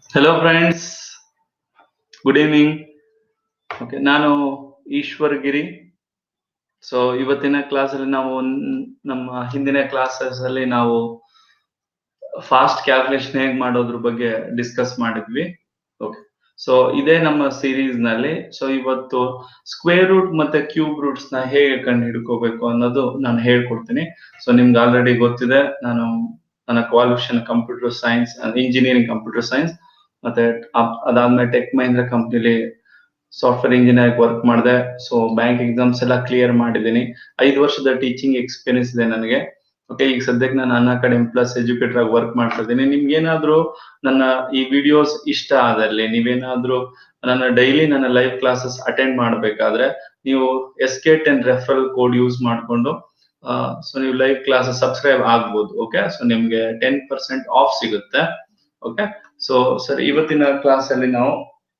Hello friends good evening okay ನಾನು Ishwar Giri so ಇವತ್ತಿನ class ಅಲ್ಲಿ ನಾವು ನ್- ನಮ್ಮ ಹಿಂದಿನ ಕ್ಲಾಸಸ್ ಅಲ್ಲಿ ನಾವು ಫಾಸ್ಟ್ ಕ್ಯಾಲ್ಕುಲೇಷನ್ ಹೇಗ್ ಮಾಡೋದ್ರ ಬಗ್ಗೆ ಡಿಸ್ಕಸ್ ಮಾಡಿದ್ವಿ ಓಕೆ ಸೊ ಇದೇ ನಮ್ಮ ಸೀರೀಸ್ ನಲ್ಲಿ ಸೊ ಇವತ್ತು ಸ್ಕ್ವೇರ್ ರೂಟ್ ಮತ್ತೆ ಕ್ಯೂಬ್ ರೂಟ್ಸ್ ನ ಹೇಗೆ ಕಂಡು ಹಿಡ್ಕೋಬೇಕು ಅನ್ನೋದು ನಾನು ಹೇಳ್ಕೊಡ್ತೀನಿ ಸೊ ನಿಮ್ಗೆ ಆಲ್ರೆಡಿ ಗೊತ್ತಿದೆ ನಾನು ನನ್ನ qualification computer science engineering computer science ಮತ್ತೆ ಅಪ್- ಅದಾದ್ಮೇಲೆ ಟೆಕ್ ಮಹೀಂದ್ರ ಕಂಪ್ನಿಲಿ ಸಾಫ್ಟ್ವೇರ್ ಇಂಜಿನಿಯರ್ ವರ್ಕ್ ಮಾಡಿದೆ ಸೊ ಬ್ಯಾಂಕ್ ಎಕ್ಸಾಮ್ಸ್ ಎಲ್ಲ ಕ್ಲಿಯರ್ ಮಾಡಿದ್ದೀನಿ ಐದು ವರ್ಷದ ಟೀಚಿಂಗ್ ಎಕ್ಸ್ಪೀರಿಯನ್ಸ್ ಇದೆ ನನಗೆ ಓಕೆ ಈಗ ಸದ್ಯಕ್ಕೆ ನಾನು ಅನ್ ಅಕಾಡೆಮಿ ಪ್ಲಸ್ ಎಜುಕೇಟರ್ ಆಗಿ ವರ್ಕ್ ಮಾಡ್ತಾ ಇದ್ದೀನಿ ನಿಮ್ಗೆ ಏನಾದ್ರೂ ನನ್ನ ಈ ವಿಡಿಯೋಸ್ ಇಷ್ಟ ಆದಲ್ಲಿ ನೀವೇನಾದ್ರೂ ನನ್ನ ಡೈಲಿ ನನ್ನ ಲೈವ್ ಕ್ಲಾಸಸ್ ಅಟೆಂಡ್ ಮಾಡಬೇಕಾದ್ರೆ ನೀವು S K ten referral code use ಮಾಡಿಕೊಂಡು ಸೊ ನೀವು ಲೈವ್ ಕ್ಲಾಸಸ್ ಸಬ್ಸ್ಕ್ರೈಬ್ ಆಗ್ಬೋದು ಓಕೆ ಸೊ ನಿಮ್ಗೆ ಟೆನ್ ಪರ್ಸೆಂಟ್ ಆಫ್ ಸಿಗುತ್ತೆ ಓಕೆ ಸೊ ಸರ್ ಇವತ್ತಿನ ಕ್ಲಾಸ್ ಅಲ್ಲಿ ನಾವು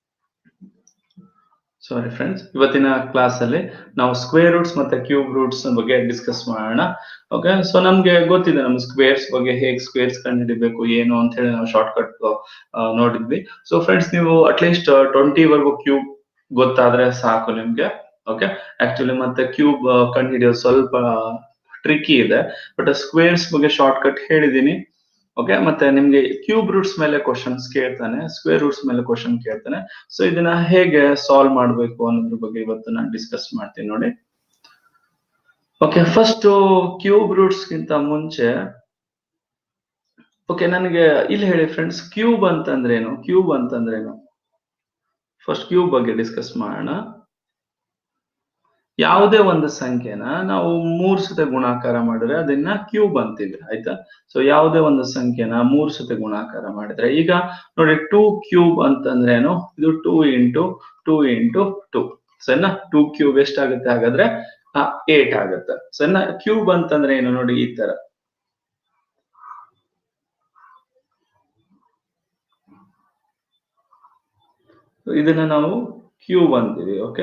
ಸಾರಿ ಫ್ರೆಂಡ್ಸ್ ಇವತ್ತಿನ ಕ್ಲಾಸ್ ಅಲ್ಲಿ ನಾವು ಸ್ಕ್ವೇರ್ ರೂಟ್ಸ್ ಮತ್ತೆ ಕ್ಯೂಬ್ ರೂಟ್ಸ್ ಬಗ್ಗೆ ಡಿಸ್ಕಸ್ ಮಾಡೋಣ ಓಕೆ ಸೊ ನಮ್ಗೆ ಗೊತ್ತಿದೆ ನಮ್ಮ ಸ್ಕ್ವೇರ್ಸ್ ಬಗ್ಗೆ ಹೇಗೆ ಸ್ಕ್ವೇರ್ಸ್ ಕಂಡುಹಿಡಿಬೇಕು ಏನು ಅಂತ ಹೇಳಿ ನಾವು ಶಾರ್ಟ್ ಕಟ್ ನೋಡಿದ್ವಿ ಸೊ ಫ್ರೆಂಡ್ಸ್ ನೀವು ಅಟ್ಲೀಸ್ಟ್ ಟ್ವೆಂಟಿ ವರ್ಗು ಕ್ಯೂಬ್ ಗೊತ್ತಾದ್ರೆ ಸಾಕು ನಿಮ್ಗೆ ಓಕೆ ಆಕ್ಚುಲಿ ಮತ್ತೆ ಕ್ಯೂಬ್ ಕಂಡುಹಿಡಿಯೋದು ಸ್ವಲ್ಪ ಟ್ರಿಕಿ ಇದೆ ಬಟ್ ಸ್ಕ್ವೇರ್ಸ್ ಬಗ್ಗೆ ಶಾರ್ಟ್ ಕಟ್ ಹೇಳಿದೀನಿ ಓಕೆ ಮತ್ತೆ ನಿಮ್ಗೆ ಕ್ಯೂಬ್ ರೂಟ್ಸ್ ಮೇಲೆ ಕ್ವಶನ್ಸ್ ಕೇಳ್ತಾನೆ ಸ್ಕ್ವೇರ್ ರೂಟ್ಸ್ ಮೇಲೆ ಕ್ವಶನ್ ಕೇಳ್ತಾನೆ ಸೊ ಇದನ್ನ ಹೇಗೆ ಸಾಲ್ವ್ ಮಾಡಬೇಕು ಅನ್ನೋದ್ರ ಬಗ್ಗೆ ಇವತ್ತು ನಾನು ಡಿಸ್ಕಸ್ ಮಾಡ್ತೀನಿ ನೋಡಿ ಓಕೆ ಫಸ್ಟ್ ಕ್ಯೂಬ್ ರೂಟ್ಸ್ ಗಿಂತ ಮುಂಚೆ ಓಕೆ ನನಗೆ ಇಲ್ಲಿ ಹೇಳಿ ಫ್ರೆಂಡ್ಸ್ ಕ್ಯೂಬ್ ಅಂತಂದ್ರೇನು ಕ್ಯೂಬ್ ಅಂತಂದ್ರೇನು ಫಸ್ಟ್ ಕ್ಯೂಬ್ ಬಗ್ಗೆ ಡಿಸ್ಕಸ್ ಮಾಡೋಣ ಯಾವುದೇ ಒಂದು ಸಂಖ್ಯೆನ ನಾವು ಮೂರ್ ಸತೆ ಗುಣಾಕಾರ ಮಾಡಿದ್ರೆ ಅದನ್ನ ಕ್ಯೂಬ್ ಅಂತೀವಿ ಆಯ್ತಾ ಸೊ ಯಾವುದೇ ಒಂದು ಸಂಖ್ಯೆನ ಮೂರ್ ಸತೆ ಗುಣಾಕಾರ ಮಾಡಿದ್ರೆ ಈಗ ನೋಡಿ ಟೂ ಕ್ಯೂಬ್ ಅಂತಂದ್ರೆ ಏನು ಇದು two into two into two ಸರಿನಾ ಟೂ ಕ್ಯೂಬ್ ಎಷ್ಟಾಗುತ್ತೆ ಹಾಗಾದ್ರೆ ಏಟ್ ಆಗುತ್ತೆ ಸರಿನಾ ಕ್ಯೂಬ್ ಅಂತಂದ್ರೆ ಏನು ನೋಡಿ ಈ ತರ ಇದನ್ನ ನಾವು ಕ್ಯೂಬ್ ಅಂತೀವಿ ಓಕೆ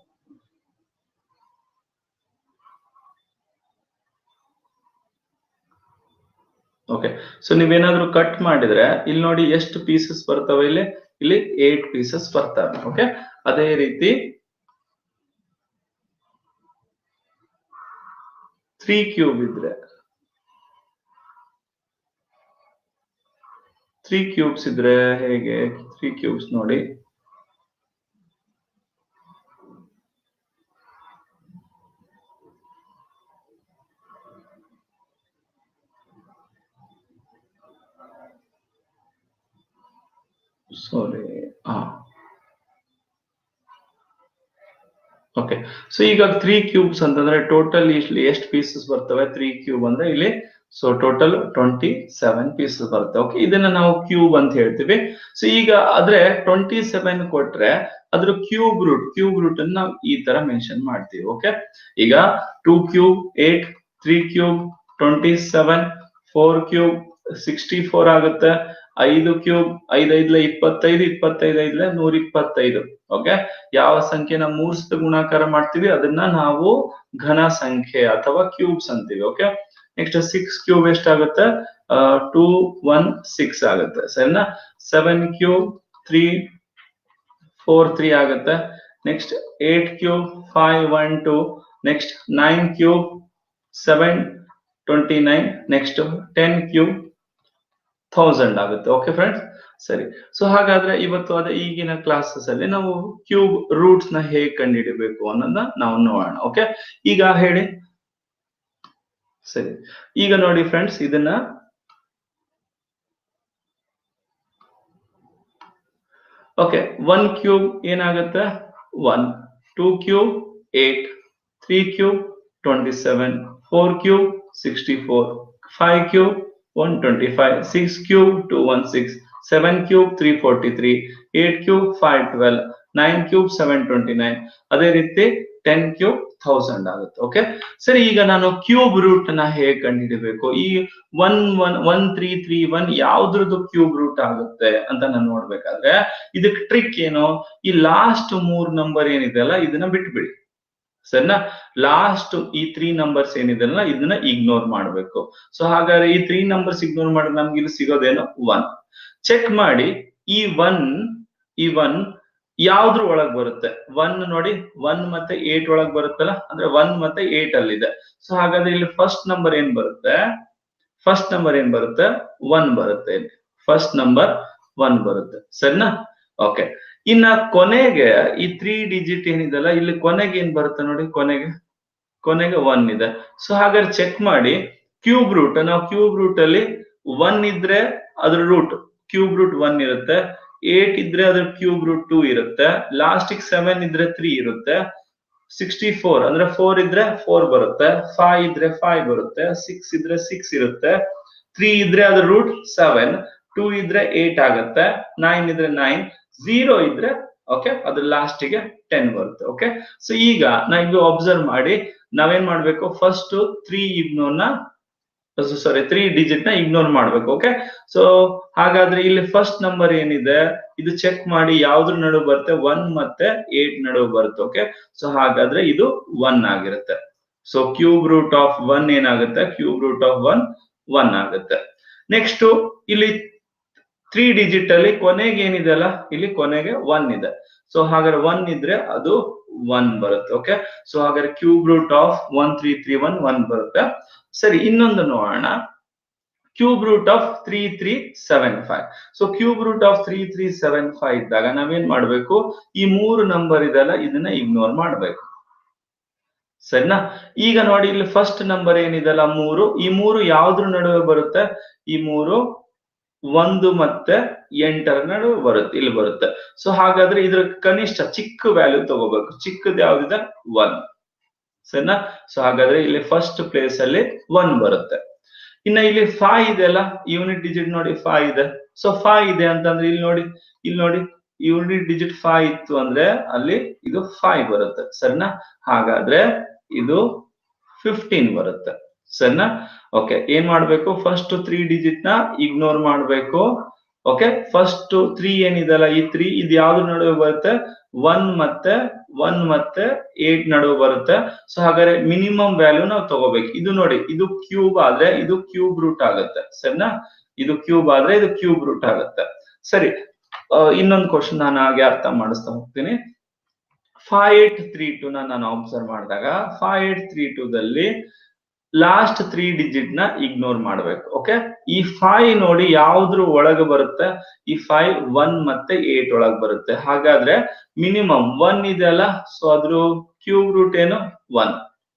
ಓಕೆ ಸೊ ನೀವೇನಾದ್ರೂ ಕಟ್ ಮಾಡಿದ್ರೆ ಇಲ್ಲಿ ನೋಡಿ ಎಷ್ಟು ಪೀಸಸ್ ಬರ್ತವೆ ಇಲ್ಲಿ ಇಲ್ಲಿ ಏಟ್ ಪೀಸಸ್ ಬರ್ತವೆ ಓಕೆ ಅದೇ ರೀತಿ ತ್ರೀ ಕ್ಯೂಬ್ ಇದ್ರೆ ತ್ರೀ ಕ್ಯೂಬ್ಸ್ ಇದ್ರೆ ಹೇಗೆ ತ್ರೀ ಕ್ಯೂಬ್ಸ್ ನೋಡಿ ಸಾರಿ ಹಾ ಓಕೆ ಸೊ ಈಗ ತ್ರೀ ಕ್ಯೂಬ್ಸ್ ಅಂತಂದ್ರೆ ಟೋಟಲ್ ಇಲ್ಲಿ ಎಷ್ಟು ಪೀಸಸ್ ಬರ್ತವೆ ತ್ರೀ ಕ್ಯೂಬ್ ಅಂದ್ರೆ ಇಲ್ಲಿ so total twenty seven pieces ಬರುತ್ತೆ ಓಕೆ ಇದನ್ನ ನಾವು ಕ್ಯೂಬ್ ಅಂತ ಹೇಳ್ತೀವಿ ಸೊ ಈಗ ಆದ್ರೆ ಟ್ವೆಂಟಿ ಸೆವೆನ್ ಕೊಟ್ರೆ ಅದ್ರ ಕ್ಯೂಬ್ ರೂಟ್ ಕ್ಯೂಬ್ ರೂಟ್ ಅನ್ನ ನಾವು ಈ ತರ ಮೆನ್ಷನ್ ಮಾಡ್ತೀವಿ ಓಕೆ ಈಗ two cube eight three cube twenty seven four cube sixty four ಆಗುತ್ತೆ ಐದು ಕ್ಯೂಬ್ ಐದ್ ಐದ್ಲೆ ಇಪ್ಪತ್ತೈದು ಇಪ್ಪತ್ತೈದು ಐದ್ಲೆ ನೂರ ಇಪ್ಪತ್ತೈದು ಓಕೆ ಯಾವ ಸಂಖ್ಯೆನ ಮೂರ್ ಸತ ಗುಣಾಕಾರ ಮಾಡ್ತೀವಿ ಅದನ್ನ ನಾವು ಘನ ಸಂಖ್ಯೆ ಅಥವಾ ಕ್ಯೂಬ್ಸ್ ಅಂತೀವಿ ಓಕೆ ನೆಕ್ಸ್ಟ್ ಸಿಕ್ಸ್ ಕ್ಯೂಬ್ ಎಷ್ಟಾಗುತ್ತೆ ಟೂ ಒನ್ ಸಿಕ್ಸ್ ಆಗುತ್ತೆ ಸರಿನಾ seven cube three four three ಆಗುತ್ತೆ next eight cube five one two next nine cube seven twenty nine next ten cube thousand ಆಗುತ್ತೆ ಓಕೆ ಫ್ರೆಂಡ್ಸ್ ಸರಿ so ಹಾಗಾದ್ರೆ ಇವತ್ತು ಅದೇ ಈಗಿನ ಕ್ಲಾಸಸ್ ಅಲ್ಲಿ ನಾವು ಕ್ಯೂಬ್ ರೂಟ್ಸ್ ನ ಹೇಗೆ ಕಂಡುಹಿಡಿಬೇಕು ಅನ್ನೋದನ್ನ ನಾವು ನೋಡೋಣ ಓಕೆ ಈಗ ಹೇಳಿ ಸರಿ ಈಗ ನೋಡಿ ಫ್ರೆಂಡ್ಸ್ ಇದನ್ನ ಓಕೆ ಒನ್ ಕ್ಯೂಬ್ ಏನಾಗುತ್ತೆ one two cube eight three cube twenty seven four cube sixty four five cube one twenty five six cube two one six seven cube three forty three eight cube five twelve nine cube seven twenty nine ಅದೇ ರೀತಿ ten cube thousand ಆಗುತ್ತೆ okay ಸರಿ ಈಗ ನಾನು cube root ನ ಹೇಗೆ ಕಂಡುಹಿಡಿಬೇಕು ಈ one one one three three one ಯಾವ್ದ್ರದ್ದು ಕ್ಯೂಬ್ ರೂಟ್ ಆಗುತ್ತೆ ಅಂತ ನಾನು ನೋಡ್ಬೇಕಾದ್ರೆ ಇದಕ್ಕೆ ಟ್ರಿಕ್ ಏನು ಈ ಲಾಸ್ಟ್ ಮೂರ್ ನಂಬರ್ ಏನಿದೆ ಅಲ್ಲ ಇದನ್ನ ಬಿಟ್ಬಿಡಿ ಸರಿನಾ ಲಾಸ್ಟ್ ಈ ತ್ರೀ ನಂಬರ್ಸ್ ಏನಿದೆಲ್ಲ ಇದನ್ನ ಇಗ್ನೋರ್ ಮಾಡ್ಬೇಕು ಸೊ ಹಾಗಾದ್ರೆ ಈ ತ್ರೀ ನಂಬರ್ಸ್ ಇಗ್ನೋರ್ ಮಾಡಿದ್ರೆ ನಮ್ಗೆ ಇಲ್ಲಿ ಸಿಗೋದೇನು ಒನ್ ಚೆಕ್ ಮಾಡಿ ಈ ಒನ್ ಈ ಒನ್ ಯಾವ್ದ್ರ ಒಳಗ್ ಬರುತ್ತೆ ಒನ್ ನೋಡಿ ಒನ್ ಮತ್ತೆ ಏಟ್ ಒಳಗ್ ಬರುತ್ತಲ್ಲ ಅಂದ್ರೆ ಒನ್ ಮತ್ತೆ ಏಟ್ ಅಲ್ಲಿದೆ ಸೊ ಹಾಗಾದ್ರೆ ಇಲ್ಲಿ ಫಸ್ಟ್ ನಂಬರ್ ಏನ್ ಬರುತ್ತೆ ಫಸ್ಟ್ ನಂಬರ್ ಏನ್ ಬರುತ್ತೆ ಒನ್ ಬರುತ್ತೆ ಇಲ್ಲಿ ಫಸ್ಟ್ ನಂಬರ್ ಒನ್ ಬರುತ್ತೆ ಸರಿನಾ ಓಕೆ ಇನ್ನ ಕೊನೆಗೆ ಈ ತ್ರೀ ಡಿಜಿಟ್ ಏನಿದೆಲ್ಲ ಇಲ್ಲಿ ಕೊನೆಗೆ ಏನ್ ಬರುತ್ತೆ ನೋಡಿ ಕೊನೆಗೆ ಕೊನೆಗೆ ಒನ್ ಇದೆ ಸೊ ಹಾಗಾದ್ರೆ ಚೆಕ್ ಮಾಡಿ ಕ್ಯೂಬ್ ರೂಟ್ ನಾವು ಕ್ಯೂಬ್ ರೂಟ್ ಅಲ್ಲಿ ಒನ್ ಇದ್ರೆ ಅದ್ರ ರೂಟ್ ಕ್ಯೂಬ್ ರೂಟ್ ಒನ್ ಇರುತ್ತೆ ಏಟ್ ಇದ್ರೆ ಅದ್ರ ಕ್ಯೂಬ್ ರೂಟ್ ಟೂ ಇರುತ್ತೆ ಲಾಸ್ಟಿಗೆ ಸೆವೆನ್ ಇದ್ರೆ ತ್ರೀ ಇರುತ್ತೆ ಸಿಕ್ಸ್ಟಿ ಫೋರ್ ಅಂದ್ರೆ ಫೋರ್ ಇದ್ರೆ ಫೋರ್ ಬರುತ್ತೆ ಫೈವ್ ಇದ್ರೆ ಫೈವ್ ಬರುತ್ತೆ ಸಿಕ್ಸ್ ಇದ್ರೆ ಸಿಕ್ಸ್ ಇರುತ್ತೆ ತ್ರೀ ಇದ್ರೆ ಅದ್ರ ರೂಟ್ ಸೆವೆನ್ ಟೂ ಇದ್ರೆ ಏಟ್ ಆಗುತ್ತೆ ನೈನ್ ಇದ್ರೆ ನೈನ್ ಝೀರೋ ಇದ್ರೆ ಓಕೆ ಅದ್ರ ಲಾಸ್ಟಿಗೆ ಟೆನ್ ಬರುತ್ತೆ ಓಕೆ ಸೊ ಈಗ ನಾವು ಅಬ್ಸರ್ವ್ ಮಾಡಿ ನಾವೇನ್ ಮಾಡ್ಬೇಕು ಫಸ್ಟ್ ತ್ರೀ ಇಗ್ನೋರ್ನ ಸಾರಿ ತ್ರೀ ಡಿಜಿಟ್ ನ ಇಗ್ನೋರ್ ಮಾಡ್ಬೇಕು ಓಕೆ ಸೊ ಹಾಗಾದ್ರೆ ಇಲ್ಲಿ ಫಸ್ಟ್ ನಂಬರ್ ಏನಿದೆ ಇದು ಚೆಕ್ ಮಾಡಿ ಯಾವ್ದ್ರ ನಡುವೆ ಬರುತ್ತೆ ಒನ್ ಮತ್ತೆ ಏಟ್ ನಡುವೆ ಬರುತ್ತೆ ಓಕೆ ಸೊ ಹಾಗಾದ್ರೆ ಇದು ಒನ್ ಆಗಿರುತ್ತೆ so cube root of one ಏನಾಗುತ್ತೆ cube root of one one ಆಗುತ್ತೆ ನೆಕ್ಸ್ಟ್ ಇಲ್ಲಿ ತ್ರೀ ಡಿಜಿಟ್ ಅಲ್ಲಿ ಕೊನೆಗೆ ಏನಿದೆ ಅಲ್ಲ ಇಲ್ಲಿ ಕೊನೆಗೆ ಒನ್ ಇದೆ ಸೊ ಹಾಗಾದ್ರೆ ಒನ್ ಇದ್ರೆ ಅದು ಒನ್ ಬರುತ್ತೆ ಓಕೆ ಸೊ ಹಾಗಾದ್ರೆ cube root of one three three one one ಬರುತ್ತೆ ಸರಿ ಇನ್ನೊಂದು ನೋಡೋಣ cube root of three three seven five so cube root of three three seven five ಇದ್ದಾಗ ನಾವೇನ್ ಮಾಡ್ಬೇಕು ಈ ಮೂರು ನಂಬರ್ ಇದೆಲ್ಲ ಇದನ್ನ ಇಗ್ನೋರ್ ಮಾಡ್ಬೇಕು ಸರಿನಾ ಈಗ ನೋಡಿ ಇಲ್ಲಿ ಫಸ್ಟ್ ನಂಬರ್ ಏನಿದೆಲ್ಲ ಮೂರು ಈ ಮೂರು ಯಾವ್ದ್ರ ನಡುವೆ ಬರುತ್ತೆ ಈ ಮೂರು ಒಂದು ಮತ್ತೆ ಎಂಟರ ನಡುವೆ ಬರುತ್ತೆ ಇಲ್ಲಿ ಬರುತ್ತೆ ಸೊ ಹಾಗಾದ್ರೆ ಇದ್ರ ಕನಿಷ್ಠ ಚಿಕ್ಕ ವ್ಯಾಲ್ಯೂ ತಗೋಬೇಕು ಚಿಕ್ಕದ್ ಯಾವ್ದಿದೆ ಒನ್ ಸರಿನಾ ಸೊ ಹಾಗಾದ್ರೆ ಇಲ್ಲಿ ಫಸ್ಟ್ ಪ್ಲೇಸ್ ಅಲ್ಲಿ ಒನ್ ಬರುತ್ತೆ ಇನ್ನ ಇಲ್ಲಿ ಫೈ ಇದೆಯಲ್ಲ ಯೂನಿಟ್ ಡಿಜಿಟ್ ನೋಡಿ ಫೈ ಇದೆ ಸೊ ಫೈ ಇದೆ ಅಂತಂದ್ರೆ ಇಲ್ಲಿ ನೋಡಿ ಇಲ್ಲಿ ನೋಡಿ ಯೂನಿಟ್ ಡಿಜಿಟ್ ಫೈ ಇತ್ತು ಅಂದ್ರೆ ಅಲ್ಲಿ ಇದು ಫೈ ಬರುತ್ತೆ ಸರಿನಾ ಹಾಗಾದ್ರೆ ಇದು ಫಿಫ್ಟೀನ್ ಬರುತ್ತೆ ಸರಿನಾ ಓಕೆ ಏನ್ ಮಾಡ್ಬೇಕು ಫಸ್ಟ್ ತ್ರೀ ಡಿಜಿಟ್ ನ ಇಗ್ನೋರ್ ಮಾಡ್ಬೇಕು ಓಕೆ ಫಸ್ಟ್ ತ್ರೀ ಏನಿದೆಲ್ಲ ಈ ತ್ರೀ ಇದು ಯಾವ್ದ್ರ ನಡುವೆ ಬರುತ್ತೆ ಒನ್ ಮತ್ತೆ ಒನ್ ಮತ್ತೆ ಏಟ್ ನಡುವೆ ಬರುತ್ತೆ ಸೊ ಹಾಗಾದ್ರೆ ಮಿನಿಮಮ್ ವ್ಯಾಲ್ಯೂ ನಾವು ತಗೋಬೇಕು ಇದು ನೋಡಿ ಇದು ಕ್ಯೂಬ್ ಆದ್ರೆ ಇದು ಕ್ಯೂಬ್ ರೂಟ್ ಆಗುತ್ತೆ ಸರಿನಾ ಇದು ಕ್ಯೂಬ್ ಆದ್ರೆ ಇದು ಕ್ಯೂಬ್ ರೂಟ್ ಆಗುತ್ತೆ ಸರಿ ಇನ್ನೊಂದು ಕ್ವಶನ್ ನಾನು ಹಾಗೆ ಅರ್ಥ ಮಾಡಿಸ್ತಾ ಹೋಗ್ತೀನಿ ಫೈವ್ ಏಟ್ ತ್ರೀ ಟು ನಾನು ಅಬ್ಸರ್ವ್ ಮಾಡಿದಾಗ ಫೈವ್ ಏಟ್ ತ್ರೀ ಟೂ ದಲ್ಲಿ ಲಾಸ್ಟ್ ತ್ರೀ ಡಿಜಿಟ್ ನ ಇಗ್ನೋರ್ ಮಾಡ್ಬೇಕು ಓಕೆ ಈ ಫೈವ್ ನೋಡಿ ಯಾವ್ದ್ರ ಒಳಗೆ ಬರುತ್ತೆ ಈ ಫೈವ್ ಒನ್ ಮತ್ತೆ ಏಟ್ ಒಳಗೆ ಬರುತ್ತೆ ಹಾಗಾದ್ರೆ ಮಿನಿಮಮ್ ಒನ್ ಇದೆ ಅಲ್ಲ ಸೊ ಅದ್ರ ಕ್ಯೂಬ್ ರೂಟ್ ಏನು ಒನ್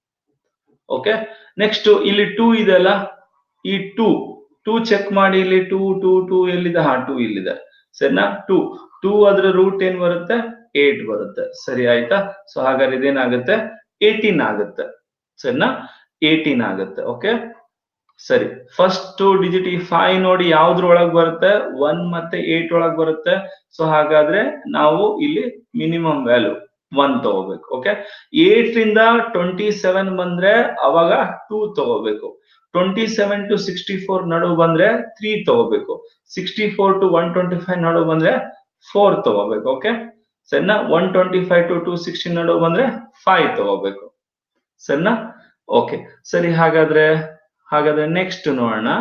ಓಕೆ ನೆಕ್ಸ್ಟ್ ಇಲ್ಲಿ ಟೂ ಇದೆ ಅಲ್ಲ ಈ ಟೂ ಟೂ ಚೆಕ್ ಮಾಡಿ ಇಲ್ಲಿ ಟೂ ಟೂ ಟೂ ಎಲ್ಲಿದೆ ಹಾ ಟೂ ಇಲ್ಲಿದೆ ಸರಿನಾ ಟೂ ಟೂ ಅದ್ರ ರೂಟ್ ಏನ್ ಬರುತ್ತೆ ಏಟ್ ಬರುತ್ತೆ ಸರಿ ಆಯ್ತಾ ಸೊ ಹಾಗಾದ್ರೆ ಇದೇನಾಗುತ್ತೆ ಏಟೀನ್ ಆಗುತ್ತೆ ಸರಿನಾ ಏಟೀನ್ ಆಗುತ್ತೆ ಓಕೆ ಸರಿ ಫಸ್ಟ್ ಡಿಜಿಟ್ ಈ ಫೈವ್ ನೋಡಿ ಯಾವ್ದ್ರ ಒಳಗ್ ಬರುತ್ತೆ ಒನ್ ಮತ್ತೆ ಏಟ್ ಒಳಗ್ ಬರುತ್ತೆ ಸೊ ಹಾಗಾದ್ರೆ ನಾವು ಇಲ್ಲಿ ಮಿನಿಮಮ್ ವ್ಯಾಲ್ಯೂ ಒನ್ ತಗೋಬೇಕು ಓಕೆ ಏಟ್ ರಿಂದ ಟ್ವೆಂಟಿ ಸೆವೆನ್ ಬಂದ್ರೆ ಅವಾಗ ಟೂ ತಗೋಬೇಕು twenty seven to sixty four ನಡುವೆ ಬಂದ್ರೆ ತ್ರೀ ತಗೋಬೇಕು sixty four to one twenty five ನಡುವೆ ಬಂದ್ರೆ ಫೋರ್ ತಗೋಬೇಕು ಓಕೆ ಸರಿನಾ one twenty five to two sixty ನಡುವೆ ಬಂದ್ರೆ ಫೈವ್ ತಗೋಬೇಕು ಸರಿನಾ ಓಕೆ ಸರಿ ಹಾಗಾದ್ರೆ ಹಾಗಾದ್ರೆ ನೆಕ್ಸ್ಟ್ ನೋಡೋಣ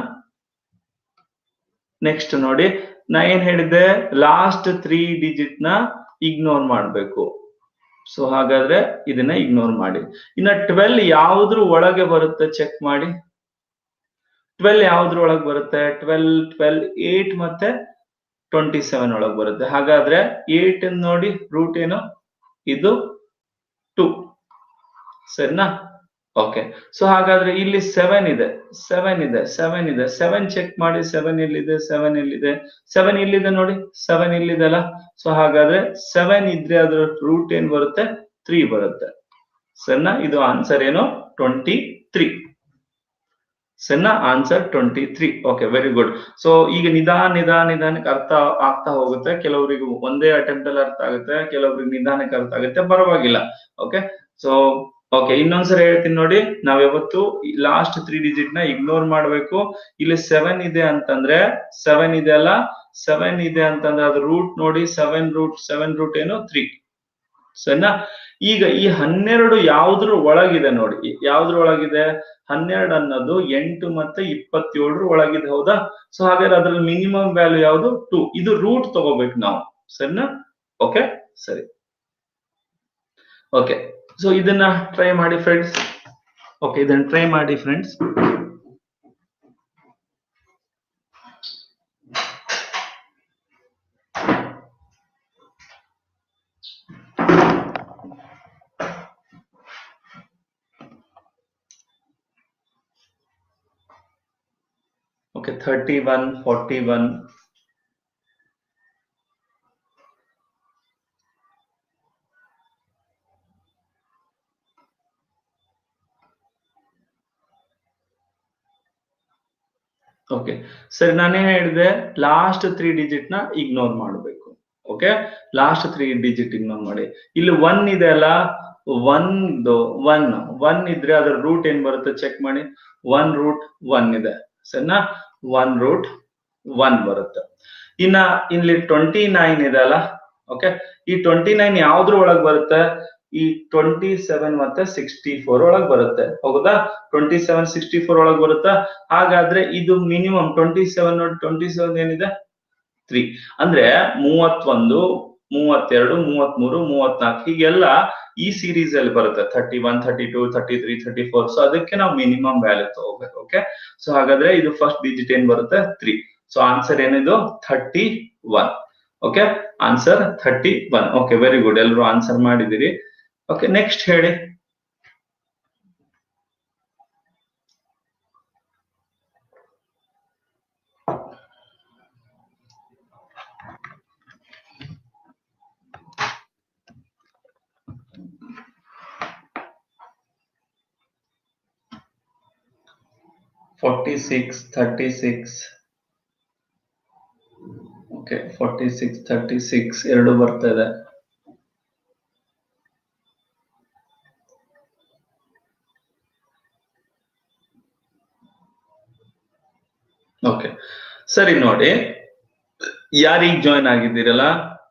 ನೆಕ್ಸ್ಟ್ ನೋಡಿ ನಾ ಏನ್ ಹೇಳಿದ್ದೆ ಲಾಸ್ಟ್ ತ್ರೀ ಡಿಜಿಟ್ ನ ಇಗ್ನೋರ್ ಮಾಡ್ಬೇಕು ಸೊ ಹಾಗಾದ್ರೆ ಇದನ್ನ ಇಗ್ನೋರ್ ಮಾಡಿ ಇನ್ನ ಟ್ವೆಲ್ ಯಾವ್ದ್ರ ಒಳಗೆ ಬರುತ್ತೆ ಚೆಕ್ ಮಾಡಿ ಟ್ವೆಲ್ ಯಾವ್ದ್ರ ಒಳಗೆ ಬರುತ್ತೆ ಟ್ವೆಲ್ ಟ್ವೆಲ್ ಏಟ್ ಮತ್ತೆ ಟ್ವೆಂಟಿ ಸೆವೆನ್ ಒಳಗೆ ಬರುತ್ತೆ ಹಾಗಾದ್ರೆ ಏಟ್ ನೋಡಿ ರೂಟ್ ಏನು ಇದು ಟು ಸರಿನಾ ಓಕೆ ಸೊ ಹಾಗಾದ್ರೆ ಇಲ್ಲಿ ಸೆವೆನ್ ಇದೆ ಸೆವೆನ್ ಇದೆ ಸೆವೆನ್ ಇದೆ ಸೆವೆನ್ ಚೆಕ್ ಮಾಡಿ ಸೆವೆನ್ ಎಲ್ಲಿದೆ ಸೆವೆನ್ ಎಲ್ಲಿದೆ ಸೆವೆನ್ ಇಲ್ಲಿದೆ ನೋಡಿ ಸೆವೆನ್ ಇಲ್ಲಿದೆ ಅಲ್ಲ ಸೊ ಹಾಗಾದ್ರೆ ಸೆವೆನ್ ಇದ್ರೆ ಅದ್ರ ರೂಟ್ ಏನ್ ಬರುತ್ತೆ ತ್ರೀ ಬರುತ್ತೆ ಸರಿನಾ ಇದು ಆನ್ಸರ್ ಏನು ಟ್ವೆಂಟಿ ತ್ರೀ ಸರಿನಾ answer twenty three okay very good so ಈಗ ನಿಧಾನ ನಿಧಾನ ನಿಧಾನಕ್ಕೆ ಅರ್ಥ ಆಗ್ತಾ ಹೋಗುತ್ತೆ ಕೆಲವರಿಗೆ ಒಂದೇ ಅಟೆಂಪ್ಟ್ ಅಲ್ಲಿ ಅರ್ಥ ಆಗುತ್ತೆ ಕೆಲವರಿಗೆ ನಿಧಾನಕ್ಕೆ ಅರ್ಥ ಆಗುತ್ತೆ ಪರವಾಗಿಲ್ಲ ಓಕೆ ಸೊ ಓಕೆ ಇನ್ನೊಂದ್ಸರಿ ಹೇಳ್ತೀನಿ ನೋಡಿ ನಾವ್ ಯಾವತ್ತು ಲಾಸ್ಟ್ ತ್ರೀ ಡಿಜಿಟ್ ನ ಇಗ್ನೋರ್ ಮಾಡ್ಬೇಕು ಇಲ್ಲಿ ಸೆವೆನ್ ಇದೆ ಅಂತಂದ್ರೆ ಸೆವೆನ್ ಇದೆ ಅಲ್ಲ ಸೆವೆನ್ ಇದೆ ಅಂತಂದ್ರೆ ಅದ್ರ ರೂಟ್ ನೋಡಿ ಸೆವೆನ್ ರೂಟ್ ಸೆವೆನ್ ರೂಟ್ ಏನು ತ್ರೀ ಸರಿನಾ ಈಗ ಈ ಹನ್ನೆರಡು ಯಾವ್ದ್ರ ಒಳಗಿದೆ ನೋಡಿ ಯಾವ್ದ್ರ ಒಳಗಿದೆ ಹನ್ನೆರಡು ಅನ್ನೋದು ಎಂಟು ಮತ್ತೆ ಇಪ್ಪತ್ತೇಳರ ಒಳಗಿದೆ ಹೌದಾ ಸೊ ಹಾಗಾದ್ರೆ ಅದ್ರಲ್ಲಿ ಮಿನಿಮಮ್ ವ್ಯಾಲ್ಯೂ ಯಾವುದು ಟೂ ಇದು ರೂಟ್ ತಗೋಬೇಕು ನಾವು ಸರಿನಾ ಓಕೆ ಸರಿ ಓಕೆ ಸೊ ಇದನ್ನ ಟ್ರೈ ಮಾಡಿ ಫ್ರೆಂಡ್ಸ್ ಓಕೆ ಇದನ್ನ ಟ್ರೈ ಮಾಡಿ ಫ್ರೆಂಡ್ಸ್ Okay, 31, 41. ಓಕೆ ಸರಿ ನಾನೇನ್ ಹೇಳಿದೆ ಲಾಸ್ಟ್ ತ್ರೀ ಡಿಜಿಟ್ ನ ಇಗ್ನೋರ್ ಮಾಡಬೇಕು okay last three digit ignore ಮಾಡಿ ಇಲ್ಲಿ ಒನ್ ಇದೆ ಅಲ್ಲ ಒನ್ ಒನ್ ಒನ್ ಇದ್ರೆ ಅದರ ರೂಟ್ ಏನ್ ಬರುತ್ತೆ ಚೆಕ್ ಮಾಡಿ ಒನ್ ರೂಟ್ ಒನ್ ಇದೆ ಸರಿನಾ ಒನ್ ರೂಟ್ ಒನ್ ಬರುತ್ತೆ ಇನ್ನ ಇಲ್ಲಿ ಟ್ವೆಂಟಿ ನೈನ್ ಇದೆ ಅಲ್ಲ ಓಕೆ ಈ ಟ್ವೆಂಟಿ ನೈನ್ ಯಾವ್ದ್ರ ಒಳಗ್ ಬರುತ್ತೆ ಈ ಟ್ವೆಂಟಿ ಸೆವೆನ್ ಮತ್ತೆ ಸಿಕ್ಸ್ಟಿ ಫೋರ್ ಒಳಗ್ ಬರುತ್ತೆ ಹೌದಾ ಟ್ವೆಂಟಿ ಸೆವೆನ್ ಸಿಕ್ಸ್ಟಿ ಫೋರ್ ಒಳಗ್ ಬರುತ್ತಾ ಹಾಗಾದ್ರೆ ಇದು ಮಿನಿಮಮ್ ಟ್ವೆಂಟಿ ಸೆವೆನ್ ನೋಡಿ ಟ್ವೆಂಟಿ ಸೆವೆನ್ ಏನಿದೆ ತ್ರೀ ಅಂದ್ರೆ ಮೂವತ್ತೊಂದು ಮೂವತ್ತೆರಡು ಮೂವತ್ಮೂರು ಮೂವತ್ನಾಲ್ಕು ಹೀಗೆಲ್ಲ ಈ ಸೀರೀಸ್ ಅಲ್ಲಿ ಬರುತ್ತೆ thirty one thirty two thirty three thirty four so ಅದಕ್ಕೆ ನಾವು ಮಿನಿಮಮ್ ವ್ಯಾಲ್ಯೂ ತಗೋಬೇಕು ಓಕೆ ಸೊ ಹಾಗಾದ್ರೆ ಇದು ಫಸ್ಟ್ ಡಿಜಿಟ್ ಏನ್ ಬರುತ್ತೆ ತ್ರೀ ಸೊ ಆನ್ಸರ್ ಏನಿದು thirty one okay answer thirty one okay very good ಎಲ್ಲರೂ ಆನ್ಸರ್ ಮಾಡಿದಿರಿ ಓಕೆ ನೆಕ್ಸ್ಟ್ ಹೇಳಿ forty six thirty six okay forty six thirty six ಎರಡು ಬರ್ತಾ ಇದೆ ಓಕೆ ಸರಿ ನೋಡಿ ಯಾರೀಗ ಜಾಯ್ನ್ ಆಗಿದ್ದೀರಲ್ಲ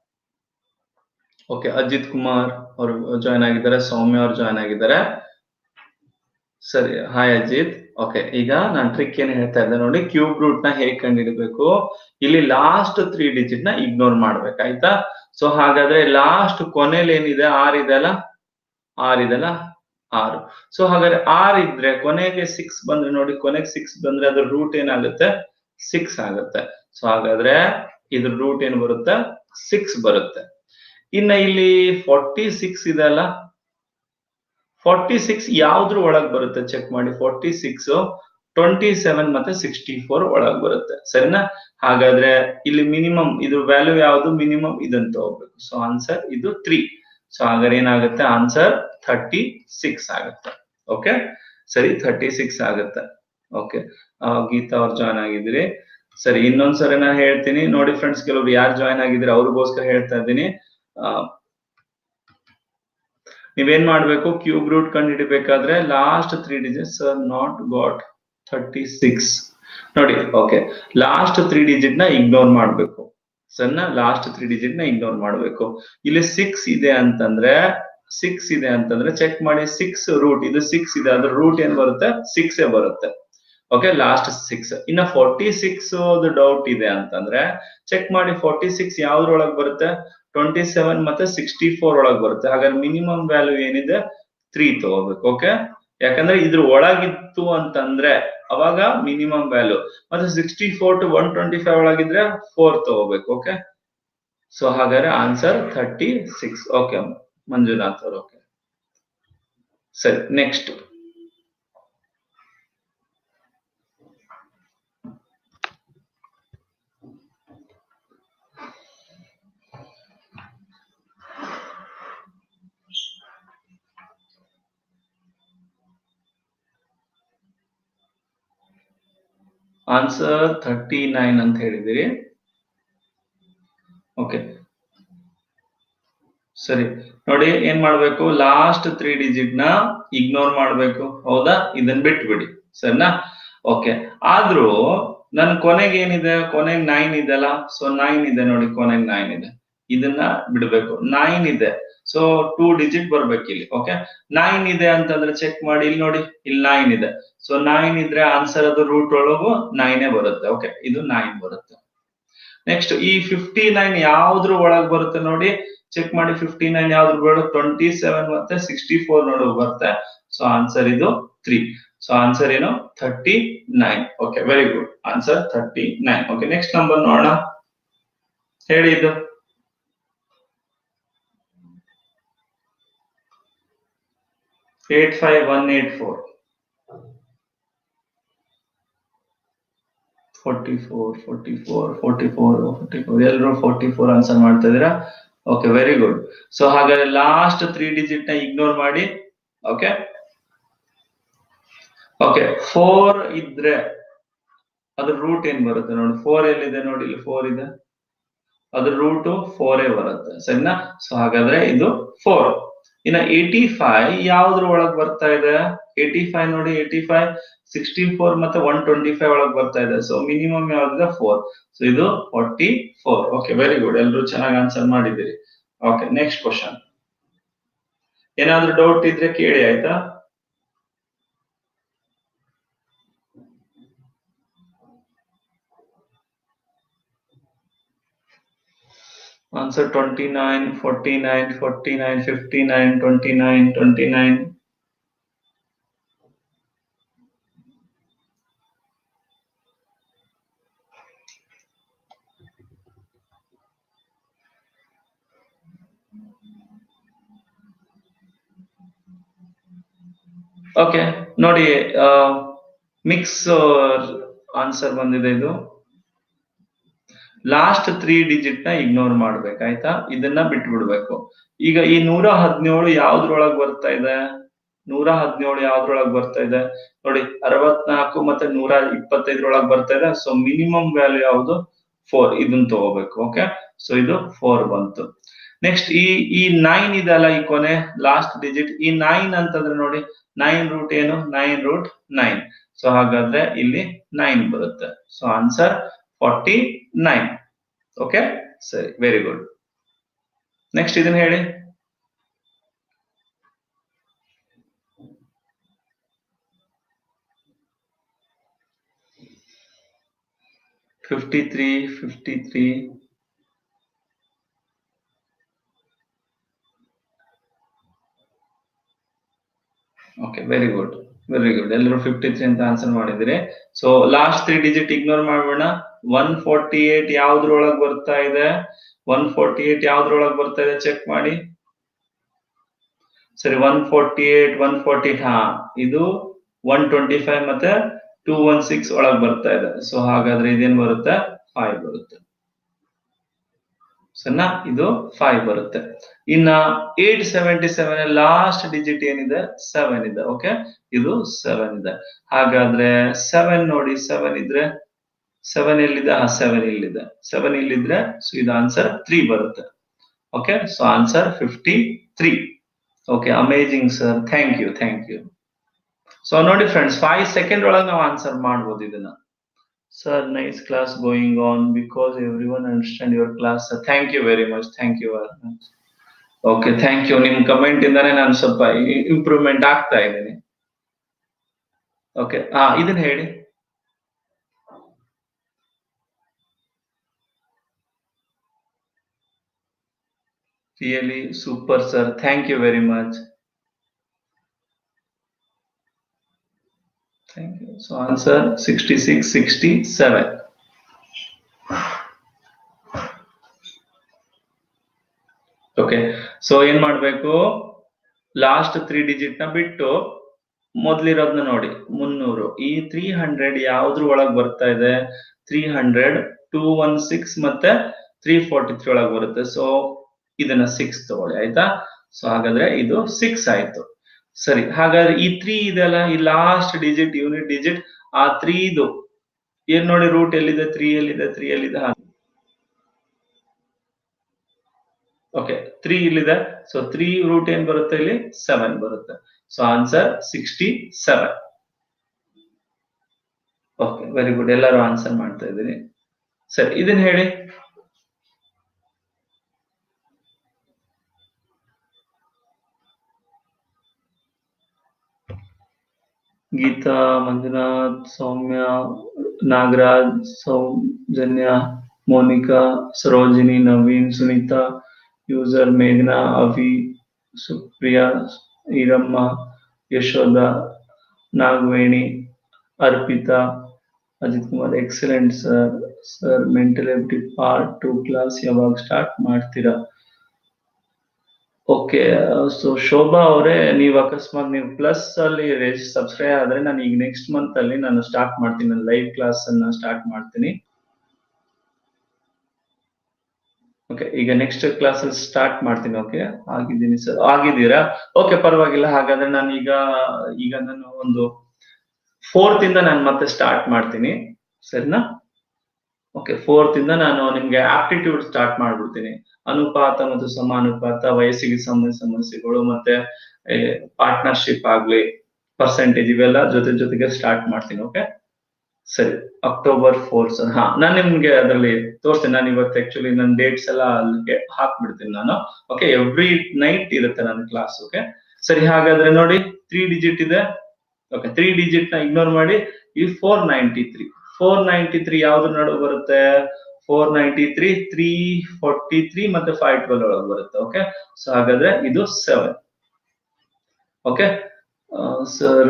ಓಕೆ ಅಜಿತ್ ಕುಮಾರ್ ಅವರು ಜಾಯ್ನ್ ಆಗಿದ್ದಾರೆ ಸೌಮ್ಯ ಅವ್ರು ಜಾಯ್ನ್ ಆಗಿದ್ದಾರೆ ಸರಿ ಹಾಯ್ ಅಜಿತ್ ಓಕೆ ಈಗ ನಾನು ಟ್ರಿಕ್ ಏನ್ ಹೇಳ್ತಾ ಇದ್ದೆ ನೋಡಿ ಕ್ಯೂಬ್ ರೂಟ್ ನ ಹೇಗ್ ಕಂಡುಹಿಡಬೇಕು ಇಲ್ಲಿ ಲಾಸ್ಟ್ ತ್ರೀ ಡಿಜಿಟ್ ನ ಇಗ್ನೋರ್ ಮಾಡ್ಬೇಕು ಆಯ್ತಾ ಸೊ ಹಾಗಾದ್ರೆ ಲಾಸ್ಟ್ ಕೊನೆಯಲ್ಲಿ ಏನಿದೆ ಆರ್ ಇದೆ ಅಲ್ಲ ಆರ್ ಇದೆಲ್ಲ ಆರು ಸೊ ಹಾಗಾದ್ರೆ ಆರ್ ಇದ್ರೆ ಕೊನೆಗೆ ಸಿಕ್ಸ್ ಬಂದ್ರೆ ನೋಡಿ ಕೊನೆಗೆ ಸಿಕ್ಸ್ ಬಂದ್ರೆ ಅದ್ರ ರೂಟ್ ಏನಾಗುತ್ತೆ ಸಿಕ್ಸ್ ಆಗುತ್ತೆ ಸೊ ಹಾಗಾದ್ರೆ ಇದ್ರ ರೂಟ್ ಏನ್ ಬರುತ್ತೆ ಸಿಕ್ಸ್ ಬರುತ್ತೆ ಇನ್ನ ಇಲ್ಲಿ ಫಾರ್ಟಿ ಸಿಕ್ಸ್ ಇದೆ ಅಲ್ಲ ಫಾರ್ಟಿ ಸಿಕ್ಸ್ ಯಾವ್ದ್ರ ಒಳಗ್ ಬರುತ್ತೆ ಚೆಕ್ ಮಾಡಿ ಫಾರ್ಟಿ ಸಿಕ್ಸ್ ಟ್ವೆಂಟಿ ಸೆವೆನ್ ಮತ್ತೆ ಸಿಕ್ಸ್ಟಿ ಫೋರ್ ಒಳಗ್ ಬರುತ್ತೆ ಸರಿನಾ ಹಾಗಾದ್ರೆ ಇಲ್ಲಿ ಮಿನಿಮಮ್ ಇದು ವ್ಯಾಲ್ಯೂ ಯಾವ್ದು ಮಿನಿಮಮ್ ಇದನ್ನ ತಗೋಬೇಕು ಸೊ ಆನ್ಸರ್ ಇದು ತ್ರೀ ಸೊ ಹಾಗಾದ್ರೆ ಏನಾಗುತ್ತೆ ಆನ್ಸರ್ ಥರ್ಟಿ ಸಿಕ್ಸ್ ಆಗುತ್ತೆ ಓಕೆ ಸರಿ ಥರ್ಟಿ ಸಿಕ್ಸ್ ಆಗುತ್ತೆ ಓಕೆ ಗೀತಾ ಅವ್ರು ಜಾಯ್ನ್ ಆಗಿದ್ದೀರಿ ಸರಿ ಇನ್ನೊಂದ್ಸರಿ ನಾನು ಹೇಳ್ತೀನಿ ನೋಡಿ ಫ್ರೆಂಡ್ಸ್ ಕೆಲವ್ರು ಯಾರು ಜಾಯ್ನ್ ಆಗಿದ್ರೆ ಅವ್ರಿಗೋಸ್ಕರ ಹೇಳ್ತಾ ಇದ್ದೀನಿ ನೀವೇನ್ ಮಾಡ್ಬೇಕು ಕ್ಯೂಬ್ ರೂಟ್ ಕಂಡು ಹಿಡಿಬೇಕಾದ್ರೆ last three digits not got thirty six ನೋಡಿ ಓಕೆ ಲಾಸ್ಟ್ ತ್ರೀ ಡಿಜಿಟ್ ನ ಇಗ್ನೋರ್ ಮಾಡ್ಬೇಕು ಸಣ್ಣ ಲಾಸ್ಟ್ ತ್ರೀ ಡಿಜಿಟ್ ನ ಇಗ್ನೋರ್ ಮಾಡ್ಬೇಕು ಇಲ್ಲಿ ಸಿಕ್ಸ್ ಇದೆ ಅಂತಂದ್ರೆ ಸಿಕ್ಸ್ ಇದೆ ಅಂತಂದ್ರೆ ಚೆಕ್ ಮಾಡಿ ಸಿಕ್ಸ್ ರೂಟ್ ಇದು ಸಿಕ್ಸ್ ಇದೆ ಅದ್ರ ರೂಟ್ ಏನ್ ಬರುತ್ತೆ ಸಿಕ್ಸ್ ಬರುತ್ತೆ ಓಕೆ ಲಾಸ್ಟ್ ಸಿಕ್ಸ್ ಇನ್ನ ಫಾರ್ಟಿ ಸಿಕ್ಸ್ ಡೌಟ್ ಇದೆ ಅಂತಂದ್ರೆ ಚೆಕ್ ಮಾಡಿ ಫಾರ್ಟಿ ಸಿಕ್ಸ್ ಯಾವ್ದ್ರೊಳಗ್ ಬರುತ್ತೆ ಟ್ವೆಂಟಿ ಸೆವೆನ್ ಮತ್ತೆ ಸಿಕ್ಸ್ಟಿ ಫೋರ್ ಒಳಗ್ ಬರುತ್ತೆ ಹಾಗಾದ್ರೆ ಮಿನಿಮಮ್ ವ್ಯಾಲ್ಯೂ ಏನಿದೆ ತ್ರೀ ತಗೋಬೇಕು ಓಕೆ ಯಾಕಂದ್ರೆ ಇದ್ರ ಒಳಗಿತ್ತು ಅಂತಂದ್ರೆ ಅವಾಗ ಮಿನಿಮಮ್ ವ್ಯಾಲ್ಯೂ ಮತ್ತೆ sixty four to one twenty five ಒಳಗಿದ್ರೆ ಫೋರ್ ತಗೋಬೇಕು ಓಕೆ ಸೊ ಹಾಗಾದ್ರೆ answer thirty six okay Manjunath ಅವ್ರು ಓಕೆ ಸರಿ ನೆಕ್ಸ್ಟ್ ಆನ್ಸರ್ ಥರ್ಟಿ ನೈನ್ ಅಂತ ಹೇಳಿದಿರಿ ಓಕೆ ಸರಿ ನೋಡಿ ಏನ್ ಮಾಡ್ಬೇಕು ಲಾಸ್ಟ್ ತ್ರೀ ಡಿಜಿಟ್ ನ ಇಗ್ನೋರ್ ಮಾಡ್ಬೇಕು ಹೌದಾ ಇದನ್ ಬಿಟ್ಬಿಡಿ ಸರಿನಾ ಓಕೆ ಆದ್ರೂ ನನ್ ಕೊನೆಗೆ ಏನಿದೆ ಕೊನೆಗೆ ನೈನ್ ಇದೆಲ್ಲ ಸೊ ನೈನ್ ಇದೆ ನೋಡಿ ಕೊನೆಗೆ ನೈನ್ ಇದೆ ಇದನ್ನ ಬಿಡಬೇಕು ನೈನ್ ಇದೆ ಸೊ ಟೂ ಡಿಜಿಟ್ ಬರ್ಬೇಕು ಇಲ್ಲಿ ಓಕೆ ನೈನ್ ಇದೆ ಅಂತಂದ್ರೆ ಚೆಕ್ ಮಾಡಿ ಇಲ್ಲಿ ನೋಡಿ ಇಲ್ಲಿ ನೈನ್ ಇದೆ ಸೊ ನೈನ್ ಇದ್ರೆ ಆನ್ಸರ್ ಅದು ರೂಟ್ ಒಳಗು ನೈನೇ ಬರುತ್ತೆ ಓಕೆ ಇದು ನೈನ್ ಬರುತ್ತೆ ನೆಕ್ಸ್ಟ್ ಈ ಫಿಫ್ಟಿ ನೈನ್ ಯಾವ್ದ್ರ ಒಳಗ್ ಬರುತ್ತೆ ನೋಡಿ ಚೆಕ್ ಮಾಡಿ ಫಿಫ್ಟಿ ನೈನ್ ಯಾವ್ದ್ರ ಬರುತ್ತೆ ಟ್ವೆಂಟಿ ಸೆವೆನ್ ಮತ್ತೆ ಸಿಕ್ಸ್ಟಿ ಫೋರ್ ನೋಡು ಬರುತ್ತೆ ಸೊ ಆನ್ಸರ್ ಇದು ತ್ರೀ ಸೊ ಆನ್ಸರ್ ಏನು thirty nine okay very good answer thirty nine okay next number ನೋಡೋಣ ಹೇಳಿ ಇದು eight five one eight four forty four forty four forty four forty four ಎಲ್ಲರೂ forty four answer ಮಾಡ್ತಾ ಇದೀರಾ okay very good so ಹಾಗಾದ್ರೆ last three digit ನ ignore ಮಾಡಿ okay okay four ಇದ್ರೆ ಅದ್ರ ರೂಟ್ ಏನ್ ಬರುತ್ತೆ ನೋಡಿ ಫೋರ್ ಎಲ್ಲಿದೆ ನೋಡಿ ಇಲ್ಲಿ ಫೋರ್ ಇದೆ ಅದ್ರ ರೂಟ್ ಫೋರ್ ಬರುತ್ತೆ ಸರಿನಾ ಸೊ ಹಾಗಾದ್ರೆ ಇದು ಫೋರ್ ಇನ್ನ ಏಟಿ ಫೈವ್ ಯಾವ್ದ್ರ ಒಳಗ್ ಬರ್ತಾ ಇದೆ ಏಟಿ ಫೈವ್ ನೋಡಿ ಏಟಿ ಫೈವ್ ಸಿಕ್ಸ್ಟಿ ಫೋರ್ ಮತ್ತೆ ಒನ್ ಟ್ವೆಂಟಿ ಫೈವ್ ಒಳಗ್ ಬರ್ತಾ ಇದೆ ಸೊ ಮಿನಿಮಮ್ ಯಾವ್ದಿದೆ ಫೋರ್ ಸೊ ಇದು forty four okay very good ಎಲ್ರು ಚೆನ್ನಾಗಿ ಆನ್ಸರ್ ಮಾಡಿದ್ದೀರಿ ಓಕೆ ನೆಕ್ಸ್ಟ್ ಕ್ವಶನ್ ಏನಾದ್ರೂ ಡೌಟ್ ಇದ್ರೆ ಕೇಳಿ ಆಯ್ತಾ Answer 29, 49, 49, 59, 29, 29. ಓಕೆ ನೋಡಿ ಮಿಕ್ಸ್ ಆನ್ಸರ್ ಬಂದಿದೆ ಇದು ಲಾಸ್ಟ್ ತ್ರೀ ಡಿಜಿಟ್ ನ ಇಗ್ನೋರ್ ಮಾಡ್ಬೇಕಾಯ್ತಾ ಇದನ್ನ ಬಿಟ್ಬಿಡ್ಬೇಕು ಈಗ ಈ ನೂರ ಹದಿನೇಳು ಯಾವ್ದ್ರೊಳಗ್ ಬರ್ತಾ ಇದೆ ನೂರ ಹದಿನೇಳು ಯಾವ್ದ್ರೊಳಗ್ ಬರ್ತಾ ಇದೆ ನೋಡಿ ಅರವತ್ನಾಲ್ಕು ಮತ್ತೆ ನೂರ ಇಪ್ಪತ್ತೈದ್ರೊಳಗ್ ಬರ್ತಾ ಇದೆ ಸೊ ಮಿನಿಮಮ್ ವ್ಯಾಲ್ಯೂ ಯಾವುದು ಫೋರ್ ಇದನ್ನ ತಗೋಬೇಕು ಓಕೆ ಸೊ ಇದು ಫೋರ್ ಬಂತು ನೆಕ್ಸ್ಟ್ ಈ ಈ ನೈನ್ ಇದೆಲ್ಲ ಈ ಕೊನೆ ಲಾಸ್ಟ್ ಡಿಜಿಟ್ ಈ ನೈನ್ ಅಂತಂದ್ರೆ ನೋಡಿ ನೈನ್ ರೂಟ್ ಏನು ನೈನ್ ರೂಟ್ ನೈನ್ ಸೊ ಹಾಗಾದ್ರೆ ಇಲ್ಲಿ ನೈನ್ ಬರುತ್ತೆ so answer forty nine okay ಸರಿ ವೆರಿ ಗುಡ್ ನೆಕ್ಸ್ಟ್ ಇದನ್ನ ಹೇಳಿ fifty three fifty three okay very good very good ಎಲ್ಲರೂ ಫಿಫ್ಟಿ ತ್ರೀ ಅಂತ ಆನ್ಸರ್ ಮಾಡಿದಿರಿ so last three digit ignore ಮಾಡೋಣ ಒನ್ ಫೋರ್ಟಿ ಏಟ್ ಯಾವ್ದ್ರೊಳಗ್ ಬರ್ತಾ ಇದೆ ಒನ್ ಫೋರ್ಟಿ ಏಟ್ ಯಾವ್ದ್ರೊಳಗ್ ಬರ್ತಾ ಇದೆ ಚೆಕ್ ಮಾಡಿ ಸರಿ one forty eight one forty ಹಾ ಇದು ಒನ್ ಟ್ವೆಂಟಿ ಫೈವ್ ಮತ್ತೆ ಟೂ ಒನ್ ಸಿಕ್ಸ್ ಒಳಗ್ ಬರ್ತಾ ಇದೆ ಸೊ ಹಾಗಾದ್ರೆ ಇದೇನ್ ಬರುತ್ತೆ ಫೈವ್ ಬರುತ್ತೆ ಸಣ್ಣ ಇದು ಫೈವ್ ಬರುತ್ತೆ ಇನ್ನ eight seventy seven last digit ಏನಿದೆ ಸೆವೆನ್ ಇದೆ ಓಕೆ ಇದು ಸೆವೆನ್ ಇದೆ ಹಾಗಾದ್ರೆ ಸೆವೆನ್ ನೋಡಿ ಸೆವೆನ್ ಇದ್ರೆ ಸೆವೆನ್ ಎಲ್ಲಿದೆ ಆ ಸೆವೆನ್ ಇಲ್ಲಿದೆ ಸೆವೆನ್ ಇಲ್ಲಿದ್ರೆ ಸೊ ಇದು ಆನ್ಸರ್ ತ್ರೀ ಬರುತ್ತೆ okay so answer fifty three okay amazing sir thank you thank you so ನೋಡಿ ಫ್ರೆಂಡ್ಸ್ ಫೈವ್ ಸೆಕೆಂಡ್ ಒಳಗೆ ನಾವು ಆನ್ಸರ್ ಮಾಡ್ಬೋದು ಇದನ್ನ sir nice class going on because everyone understand your class thank you very much thank you very much okay thank you ನಿಮ್ comment ಇಂದಾನೆ ನಾನು ಸ್ವಲ್ಪ improvement ಆಗ್ತಾ ಇದ್ದೀನಿ ಓಕೆ ಹಾ ಇದನ್ನ ಹೇಳಿ Really super, sir. Thank you very much. Thank you. So answer 66, 67. Okay so ಏನ್ ಮಾಡ್ಬೇಕು ಲಾಸ್ಟ್ ತ್ರೀ ಡಿಜಿಟ್ ನ ಬಿಟ್ಟು ಮೊದ್ಲಿರೋದ್ನ ನೋಡಿ ಮುನ್ನೂರು ಈ ತ್ರೀ ಹಂಡ್ರೆಡ್ ಯಾವ್ದ್ರ ಒಳಗ್ ಬರ್ತಾ ಇದೆ three hundred two one six ಮತ್ತೆ ತ್ರೀ ಫೋರ್ಟಿ ತ್ರೀ ಒಳಗ್ ಬರುತ್ತೆ ಸೊ ಇದನ್ನ ಸಿಕ್ಸ್ ತಗೊಳ್ಳಿ ಆಯ್ತಾ ಸೊ ಹಾಗಾದ್ರೆ ಇದು ಸಿಕ್ಸ್ ಆಯ್ತು ಸರಿ ಹಾಗಾದ್ರೆ ಈ ತ್ರೀ ಇದೆಲ್ಲ ಈ ಲಾಸ್ಟ್ ಡಿಜಿಟ್ ಯೂನಿಟ್ ಡಿಜಿಟ್ ಆ ತ್ರೀ ಇದು ಏನ್ ನೋಡಿ ರೂಟ್ ಎಲ್ಲಿದೆ ತ್ರೀ ಎಲ್ಲಿದೆ ತ್ರೀ ಎಲ್ಲಿದೆ ಓಕೆ ತ್ರೀ ಇಲ್ಲಿದೆ ಸೊ ತ್ರೀ ರೂಟ್ ಏನ್ ಬರುತ್ತೆ ಇಲ್ಲಿ ಸೆವೆನ್ ಬರುತ್ತೆ so answer sixty seven okay very good ಎಲ್ಲರೂ ಆನ್ಸರ್ ಮಾಡ್ತಾ ಇದ್ದೀನಿ ಸರಿ ಇದನ್ನ ಹೇಳಿ ಗೀತಾ ಮಂಜುನಾಥ್ ಸೌಮ್ಯ ನಾಗರಾಜ್ ಸೌಜನ್ಯ ಮೋನಿಕಾ ಸರೋಜಿನಿ ನವೀನ್ ಸುನೀತಾ ಯೂಸರ್ ಮೇಘನಾ Avi Supriya Eramma Yashoda Nagaveni Arpitha Ajit Kumar excellent sir sir mental ability part to class ಯಾವಾಗ ಸ್ಟಾರ್ಟ್ ಮಾಡ್ತೀರಾ ಓಕೆ ಸೊ ಶೋಭಾ ಅವರೇ ನೀವು ಅಕಸ್ಮಾತ್ ನೀವು ಪ್ಲಸ್ ಅಲ್ಲಿ ಸಬ್ಸ್ಕ್ರೈಬ್ ಆದ್ರೆ ನಾನು ಈಗ ನೆಕ್ಸ್ಟ್ ಮಂತ್ ಅಲ್ಲಿ ನಾನು ಸ್ಟಾರ್ಟ್ ಮಾಡ್ತೀನಿ ನನ್ನ ಲೈವ್ ಕ್ಲಾಸ್ ಅನ್ನ ಸ್ಟಾರ್ಟ್ ಮಾಡ್ತೀನಿ ಓಕೆ ಈಗ ನೆಕ್ಸ್ಟ್ ಕ್ಲಾಸ್ ಅಲ್ಲಿ ಸ್ಟಾರ್ಟ್ ಮಾಡ್ತೀನಿ ಓಕೆ ಆಗಿದ್ದೀನಿ ಸರ್ ಆಗಿದ್ದೀರಾ ಓಕೆ ಪರವಾಗಿಲ್ಲ ಹಾಗಾದ್ರೆ ನಾನು ಈಗ ಈಗ ನಾನು ಒಂದು ಫೋರ್ತ್ ಇಂದ ನಾನು ಮತ್ತೆ ಸ್ಟಾರ್ಟ್ ಮಾಡ್ತೀನಿ ಸರಿನಾ ಓಕೆ ಫೋರ್ತ್ ಇಂದ ನಾನು ನಿಮ್ಗೆ ಆಪ್ಟಿಟ್ಯೂಡ್ ಸ್ಟಾರ್ಟ್ ಮಾಡ್ಬಿಡ್ತೀನಿ ಅನುಪಾತ ಮತ್ತು ಸಮಾನುಪಾತ ವಯಸ್ಸಿಗೆ ಸಂಬಂಧ ಸಮಸ್ಯೆಗಳು ಮತ್ತೆ ಪಾರ್ಟ್ನರ್ಶಿಪ್ ಆಗ್ಲಿ ಪರ್ಸೆಂಟೇಜ್ ಇವೆಲ್ಲ ಜೊತೆ ಜೊತೆಗೆ ಸ್ಟಾರ್ಟ್ ಮಾಡ್ತೀನಿ ಓಕೆ ಸರಿ ಅಕ್ಟೋಬರ್ ಫೋರ್ ಸರ್ ಹಾ ನಾನು ನಿಮ್ಗೆ ಅದರಲ್ಲಿ ತೋರಿಸ್ತೀನಿ ನಾನು ಇವತ್ತು ಆಕ್ಚುಲಿ ನನ್ನ ಡೇಟ್ಸ್ ಎಲ್ಲ ಅಲ್ಲಿಗೆ ಹಾಕ್ಬಿಡ್ತೀನಿ ನಾನು ಓಕೆ ಎವ್ರಿ ನೈಟ್ ಇರುತ್ತೆ ನನ್ನ ಕ್ಲಾಸ್ ಓಕೆ ಸರಿ ಹಾಗಾದ್ರೆ ನೋಡಿ ತ್ರೀ ಡಿಜಿಟ್ ಇದೆ ಓಕೆ ತ್ರೀ ಡಿಜಿಟ್ ನ ಇಗ್ನೋರ್ ಮಾಡಿ ಈ four ninety three four ninety three ಯಾವ್ದ್ರ ನಡುವೆ ಬರುತ್ತೆ four ninety three three forty three ಮತ್ತೆ ಫೈವ್ ಟ್ವೆಲ್ ಒಳಗೆ ಬರುತ್ತೆ ಓಕೆ ಸೊ ಹಾಗಾದ್ರೆ ಇದು seven okay sir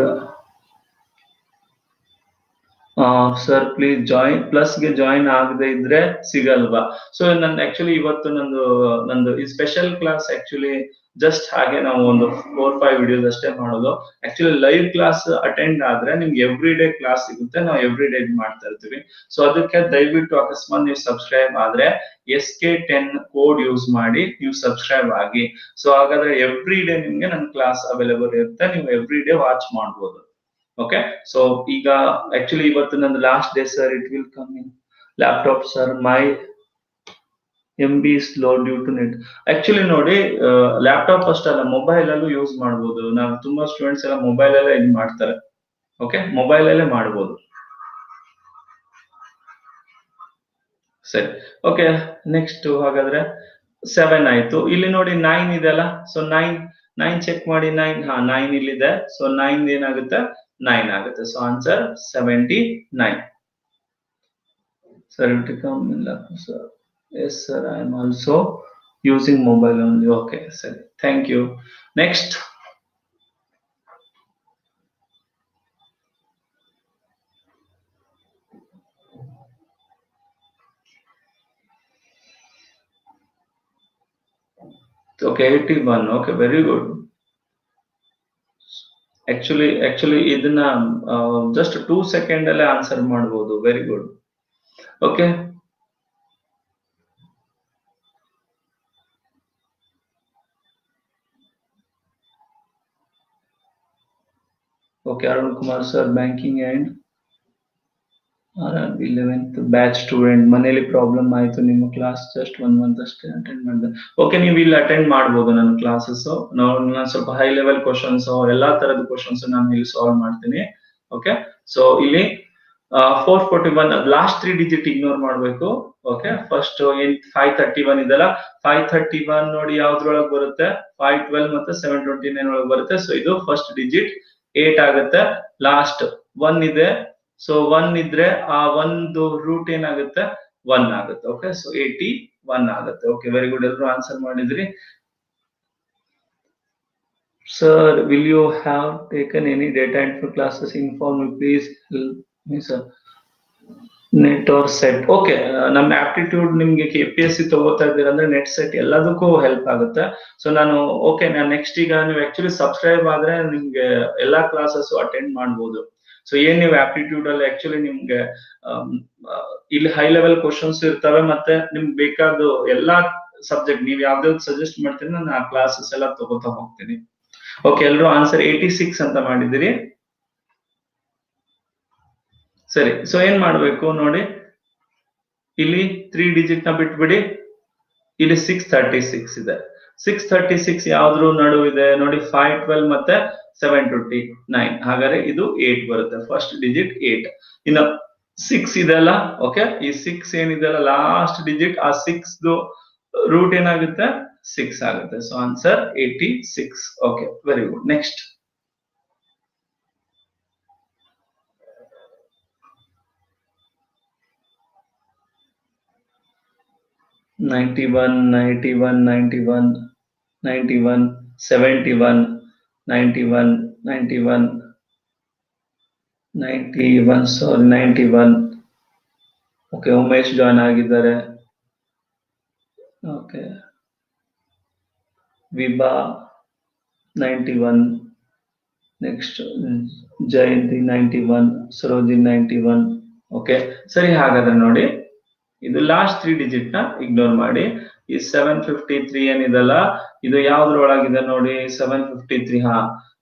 sir please join plus ಗೆ ಜಾಯಿನ್ ಆಗದೆ ಇದ್ರೆ ಸಿಗಲ್ವಾ ಸೊ ನನ್ನ ಆಕ್ಚುಲಿ ಇವತ್ತು ನಂದು ನಂದು ಈ ಸ್ಪೆಷಲ್ ಕ್ಲಾಸ್ ಆಕ್ಚುಲಿ ಜಸ್ಟ್ ಹಾಗೆ ನಾವು ಒಂದು ಫೋರ್ ಫೈವ್ ವಿಡಿಯೋಸ್ ಅಷ್ಟೇ ಮಾಡೋದು ಆಕ್ಚುಲಿ ಲೈವ್ ಕ್ಲಾಸ್ ಅಟೆಂಡ್ ಆದ್ರೆ ನಿಮ್ಗೆ ಎವ್ರಿ ಡೇ ಕ್ಲಾಸ್ ಸಿಗುತ್ತೆ ನಾವು ಎವ್ರಿ ಡೇ ಮಾಡ್ತಾ ಇರ್ತೀವಿ ಸೊ ಅದಕ್ಕೆ ದಯವಿಟ್ಟು ಅಕಸ್ಮಾತ್ ನೀವು ಸಬ್ಸ್ಕ್ರೈಬ್ ಆದ್ರೆ S K ten code use ಮಾಡಿ ನೀವು ಸಬ್ಸ್ಕ್ರೈಬ್ ಆಗಿ ಸೊ ಹಾಗಾದ್ರೆ ಎವ್ರಿ ಡೇ ನಿಮ್ಗೆ ನನ್ನ ಕ್ಲಾಸ್ ಅವೈಲೇಬಲ್ ಇರುತ್ತೆ ನೀವು ಎವ್ರಿ ಡೇ ವಾಚ್ ಮಾಡ್ಬೋದು ಓಕೆ ಸೊ ಈಗ ಆಕ್ಚುಲಿ ಇವತ್ತು ನಂದು last day sir it will come in laptop sir my M B slow due to net actually ನೋಡಿ ಲ್ಯಾಪ್ಟಾಪ್ ಅಷ್ಟಲ್ಲ ಮೊಬೈಲ್ ಅಲ್ಲೂ ಯೂಸ್ ಮಾಡ್ಬೋದು ನಾವು ತುಂಬಾ ಸ್ಟೂಡೆಂಟ್ಸ್ ಎಲ್ಲ ಮೊಬೈಲ್ ಅಲ್ಲೇ ಇದು ಮಾಡ್ತಾರೆ ಓಕೆ ಮೊಬೈಲ್ ಅಲ್ಲೇ ಮಾಡ್ಬೋದು ಸರಿ ಓಕೆ ನೆಕ್ಸ್ಟ್ ಹಾಗಾದ್ರೆ ಸೆವೆನ್ ಆಯ್ತು ಇಲ್ಲಿ ನೋಡಿ ನೈನ್ ಇದೆಲ್ಲ ಸೊ ನೈನ್ ನೈನ್ ಚೆಕ್ ಮಾಡಿ ನೈನ್ ಹಾ ನೈನ್ ಇಲ್ಲಿದೆ ಸೊ ನೈನ್ ಏನಾಗುತ್ತೆ ನೈನ್ ಆಗುತ್ತೆ so answer seventy nine sir it come ಇಲ್ಲ sir yes sir I am also using mobile only okay ಸರಿ thank you next okay eighty one okay very good actually actually ಇದನ್ನ just two second ಅಲ್ಲೇ answer ಮಾಡಬಹುದು very good okay okay Arun Kumar sir banking and eleventh batch student ಮನೇಲಿ problem ಆಯ್ತು ನಿಮ್ಮ class just one month ಅಷ್ಟೇ attend ಮಾಡಿದೆ okay ನೀವು ಇಲ್ಲಿ ಅಟೆಂಡ್ ಮಾಡ್ಬೋದು ನನ್ನ ಕ್ಲಾಸಸ್ ನಾವು ನಾನು ಸ್ವಲ್ಪ ಹೈ ಲೆವೆಲ್ ಕ್ವಶನ್ಸ್ ಎಲ್ಲಾ ತರದ ಕ್ವಶನ್ಸ್ ನಾನು ಇಲ್ಲಿ ಸಾಲ್ವ್ ಮಾಡ್ತೀನಿ ಓಕೆ ಸೊ ಇಲ್ಲಿ four forty one last three digit ignore ಮಾಡಬೇಕು ಓಕೆ ಫಸ್ಟ್ ಏನ್ ಫೈವ್ ತರ್ಟಿ ಒನ್ ಇದೆಲ್ಲ ಫೈವ್ ಥರ್ಟಿ ಒನ್ ನೋಡಿ ಯಾವ್ದ್ರೊಳಗೆ ಬರುತ್ತೆ ಫೈವ್ ಟ್ವೆಲ್ ಮತ್ತೆ ಸೆವೆನ್ ಟ್ವೆಂಟಿ ನೈನ್ ಒಳಗೆ ಬರುತ್ತೆ ಸೊ ಇದು ಫಸ್ಟ್ ಡಿಜಿಟ್ ಏಟ್ ಆಗುತ್ತೆ ಲಾಸ್ಟ್ ಒನ್ ಇದೆ ಸೊ ಒನ್ ಇದ್ರೆ ಆ ಒಂದು ರೂಟ್ ಏನಾಗುತ್ತೆ ಒನ್ ಆಗುತ್ತೆ ಓಕೆ ಸೊ ಏಟಿ ಒನ್ ಆಗುತ್ತೆ ಓಕೆ ವೆರಿ ಗುಡ್ ಎಲ್ಲರೂ ಆನ್ಸರ್ ಮಾಡಿದ್ರಿ sir will you have taken any data entry classes inform please me sir net or set okay ನಮ್ಮ ಆಪ್ಟಿಟ್ಯೂಡ್ ನಿಮ್ಗೆ ಕೆ ಪಿ ಎಸ್ ಸಿ ತಗೋತಾ ಇದ್ದೀರಾ ಅಂದ್ರೆ net set ಎಲ್ಲದಕ್ಕೂ help ಆಗುತ್ತೆ ಸೊ ನಾನು ಓಕೆ ನಾನು ನೆಕ್ಸ್ಟ್ ಈಗ ನೀವು ಆಕ್ಚುಲಿ ಸಬ್ಸ್ಕ್ರೈಬ್ ಆದ್ರೆ ನಿಮ್ಗೆ ಎಲ್ಲಾ ಕ್ಲಾಸಸ್ ಅಟೆಂಡ್ ಮಾಡ್ಬೋದು ಸೊ ಏನ್ ನೀವು ಆಪ್ಟಿಟ್ಯೂಡ್ ಅಲ್ಲಿ ಆಕ್ಚುಲಿ ನಿಮ್ಗೆ ಇಲ್ಲಿ ಹೈ ಲೆವೆಲ್ ಕ್ವಶನ್ಸ್ ಇರ್ತವೆ ಮತ್ತೆ ನಿಮ್ಗೆ ಬೇಕಾದ ಎಲ್ಲಾ ಸಬ್ಜೆಕ್ಟ್ ನೀವು ಯಾವ್ದಾವ್ದು ಸಜೆಸ್ಟ್ ಮಾಡ್ತೀನಿ ನಾನು ಆ ಕ್ಲಾಸಸ್ ಎಲ್ಲ ತಗೋತಾ ಹೋಗ್ತೀನಿ ಓಕೆ ಎಲ್ರು ಆನ್ಸರ್ ಏಯ್ಟಿ ಸಿಕ್ಸ್ ಅಂತ ಮಾಡಿದಿರಿ ಸರಿ ಸೊ ಏನ್ ಮಾಡ್ಬೇಕು ನೋಡಿ ಇಲ್ಲಿ ತ್ರೀ ಡಿಜಿಟ್ ನ ಬಿಟ್ಬಿಡಿ ಇಲ್ಲಿ ಸಿಕ್ಸ್ ತರ್ಟಿ ಸಿಕ್ಸ್ ಇದೆ ಸಿಕ್ಸ್ ತರ್ಟಿ ಸಿಕ್ಸ್ ಯಾವ್ದ್ರ ನಡುವಿದೆ ನೋಡಿ ಫೈವ್ ಟ್ವೆಲ್ ಮತ್ತೆ ಸೆವೆನ್ ಟ್ವೆಂಟಿ ನೈನ್ ಹಾಗಾದ್ರೆ ಇದು ಏಟ್ ಬರುತ್ತೆ ಫಸ್ಟ್ ಡಿಜಿಟ್ ಏಟ್ ಇನ್ನು ಸಿಕ್ಸ್ ಇದೆಲ್ಲ ಓಕೆ ಈ ಸಿಕ್ಸ್ ಏನಿದೆಲ್ಲ ಲಾಸ್ಟ್ ಡಿಜಿಟ್ ಆ ಸಿಕ್ಸ್ ರೂಟ್ ಏನಾಗುತ್ತೆ ಸಿಕ್ಸ್ ಆಗುತ್ತೆ so answer eighty six okay very good next ninety one ninety one ninety one ninety one seventy one ninety one ninety one ninety one sorry ninety one okay Umesh join ಆಗಿದ್ದಾರೆ okay Vibha ninety one next Jayanthi ninety one Sarojin ninety one okay ಸರಿ ಹಾಗಾದ್ರೆ ನೋಡಿ ಇದು last three digit ನ ignore ಮಾಡಿ ಈ seven fifty three ಏನಿದಲ್ಲ ಇದು ಯಾವ್ದ್ರೊಳಗಿದೆ ನೋಡಿ ಸೆವೆನ್ ಫಿಫ್ಟಿ ತ್ರೀ ಹಾ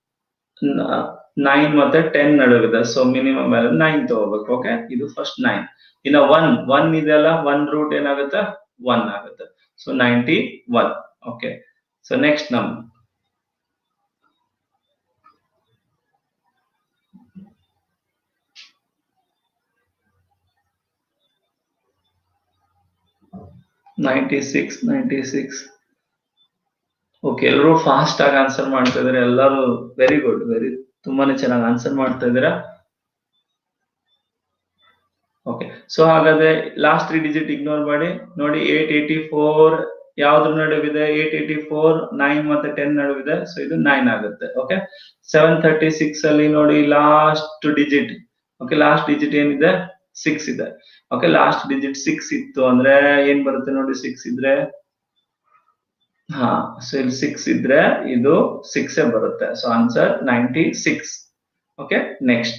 ನೈನ್ ಮತ್ತೆ ಟೆನ್ ನಡುವಿದೆ ಸೊ ಮಿನಿಮಮ್ ಮೇಲೆ ನೈನ್ ತಗೋಬೇಕು ಓಕೆ ಇದು ಫಸ್ಟ್ ನೈನ್ ಇನ್ನ ಒನ್ ಒನ್ ಇದೆಯಲ್ಲ ಒನ್ ರೂಟ್ ಏನಾಗುತ್ತೆ ಒನ್ ಆಗುತ್ತೆ so ninety one okay so next ನಮ್ ninety six ninety six okay ಎಲ್ಲರೂ ಫಾಸ್ಟ್ ಆಗಿ ಆನ್ಸರ್ ಮಾಡ್ತಾ ಇದಾರೆ ಎಲ್ಲರೂ ವೆರಿ ಗುಡ್ ವೆರಿ ತುಂಬಾನೇ ಚೆನ್ನಾಗಿ ಆನ್ಸರ್ ಮಾಡ್ತಾ ಇದ್ದೀರಾ ಓಕೆ ಸೊ ಹಾಗಾದ್ರೆ ಲಾಸ್ಟ್ ತ್ರೀ ಡಿಜಿಟ್ ಇಗ್ನೋರ್ ಮಾಡಿ ನೋಡಿ ಏಟ್ ಏಯ್ಟಿ ಫೋರ್ ಯಾವ್ದ್ರ ನಡುವಿದೆ ಏಟ್ ಏಯ್ಟಿ ಫೋರ್ ನೈನ್ ಮತ್ತೆ ಟೆನ್ ನಡುವಿದೆ ಸೊ ಇದು ನೈನ್ ಆಗುತ್ತೆ ಓಕೆ ಸೆವೆನ್ ಥರ್ಟಿ ಸಿಕ್ಸ್ ಅಲ್ಲಿ ನೋಡಿ last digit okay last digit ಏನಿದೆ ಸಿಕ್ಸ್ ಇದೆ ಓಕೆ ಲಾಸ್ಟ್ ಡಿಜಿಟ್ ಸಿಕ್ಸ್ ಇತ್ತು ಅಂದ್ರೆ ಏನ್ ಬರುತ್ತೆ ನೋಡಿ ಸಿಕ್ಸ್ ಇದ್ರೆ ಹಾ ಸೊ ಇಲ್ಲಿ ಸಿಕ್ಸ್ ಇದ್ರೆ ಇದು ಸಿಕ್ಸ್ ಬರುತ್ತೆ so answer ninety six okay next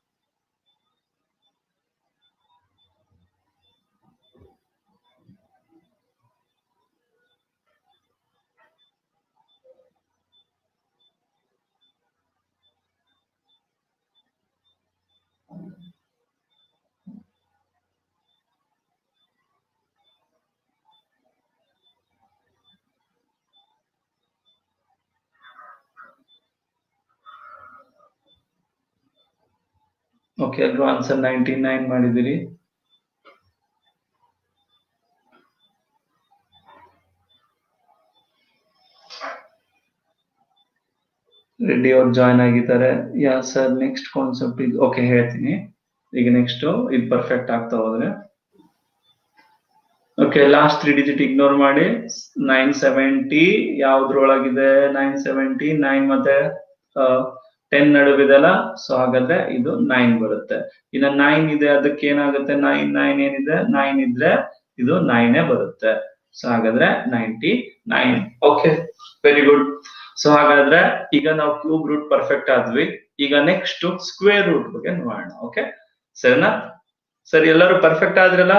okay ಎಲ್ರು ಆನ್ಸರ್ ನೈಂಟಿ ನೈನ್ ಮಾಡಿದಿರಿ ರೆಡ್ಡಿ ಅವ್ರು ಜಾಯ್ನ್ ಆಗಿದ್ದಾರೆ ಯಾ ಸರ್ ನೆಕ್ಸ್ಟ್ ಕಾನ್ಸೆಪ್ಟ್ ಇದು ಓಕೆ ಹೇಳ್ತೀನಿ ಈಗ ನೆಕ್ಸ್ಟ್ ಇದು ಪರ್ಫೆಕ್ಟ್ ಆಗ್ತಾ ಹೋದ್ರೆ okay last three digit ignore ಮಾಡಿ ನೈನ್ ಸೆವೆಂಟಿ ಯಾವ್ದ್ರೊಳಗಿದೆ ನೈನ್ ಸೆವೆಂಟಿ ನೈನ್ ಮತ್ತೆ ಟೆನ್ ನಡುವಿದೆಲ್ಲ ಸೊ ಹಾಗಾದ್ರೆ ಇದು ನೈನ್ ಬರುತ್ತೆ ಇನ್ನ ನೈನ್ ಇದೆ ಅದಕ್ಕೆ ಏನಾಗುತ್ತೆ ನೈನ್ ನೈನ್ ಏನಿದೆ ನೈನ್ ಇದ್ರೆ ಇದು ನೈನೇ ಬರುತ್ತೆ ಸೊ ಹಾಗಾದ್ರೆ ninety nine okay very good so ಹಾಗಾದ್ರೆ ಈಗ ನಾವು ಕ್ಯೂಬ್ ರೂಟ್ ಪರ್ಫೆಕ್ಟ್ ಆದ್ವಿ ಈಗ ನೆಕ್ಸ್ಟ್ ಸ್ಕ್ವೇರ್ ರೂಟ್ ಬಗ್ಗೆ ನೋಡೋಣ ಓಕೆ ಸರಿನಾ ಸರಿ ಎಲ್ಲರೂ ಪರ್ಫೆಕ್ಟ್ ಆದ್ರಲ್ಲ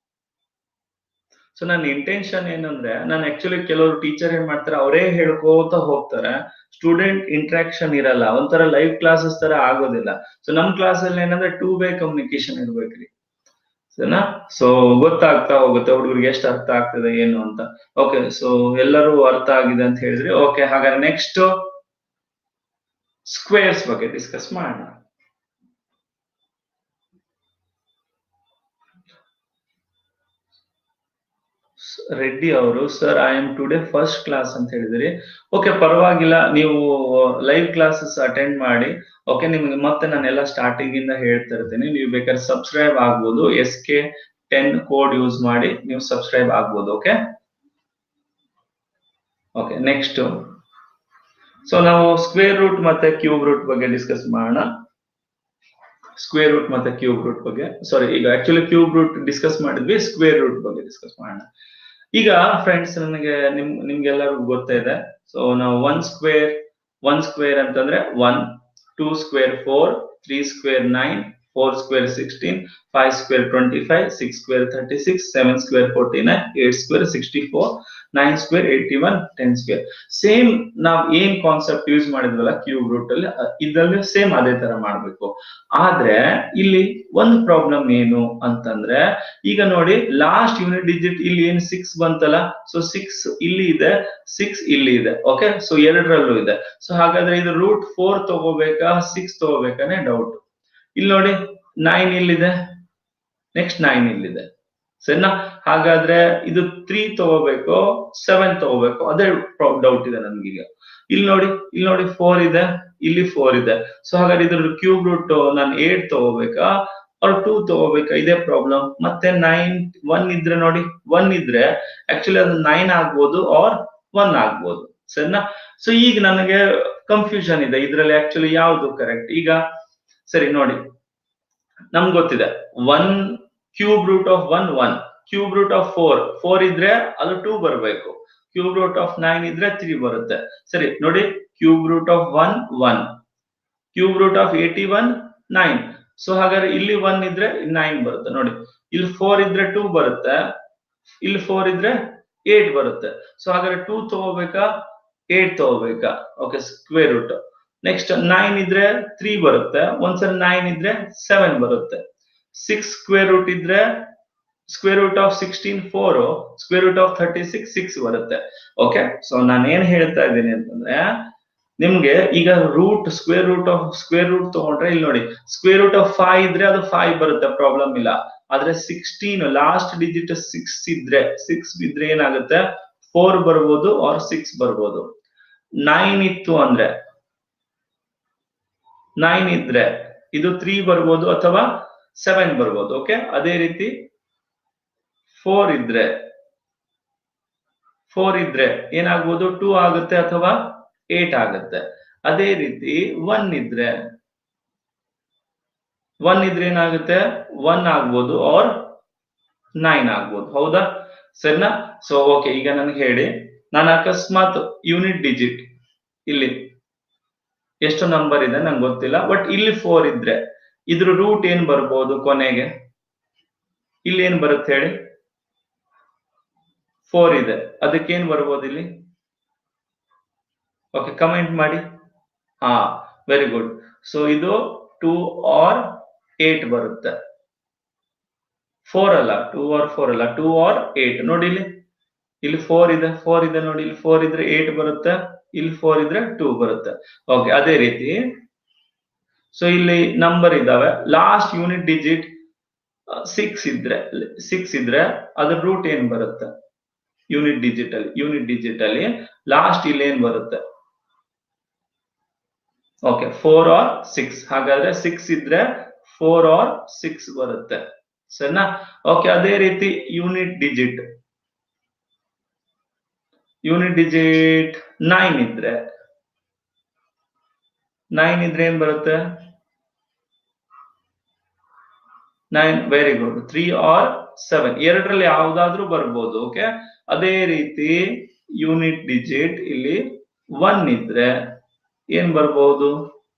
ಸೊ ನನ್ನ ಇಂಟೆನ್ಷನ್ ಏನಂದ್ರೆ ನಾನು ಆಕ್ಚುಲಿ ಕೆಲವರು ಟೀಚರ್ ಏನ್ ಮಾಡ್ತಾರೆ ಅವರೇ ಹೇಳ್ಕೋತ ಹೋಗ್ತಾರೆ ಸ್ಟೂಡೆಂಟ್ ಇಂಟ್ರಾಕ್ಷನ್ ಇರಲ್ಲ ಒಂಥರ ಲೈವ್ ಕ್ಲಾಸಸ್ ತರ ಆಗೋದಿಲ್ಲ ಸೊ ನಮ್ ಕ್ಲಾಸ್ ಅಲ್ಲಿ ಏನಂದ್ರೆ ಟೂ ವೇ ಕಮ್ಯುನಿಕೇಶನ್ ಇರ್ಬೇಕ್ರಿ ಸರಿನಾ ಸೊ ಗೊತ್ತಾಗ್ತಾ ಹೋಗುತ್ತೆ ಹುಡುಗರಿಗೆ ಎಷ್ಟು ಅರ್ಥ ಆಗ್ತದೆ ಏನು ಅಂತ ಓಕೆ ಸೊ ಎಲ್ಲರೂ ಅರ್ಥ ಆಗಿದೆ ಅಂತ ಹೇಳಿದ್ರಿ ಓಕೆ ಹಾಗಾದ್ರೆ ನೆಕ್ಸ್ಟ್ ಸ್ಕ್ವೇರ್ಸ್ ಬಗ್ಗೆ ಡಿಸ್ಕಸ್ ಮಾಡೋಣ ರೆಡ್ಡಿ ಅವರು sir I am today first class ಅಂತ ಹೇಳಿದಿರಿ ಓಕೆ ಪರವಾಗಿಲ್ಲ ನೀವು ಲೈವ್ ಕ್ಲಾಸಸ್ ಅಟೆಂಡ್ ಮಾಡಿ ಓಕೆ ನಿಮ್ಗೆ ಮತ್ತೆ ನಾನೆಲ್ಲ ಸ್ಟಾರ್ಟಿಂಗ್ ಇಂದ ಹೇಳ್ತಾ ಇರ್ತೀನಿ ನೀವು ಬೇಕಾದ್ರೆ ಸಬ್ಸ್ಕ್ರೈಬ್ ಆಗ್ಬೋದು S K ten code use ಮಾಡಿ ನೀವು ಸಬ್ಸ್ಕ್ರೈಬ್ ಆಗ್ಬೋದು ಓಕೆ ಓಕೆ ನೆಕ್ಸ್ಟ್ ಸೊ ನಾವು ಸ್ಕ್ವೇರ್ ರೂಟ್ ಮತ್ತೆ ಕ್ಯೂಬ್ ರೂಟ್ ಬಗ್ಗೆ ಡಿಸ್ಕಸ್ ಮಾಡೋಣ ಸ್ಕ್ವೇರ್ ರೂಟ್ ಮತ್ತೆ ಕ್ಯೂಬ್ ರೂಟ್ ಬಗ್ಗೆ ಸಾರಿ ಈಗ ಆಕ್ಚುಲಿ ಕ್ಯೂಬ್ ರೂಟ್ ಡಿಸ್ಕಸ್ ಮಾಡಿದ್ವಿ ಸ್ಕ್ವೇರ್ ರೂಟ್ ಬಗ್ಗೆ ಡಿಸ್ಕಸ್ ಮಾಡೋಣ ಈಗ ಫ್ರೆಂಡ್ಸ್ ನನಗೆ ನಿಮ್ ನಿಮ್ಗೆಲ್ಲರಿಗೂ ಗೊತ್ತಾ ಇದೆ ಸೊ ನಾವು ಒನ್ ಸ್ಕ್ವೇರ್ ಒನ್ ಸ್ಕ್ವೇರ್ ಅಂತಂದ್ರೆ one two square four three square nine four square sixteen five square twenty five six square thirty six seven square forty nine eight square sixty four nine square eighty one ten square same ನಾವ್ ಏನ್ concept use ಮಾಡಿದ್ವಲ್ಲ cube root ಅಲ್ಲಿ ಇದ್ರಲ್ಲಿ same ಅದೇ ತರ ಮಾಡ್ಬೇಕು ಆದ್ರೆ ಇಲ್ಲಿ ಒಂದು ಪ್ರಾಬ್ಲಮ್ ಏನು ಅಂತಂದ್ರೆ ಈಗ ನೋಡಿ ಲಾಸ್ಟ್ ಯೂನಿಟ್ ಡಿಜಿಟ್ ಇಲ್ಲಿ ಏನ್ ಸಿಕ್ಸ್ ಬಂತಲ್ಲ ಸೊ ಸಿಕ್ಸ್ ಇಲ್ಲಿ ಇದೆ ಸಿಕ್ಸ್ ಇಲ್ಲಿ ಇದೆ ಓಕೆ ಸೊ ಎರಡರಲ್ಲೂ ಇದೆ ಸೊ ಹಾಗಾದ್ರೆ ಇದು ರೂಟ್ ಫೋರ್ ತಗೋಬೇಕಾ ಸಿಕ್ಸ್ ತಗೋಬೇಕಾನೆ ಡೌಟ್ ಇಲ್ಲಿ ನೋಡಿ ನೈನ್ ಇಲ್ಲಿದೆ ನೆಕ್ಸ್ಟ್ ನೈನ್ ಇಲ್ಲಿದೆ ಸರಿನಾ ಹಾಗಾದ್ರೆ ಇದು ತ್ರೀ ತಗೋಬೇಕು ಸೆವೆನ್ ತಗೋಬೇಕು ಅದೇ ಡೌಟ್ ಇದೆ ನನ್ಗೀಗ ಇಲ್ಲಿ ನೋಡಿ ಇಲ್ಲಿ ನೋಡಿ ಫೋರ್ ಇದೆ ಇಲ್ಲಿ ಫೋರ್ ಇದೆ ಸೊ ಹಾಗಾದ್ರೆ ಇದ್ರ ಕ್ಯೂಬ್ ರೂಟ್ ನಾನು ಏಟ್ ತಗೋಬೇಕಾ ಅವ್ರು ಟೂ ತಗೋಬೇಕಾ ಇದೇ ಪ್ರಾಬ್ಲಮ್ ಮತ್ತೆ ನೈನ್ ಒನ್ ಇದ್ರೆ ನೋಡಿ ಒನ್ ಇದ್ರೆ ಆಕ್ಚುಲಿ ಅದು ನೈನ್ ಆಗ್ಬೋದು ಆರ್ ಒನ್ ಆಗ್ಬೋದು ಸರಿನಾ ಸೊ ಈಗ ನನಗೆ ಕನ್ಫ್ಯೂಷನ್ ಇದೆ ಇದ್ರಲ್ಲಿ ಆಕ್ಚುಲಿ ಯಾವುದು ಕರೆಕ್ಟ್ ಈಗ ಸರಿ ನೋಡಿ ನಮ್ಗೆ ಗೊತ್ತಿದೆ one cube root of one one cube root of four four ಇದ್ರೆ ಅದು ಟೂ ಬರಬೇಕು ಕ್ಯೂಬ್ ರೂಟ್ ಆಫ್ ನೈನ್ ಇದ್ರೆ ತ್ರೀ ಬರುತ್ತೆ ಸರಿ ನೋಡಿ cube root of one one cube root of eighty one nine so ಹಾಗಾದ್ರೆ ಇಲ್ಲಿ ಒನ್ ಇದ್ರೆ ನೈನ್ ಬರುತ್ತೆ ನೋಡಿ ಇಲ್ಲಿ ಫೋರ್ ಇದ್ರೆ ಟೂ ಬರುತ್ತೆ ಇಲ್ಲಿ ಫೋರ್ ಇದ್ರೆ ಏಟ್ ಬರುತ್ತೆ ಸೊ ಹಾಗಾದ್ರೆ ಟೂ ತಗೋಬೇಕಾ ಏಟ್ ತಗೋಬೇಕಾ okay square root next nine ಇದ್ರೆ ತ್ರೀ ಬರುತ್ತೆ ಒಂದ್ಸಲ ನೈನ್ ಇದ್ರೆ ಸೆವೆನ್ ಬರುತ್ತೆ ಸಿಕ್ಸ್ ಸ್ಕ್ವೇರ್ ರೂಟ್ ಇದ್ರೆ square root of sixteen four square root of thirty six six ಬರುತ್ತೆ ಓಕೆ ಸೊ ನಾನು ಏನ್ ಹೇಳ್ತಾ ಇದ್ದೀನಿ ಅಂತಂದ್ರೆ ನಿಮ್ಗೆ ಈಗ root square root of square root ತಗೊಂಡ್ರೆ ಇಲ್ಲಿ ನೋಡಿ ಸ್ಕ್ವೇರ್ ರೂಟ್ ಆಫ್ ಫೈವ್ ಇದ್ರೆ ಅದು ಫೈವ್ ಬರುತ್ತೆ ಪ್ರಾಬ್ಲಮ್ ಇಲ್ಲ ಆದ್ರೆ ಸಿಕ್ಸ್ಟೀನ್ ಲಾಸ್ಟ್ ಡಿಜಿಟ್ ಸಿಕ್ಸ್ ಇದ್ರೆ ಸಿಕ್ಸ್ ಇದ್ರೆ ಏನಾಗುತ್ತೆ ಫೋರ್ ಬರ್ಬೋದು ಆರ್ ಸಿಕ್ಸ್ ಬರ್ಬೋದು ನೈನ್ ಇತ್ತು ಅಂದ್ರೆ ನೈನ್ ಇದ್ರೆ ಇದು ತ್ರೀ ಬರ್ಬೋದು ಅಥವಾ ಸೆವೆನ್ ಬರ್ಬೋದು ಓಕೆ ಅದೇ ರೀತಿ ಫೋರ್ ಇದ್ರೆ ಫೋರ್ ಇದ್ರೆ ಏನಾಗ್ಬೋದು ಟೂ ಆಗುತ್ತೆ ಅಥವಾ ಏಟ್ ಆಗುತ್ತೆ ಅದೇ ರೀತಿ ಒನ್ ಇದ್ರೆ ಒನ್ ಇದ್ರೆ ಏನಾಗುತ್ತೆ ಒನ್ ಆಗ್ಬೋದು ಆರ್ ನೈನ್ ಆಗ್ಬೋದು ಹೌದಾ ಸರಿನಾ ಸೊ ಓಕೆ ಈಗ ನನಗೆ ಹೇಳಿ ನಾನು ಅಕಸ್ಮಾತ್ ಯೂನಿಟ್ ಡಿಜಿಟ್ ಇಲ್ಲಿ ಎಷ್ಟು ನಂಬರ್ ಇದೆ ನಂಗೆ ಗೊತ್ತಿಲ್ಲ ಬಟ್ ಇಲ್ಲಿ ಫೋರ್ ಇದ್ರೆ ಇದ್ರ ರೂಟ್ ಏನ್ ಬರ್ಬೋದು ಕೊನೆಗೆ ಇಲ್ಲಿ ಏನ್ ಬರುತ್ತೆ ಹೇಳಿ ಫೋರ್ ಇದೆ ಅದಕ್ಕೆ ಏನ್ ಬರ್ಬೋದು ಇಲ್ಲಿ ಓಕೆ ಕಮೆಂಟ್ ಮಾಡಿ ಹಾ ವೆರಿ ಗುಡ್ ಸೊ ಇದು ಟೂ ಆರ್ ಏಟ್ ಬರುತ್ತೆ ಫೋರ್ ಅಲ್ಲ ಟೂ ಆರ್ ಫೋರ್ ಅಲ್ಲ ಟೂ ಆರ್ ಏಟ್ ನೋಡಿ ಇಲ್ಲಿ ಇಲ್ಲಿ ಫೋರ್ ಇದೆ ಫೋರ್ ಇದೆ ನೋಡಿ ಇಲ್ಲಿ ಫೋರ್ ಇದ್ರೆ ಏಟ್ ಬರುತ್ತೆ ಇಲ್ಲಿ ಫೋರ್ ಇದ್ರೆ ಟೂ ಬರುತ್ತೆ ಓಕೆ ಅದೇ ರೀತಿ ಸೊ ಇಲ್ಲಿ ನಂಬರ್ ಇದಾವೆ ಲಾಸ್ಟ್ ಯೂನಿಟ್ ಡಿಜಿಟ್ ಸಿಕ್ಸ್ ಇದ್ರೆ ಸಿಕ್ಸ್ ಇದ್ರೆ ಅದ್ರ ರೂಟ್ ಏನ್ ಬರುತ್ತೆ ಯೂನಿಟ್ ಡಿಜಿಟ್ ಅಲ್ಲಿ ಯೂನಿಟ್ ಡಿಜಿಟ್ ಅಲ್ಲಿ ಲಾಸ್ಟ್ ಇಲ್ಲಿ ಏನ್ ಬರುತ್ತೆ ಓಕೆ ಫೋರ್ ಆರ್ ಸಿಕ್ಸ್ ಹಾಗಾದ್ರೆ ಸಿಕ್ಸ್ ಇದ್ರೆ ಫೋರ್ ಆರ್ ಸಿಕ್ಸ್ ಬರುತ್ತೆ ಸರಿನಾ ಓಕೆ ಅದೇ ರೀತಿ unit digit unit digit nine ಇದ್ರೆ ನೈನ್ ಇದ್ರೆ ಏನ್ ಬರುತ್ತೆ nine very good three or seven ಎರಡರಲ್ಲಿ ಯಾವ್ದಾದ್ರೂ ಬರ್ಬೋದು ಓಕೆ ಅದೇ ರೀತಿ ಯೂನಿಟ್ ಡಿಜಿಟ್ ಇಲ್ಲಿ ಒನ್ ಇದ್ರೆ ಏನ್ ಬರ್ಬೋದು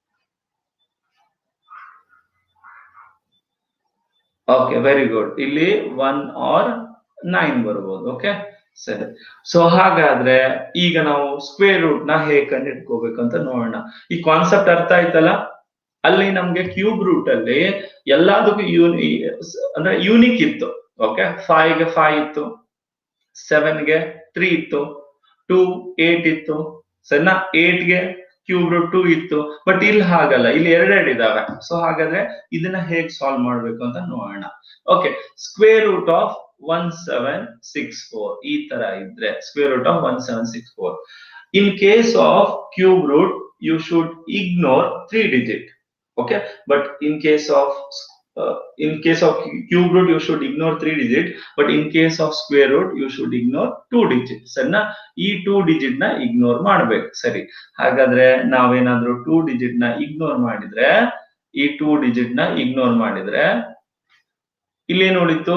ಓಕೆ ವೆರಿ ಗುಡ್ ಇಲ್ಲಿ ಒನ್ ಆರ್ ನೈನ್ ಬರ್ಬೋದು ಓಕೆ ಸರಿ ಸೊ ಹಾಗಾದ್ರೆ ಈಗ ನಾವು ಸ್ಕ್ವೇರ್ ರೂಟ್ ನ ಹೇಗೆ ಕಂಡಿಡ್ಕೋಬೇಕಂತ ನೋಡೋಣ ಈ ಕಾನ್ಸೆಪ್ಟ್ ಅರ್ಥ ಆಯ್ತಲ್ಲ ಅಲ್ಲಿ ನಮ್ಗೆ ಕ್ಯೂಬ್ ರೂಟ್ ಅಲ್ಲಿ ಎಲ್ಲದಕ್ಕೂ ಯೂನಿ ಅಂದ್ರೆ ಯೂನಿಕ್ ಇತ್ತು ಓಕೆ ಫೈವ್ ಗೆ ಫೈವ್ ಇತ್ತು ಸೆವೆನ್ ಗೆ ತ್ರೀ ಇತ್ತು ಟೂ ಏಟ್ ಇತ್ತು ಸರಿನಾ ಏಟ್ ಗೆ ಕ್ಯೂಬ್ ರೂಟ್ ಟೂ ಇತ್ತು ಬಟ್ ಇಲ್ಲಿ ಹಾಗಲ್ಲ ಇಲ್ಲಿ ಎರಡೆರಡು ಇದಾವೆ ಸೊ ಹಾಗಾದ್ರೆ ಇದನ್ನ ಹೇಗ್ ಸಾಲ್ವ್ ಮಾಡ್ಬೇಕು ಅಂತ ನೋಡೋಣ okay square root of one seven six four ಈ ತರ ಇದ್ರೆ square root of one seven six four in case of cube root you should ignore three digit okay but in case of uh, in case of cube root you should ignore three digit but in case of square root you should ignore two digit ಸರಿನಾ ಈ two digit ನ ignore ಮಾಡ್ಬೇಕು ಸರಿ ಹಾಗಾದ್ರೆ ನಾವೇನಾದ್ರೂ two digit ನ ignore ಮಾಡಿದ್ರೆ ಈ ಟೂ ಡಿಜಿಟ್ ನ ಇಗ್ನೋರ್ ಮಾಡಿದ್ರೆ ಇಲ್ಲೇನು ಉಳಿತು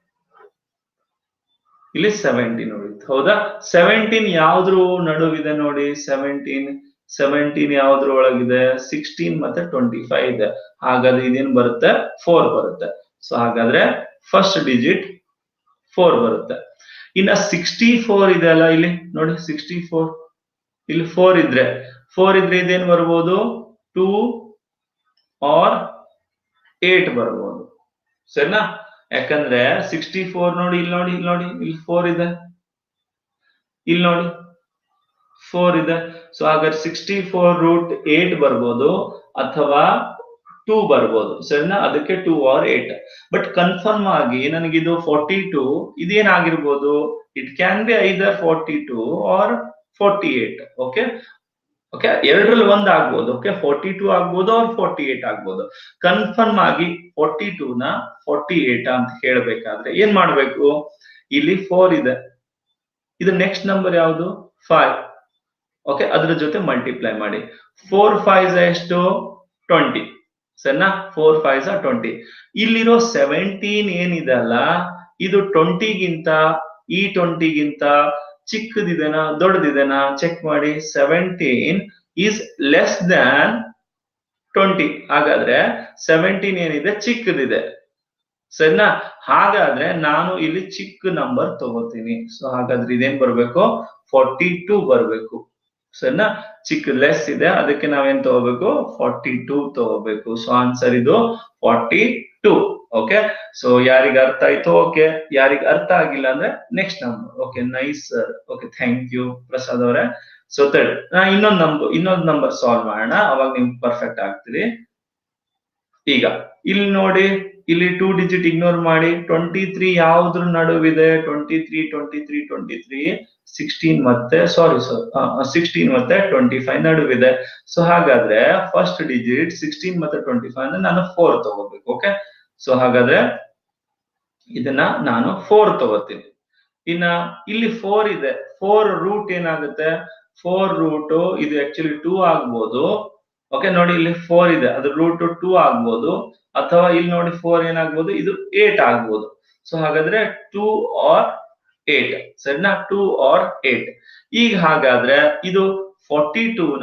ಇಲ್ಲಿ ಸೆವೆಂಟೀನ್ ಉಳಿತು ಹೌದಾ ಸೆವೆಂಟೀನ್ ಯಾವ್ದ್ರ ನಡುವಿದೆ ನೋಡಿ ಸೆವೆಂಟೀನ್ ಸೆವೆಂಟೀನ್ ಯಾವ್ದ್ರ ಒಳಗಿದೆ ಸಿಕ್ಸ್ಟೀನ್ ಮತ್ತೆ ಟ್ವೆಂಟಿ ಫೈವ್ ಇದೆ ಹಾಗಾದ್ರೆ ಇದೇನ್ ಬರುತ್ತೆ ಫೋರ್ ಬರುತ್ತೆ ಸೊ ಹಾಗಾದ್ರೆ ಫಸ್ಟ್ ಡಿಜಿಟ್ ಫೋರ್ ಬರುತ್ತೆ ಇನ್ನ ಸಿಕ್ಸ್ಟಿ ಫೋರ್ ಇದೆ ಅಲ್ಲ ಇಲ್ಲಿ ನೋಡಿ ಸಿಕ್ಸ್ಟಿ ಫೋರ್ ಇಲ್ಲಿ ಫೋರ್ ಇದ್ರೆ ಫೋರ್ ಇದ್ರೆ ಇದೇನ್ ಬರ್ಬೋದು ಟೂ ಆರ್ ಏಟ್ ಬರ್ಬೋದು ಸರಿನಾ ಯಾಕಂದ್ರೆ ಸಿಕ್ಸ್ಟಿ ಫೋರ್ ನೋಡಿ ಇಲ್ಲಿ ನೋಡಿ ಇಲ್ಲಿ ನೋಡಿ ಇಲ್ಲಿ ಫೋರ್ ಇದೆ ಇಲ್ಲಿ ನೋಡಿ ಫೋರ್ ಇದೆ ಸೊ ಹಾಗಾದ್ರೆ ಸಿಕ್ಸ್ಟಿ ಫೋರ್ ರೂಟ್ ಏಟ್ ಬರ್ಬೋದು ಅಥವಾ ಟೂ ಬರ್ಬೋದು ಸರಿನಾ ಅದಕ್ಕೆ two or eight but confirm ಆಗಿ ನನಗಿದು ಫೋರ್ಟಿ ಟೂ ಇದೇನಾಗಿರ್ಬೋದು it can be either forty two or forty eight okay okay ಎರಡರಲ್ಲಿ ಒಂದ್ ಆಗ್ಬೋದು ಓಕೆ ಫೋರ್ಟಿ ಟೂ ಆಗ್ಬೋದು ಅವ್ರ ಫೋರ್ಟಿ ಏಟ್ ಆಗ್ಬೋದು ಕನ್ಫರ್ಮ್ ಆಗಿ ಫೋರ್ಟಿ ಟೂ ನ ಫೋರ್ಟಿ ಏಟ್ ಅಂತ ಹೇಳ್ಬೇಕಾದ್ರೆ ಏನ್ ಮಾಡ್ಬೇಕು ಇಲ್ಲಿ ಫೋರ್ ಇದೆ ಇದು ನೆಕ್ಸ್ಟ್ ನಂಬರ್ ಯಾವುದು ಫೈವ್ ಓಕೆ ಅದ್ರ ಜೊತೆ ಮಲ್ಟಿಪ್ಲೈ ಮಾಡಿ ಫೋರ್ ಫೈವ್ ಎಷ್ಟು ಟ್ವೆಂಟಿ ಸರಿನಾ ಫೋರ್ ಫೈವ್ ಟ್ವೆಂಟಿ ಇಲ್ಲಿರೋ ಸೆವೆಂಟೀನ್ ಏನಿದೆ ಅಲ್ಲ ಇದು ಟ್ವೆಂಟಿಗಿಂತ ಈ ಟ್ವೆಂಟಿಗಿಂತ ಚಿಕ್ಕದಿದೆನಾ ದೊಡ್ಡದಿದೆನಾ ಚೆಕ್ ಮಾಡಿ seventeen is less than twenty ಹಾಗಾದ್ರೆ ಸೆವೆಂಟೀನ್ ಏನಿದೆ ಚಿಕ್ಕದಿದೆ ಸರಿನಾ ಹಾಗಾದ್ರೆ ನಾನು ಇಲ್ಲಿ ಚಿಕ್ಕ ನಂಬರ್ ತಗೋತೀನಿ ಸೊ ಹಾಗಾದ್ರೆ ಇದೇನ್ ಬರ್ಬೇಕು ಫಾರ್ಟಿ ಟೂ ಬರ್ಬೇಕು ಸರಿನಾ ಚಿಕ್ಕ ಲೆಸ್ ಇದೆ ಅದಕ್ಕೆ ನಾವೇನ್ ತಗೋಬೇಕು ಫಾರ್ಟಿ ಟೂ ತಗೋಬೇಕು ಸೊ ಆನ್ಸರ್ ಇದು ಫಾರ್ಟಿ ಟೂ ಓಕೆ ಸೊ ಯಾರಿಗ ಅರ್ಥ ಆಯ್ತು ಓಕೆ ಯಾರಿಗ ಅರ್ಥ ಆಗಿಲ್ಲ ಅಂದ್ರೆ next number okay nice sir okay thank you Prasad ಅವರೇ ಸೊ ತರ್ಡ್ ನಾ ಇನ್ನೊಂದ್ ನಂಬರ್ ಇನ್ನೊಂದ್ ನಂಬರ್ ಸಾಲ್ವ್ ಮಾಡೋಣ ಅವಾಗ ನಿಮ್ಗೆ ಪರ್ಫೆಕ್ಟ್ ಆಗ್ತೀರಿ ಈಗ ಇಲ್ಲಿ ನೋಡಿ ಇಲ್ಲಿ ಟೂ ಡಿಜಿಟ್ ಇಗ್ನೋರ್ ಮಾಡಿ ಟ್ವೆಂಟಿ ತ್ರೀ ಯಾವ್ದ್ರ ನಡುವಿದೆ twenty three twenty three twenty three sixteen ಮತ್ತೆ ಸಾರಿ ಸರ್ ಸಿಕ್ಸ್ಟೀನ್ ಮತ್ತೆ ಟ್ವೆಂಟಿ ಫೈವ್ ನಡುವಿದೆ ಸೊ ಹಾಗಾದ್ರೆ ಫಸ್ಟ್ ಡಿಜಿಟ್ ಸಿಕ್ಸ್ಟೀನ್ ಮತ್ತೆ ಟ್ವೆಂಟಿ ಫೈವ್ ಅಂದ್ರೆ ನಾನು ಫೋರ್ ತಗೋಬೇಕು ಓಕೆ ಸೊ ಹಾಗಾದ್ರೆ ಇದನ್ನ ನಾನು ಫೋರ್ ತಗೋತೀನಿ ಇನ್ನ ಇಲ್ಲಿ ಫೋರ್ ಇದೆ ಫೋರ್ ರೂಟ್ ಏನಾಗುತ್ತೆ ಫೋರ್ ರೂಟ್ ಇದು ಆಕ್ಚುಲಿ ಟೂ ಆಗ್ಬೋದು ಓಕೆ ನೋಡಿ ಇಲ್ಲಿ ಫೋರ್ ಇದೆ ಅದ್ರ ರೂಟ್ ಟೂ ಆಗ್ಬೋದು ಅಥವಾ ಇಲ್ಲಿ ನೋಡಿ ಫೋರ್ ಏನಾಗ್ಬೋದು ಇದು ಏಟ್ ಆಗ್ಬೋದು ಸೊ ಹಾಗಾದ್ರೆ ಟೂ ಆರ್ ಏಟ್ ಸರಿನಾ ಟೂ ಆರ್ ಏಟ್ ಈಗ ಹಾಗಾದ್ರೆ ಇದು ಫಾರ್ಟಿ ಟೂನ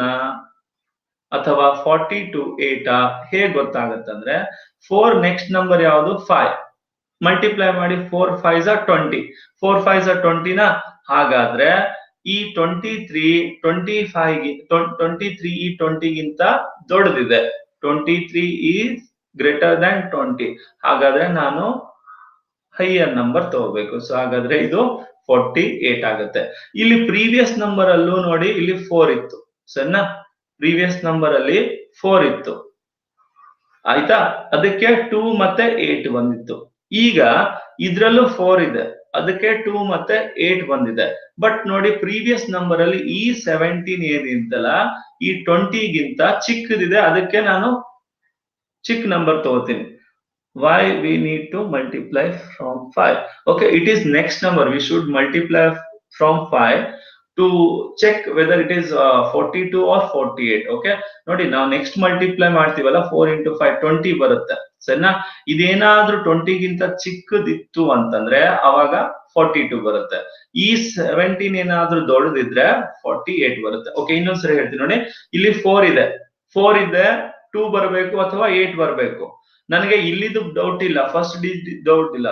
ಅಥವಾ ಫಾರ್ಟಿ ಟು ಏಟಾ ಹೇಗ್ ಗೊತ್ತಾಗತ್ತಂದ್ರೆ ಫೋರ್ ನೆಕ್ಸ್ಟ್ ನಂಬರ್ ಯಾವುದು ಫೈವ್ ಮಲ್ಟಿಪ್ಲೈ ಮಾಡಿ four five twenty four five ಟ್ವೆಂಟಿನ ಹಾಗಾದ್ರೆ ಈ twenty three twenty five twenty three ಈ ಟ್ವೆಂಟಿಗಿಂತ ದೊಡ್ಡದಿದೆ twenty three is greater than twenty ಹಾಗಾದ್ರೆ ನಾನು ಹೈಯರ್ ನಂಬರ್ ತಗೋಬೇಕು ಸೊ ಹಾಗಾದ್ರೆ ಇದು ಫೋರ್ಟಿ ಏಟ್ ಆಗುತ್ತೆ ಇಲ್ಲಿ ಪ್ರೀವಿಯಸ್ ನಂಬರ್ ಅಲ್ಲೂ ನೋಡಿ ಇಲ್ಲಿ ಫೋರ್ ಇತ್ತು ಸರಿನಾ ಪ್ರೀವಿಯಸ್ ನಂಬರ್ ಅಲ್ಲಿ ಫೋರ್ ಇತ್ತು ಆಯ್ತಾ ಅದಕ್ಕೆ ಟೂ ಮತ್ತೆ ಏಟ್ ಬಂದಿತ್ತು ಈಗ ಇದ್ರಲ್ಲೂ ಫೋರ್ ಇದೆ ಅದಕ್ಕೆ ಟೂ ಮತ್ತೆ ಏಟ್ ಬಂದಿದೆ ಬಟ್ ನೋಡಿ ಪ್ರೀವಿಯಸ್ ನಂಬರ್ ಅಲ್ಲಿ ಈ ಸೆವೆಂಟೀನ್ ಏನಿತ್ತಲ್ಲ ಈ ಟ್ವೆಂಟಿಗಿಂತ ಚಿಕ್ಕದಿದೆ ಅದಕ್ಕೆ ನಾನು ಚಿಕ್ಕ ನಂಬರ್ ತಗೋತೀನಿ why we need to multiply from 5 okay it is next number we should multiply from 5 to check whether it is uh, 42 or 48 okay ನೋಡಿ ನಾವು ನೆಕ್ಸ್ಟ್ ಮಲ್ಟಿಪ್ಲೈ ಮಾಡ್ತೀವಲ್ಲ ಫೋರ್ ಇಂಟು ಫೈವ್ ಟ್ವೆಂಟಿ ಬರುತ್ತೆ ಸರಿನಾ ಇದೇನಾದ್ರೂ ಟ್ವೆಂಟಿಗಿಂತ ಚಿಕ್ಕದಿತ್ತು ಅಂತಂದ್ರೆ ಅವಾಗ ಫಾರ್ಟಿ ಟು ಬರುತ್ತೆ ಈ seventeen ಏನಾದ್ರೂ ದೊಡ್ಡದಿದ್ರೆ ಫಾರ್ಟಿ ಏಟ್ ಬರುತ್ತೆ ಓಕೆ ಇನ್ನೊಂದ್ಸರಿ ಹೇಳ್ತೀನಿ ನೋಡಿ ಇಲ್ಲಿ ಫೋರ್ ಇದೆ ಫೋರ್ ಇದೆ ಟೂ ಬರಬೇಕು ಅಥವಾ ಏಟ್ ಬರಬೇಕು ನನಗೆ ಇಲ್ಲಿದು ಡೌಟ್ ಇಲ್ಲ ಫಸ್ಟ್ ಡಿ ಡೌಟ್ ಇಲ್ಲ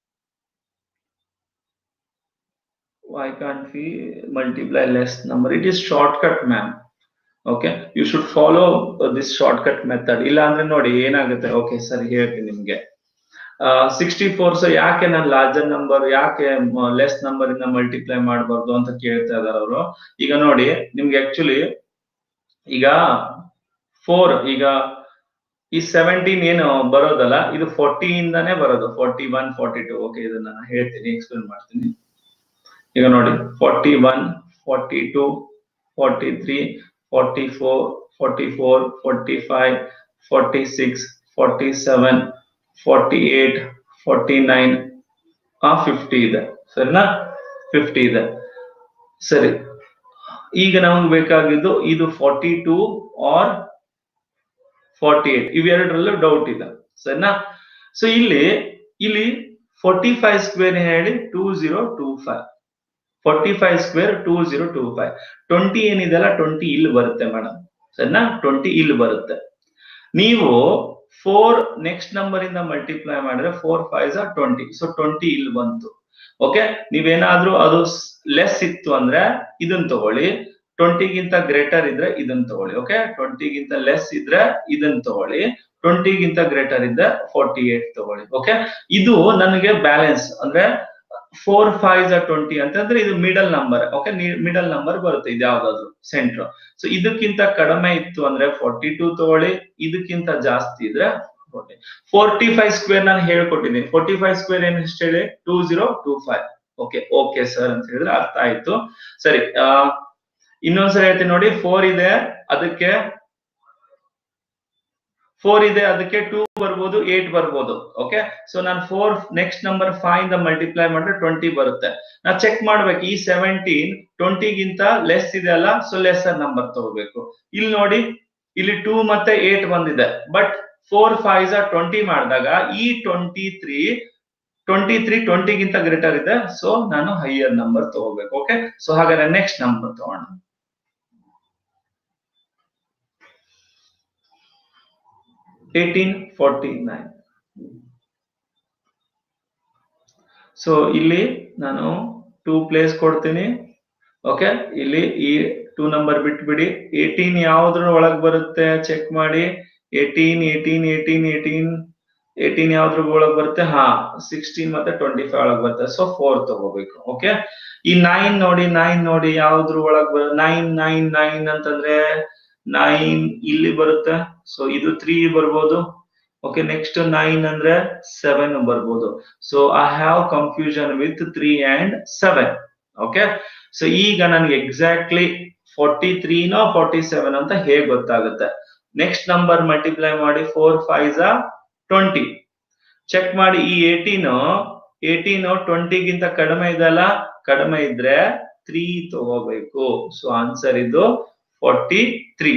why can't we multiply less number it is shortcut ma'am okay you should follow this shortcut method ಇಲ್ಲ ಅಂದ್ರೆ ನೋಡಿ ಏನಾಗುತ್ತೆ ಓಕೆ ಸರಿ ಹೇಳ್ತೀನಿ ನಿಮ್ಗೆ ಸಿಕ್ಸ್ಟಿ ಫೋರ್ ಸೊ ಯಾಕೆ ನಾನು ಲಾರ್ಜರ್ ನಂಬರ್ ಯಾಕೆ ಲೆಸ್ ನಂಬರ್ ಇಂದ ಮಲ್ಟಿಪ್ಲೈ ಮಾಡಬಾರ್ದು ಅಂತ ಕೇಳ್ತಾ ಇದಾರೆ ಅವರು ಈಗ ನೋಡಿ ನಿಮ್ಗೆ ಆಕ್ಚುಲಿ ಈಗ ಫೋರ್ ಈಗ ಈ ಸೆವೆಂಟೀನ್ ಏನು ಬರೋದಲ್ಲ ಇದು ಫೋರ್ಟಿ ಇಂದಾನೇ ಬರೋದು forty one forty two okay ಇದನ್ನ ನಾನು ಹೇಳ್ತೀನಿ ಎಕ್ಸ್ಪ್ಲೇನ್ ಮಾಡ್ತೀನಿ ಈಗ ನೋಡಿ forty one forty two forty three forty four forty four forty five forty six forty seven forty eight forty nine ಆ ಫಿಫ್ಟಿ ಇದೆ ಸರಿನಾ ಫಿಫ್ಟಿ ಇದೆ ಸರಿ ಈಗ ನಮ್ಗೆ ಬೇಕಾಗಿದ್ದು ಇದು forty two or forty eight ಇವೆರಡರಲ್ಲೂ ಡೌಟ್ ಇದೆ ಸರಿನಾ ಸೊ ಇಲ್ಲಿ ಇಲ್ಲಿ ಫೋರ್ಟಿ ಫೈವ್ ಸ್ಕ್ವೇರ್ ಹೇಳಿ two zero two five forty five square two zero two five twenty ಏನಿದೆಲ್ಲ ಟ್ವೆಂಟಿ ಇಲ್ಲಿ ಬರುತ್ತೆ ಮೇಡಮ್ ಸರಿನಾ ಟ್ವೆಂಟಿ ಇಲ್ಲಿ ಬರುತ್ತೆ ನೀವು ಫೋರ್ ನೆಕ್ಸ್ಟ್ ನಂಬರ್ ಇಂದ ಮಲ್ಟಿಪ್ಲೈ ಮಾಡಿದ್ರೆ four five twenty so twenty ಇಲ್ಲಿ ಬಂತು ಓಕೆ ನೀವೇನಾದ್ರೂ ಅದು ಲೆಸ್ ಇತ್ತು ಅಂದ್ರೆ ಇದನ್ನ ತಗೊಳ್ಳಿ ಟ್ವೆಂಟಿಗಿಂತ ಗ್ರೇಟರ್ ಇದ್ರೆ ಇದನ್ನ ತಗೊಳ್ಳಿ ಓಕೆ ಟ್ವೆಂಟಿಗಿಂತ ಲೆಸ್ ಇದ್ರೆ ಇದನ್ನ ತಗೊಳ್ಳಿ ಟ್ವೆಂಟಿಗಿಂತ ಗ್ರೇಟರ್ ಇದ್ರೆ ಫೋರ್ಟಿ ಏಟ್ ತಗೊಳ್ಳಿ ಓಕೆ ಇದು ನನಗೆ ಬ್ಯಾಲೆನ್ಸ್ ಅಂದ್ರೆ ಫೋರ್ ಫೈವ್ ಟ್ವೆಂಟಿ ಅಂತಂದ್ರೆ ಇದು middle number okay middle number ಬರುತ್ತೆ ಇದು ಯಾವ್ದಾದ್ರು ಸೆಂಟ್ರ್ ಸೊ ಇದಕ್ಕಿಂತ ಕಡಿಮೆ ಇತ್ತು ಅಂದ್ರೆ ಫಾರ್ಟಿ ಟೂ ತಗೊಳ್ಳಿ ಇದಕ್ಕಿಂತ ಜಾಸ್ತಿ ಇದ್ರೆ ಫೋರ್ಟಿ ಫೈವ್ ಸ್ಕ್ವೇರ್ ನಾನು ಹೇಳ್ಕೊಟ್ಟಿದ್ದೀನಿ ಫೋರ್ಟಿ ಫೈವ್ ಸ್ಕ್ವೇರ್ ಏನ್ ಎಷ್ಟು ಹೇಳಿ two zero two five okay okay sir ಅಂತ ಹೇಳಿದ್ರೆ ಅರ್ಥ ಆಯ್ತು ಸರಿ ಇನ್ನೊಂದ್ಸರಿ ಹೇಳ್ತೀನಿ ನೋಡಿ ಫೋರ್ ಇದೆ ಅದಕ್ಕೆ ಫೋರ್ ಇದೆ ಅದಕ್ಕೆ ಟೂ ಬರ್ಬೋದು ಏಟ್ ಬರ್ಬೋದು ಓಕೆ ಸೊ ನಾನು ಫೋರ್ ನೆಕ್ಸ್ಟ್ ನಂಬರ್ ಫೈವ್ ಇಂದ ಮಲ್ಟಿಪ್ಲೈ ಮಾಡಿದ್ರೆ ಟ್ವೆಂಟಿ ಬರುತ್ತೆ ನಾ ಚೆಕ್ ಮಾಡ್ಬೇಕು ಈ ಸೆವೆಂಟೀನ್ ಟ್ವೆಂಟಿಗಿಂತ ಲೆಸ್ ಇದೆ ಅಲ್ಲ ಸೊ ಲೆಸ್ಸರ್ ನಂಬರ್ ತಗೋಬೇಕು ಇಲ್ಲಿ ನೋಡಿ ಇಲ್ಲಿ ಟೂ ಮತ್ತೆ ಏಟ್ ಬಂದಿದೆ ಬಟ್ ಫೋರ್ ಫೈವ್ ಟ್ವೆಂಟಿ ಮಾಡಿದಾಗ ಈ ಟ್ವೆಂಟಿ ತ್ರೀ ಟ್ವೆಂಟಿ ತ್ರೀ ಟ್ವೆಂಟಿಗಿಂತ ಗ್ರೇಟರ್ ಇದೆ ಸೊ ನಾನು ಹೈಯರ್ ನಂಬರ್ ತಗೋಬೇಕು ಓಕೆ ಸೊ ಹಾಗಾದ್ರೆ ನೆಕ್ಸ್ಟ್ ನಂಬರ್ ತಗೋಣ ಏಟೀನ್ ಫೋರ್ಟಿ ನೈನ್ ಸೊ ಇಲ್ಲಿ ನಾನು ಟೂ ಪ್ಲೇಸ್ ಕೊಡ್ತೀನಿ ಓಕೆ ಇಲ್ಲಿ ಈ ಟೂ ನಂಬರ್ ಬಿಟ್ಬಿಡಿ ಏಟೀನ್ ಯಾವ್ದ್ರ ಒಳಗ್ ಬರುತ್ತೆ ಚೆಕ್ ಮಾಡಿ eighteen eighteen eighteen eighteen eighteen ಯಾವ್ದ್ರ ಒಳಗ್ ಬರುತ್ತೆ ಹಾ ಸಿಕ್ಸ್ಟೀನ್ ಮತ್ತೆ ಟ್ವೆಂಟಿ ಫೈವ್ ಒಳಗ್ ಬರುತ್ತೆ ಸೊ ಫೋರ್ ತಗೋಬೇಕು ಓಕೆ ಈ ನೈನ್ ನೋಡಿ ನೈನ್ ನೋಡಿ ಯಾವ್ದ್ರ ಒಳಗ್ ಬರ ನೈನ್ ನೈನ್ ನೈನ್ ಅಂತಂದ್ರೆ ನೈನ್ ಇಲ್ಲಿ ಬರುತ್ತೆ ಸೊ ಇದು ತ್ರೀ ಬರ್ಬೋದು ಓಕೆ ನೆಕ್ಸ್ಟ್ ನೈನ್ ಅಂದ್ರೆ ಸೆವೆನ್ ಬರ್ಬೋದು so I have confusion with three and seven okay so ಈಗ ನನಗೆ ಎಕ್ಸಾಕ್ಟ್ಲಿ ಫಾರ್ಟಿ ತ್ರೀನೋ ಫಾರ್ಟಿ ಸೆವೆನ್ ಅಂತ ಹೇಗ್ ಗೊತ್ತಾಗುತ್ತೆ ನೆಕ್ಸ್ಟ್ ನಂಬರ್ ಮಲ್ಟಿಪ್ಲೈ ಮಾಡಿ ಫೋರ್ ಫೈವ್ ಟ್ವೆಂಟಿ ಚೆಕ್ ಮಾಡಿ ಈ ಏಟೀನು ಏಟೀನು ಟ್ವೆಂಟಿಗಿಂತ ಕಡಿಮೆ ಇದಲ್ಲ ಕಡಿಮೆ ಇದ್ರೆ ತ್ರೀ ತಗೋಬೇಕು ಸೊ ಆನ್ಸರ್ ಇದು forty three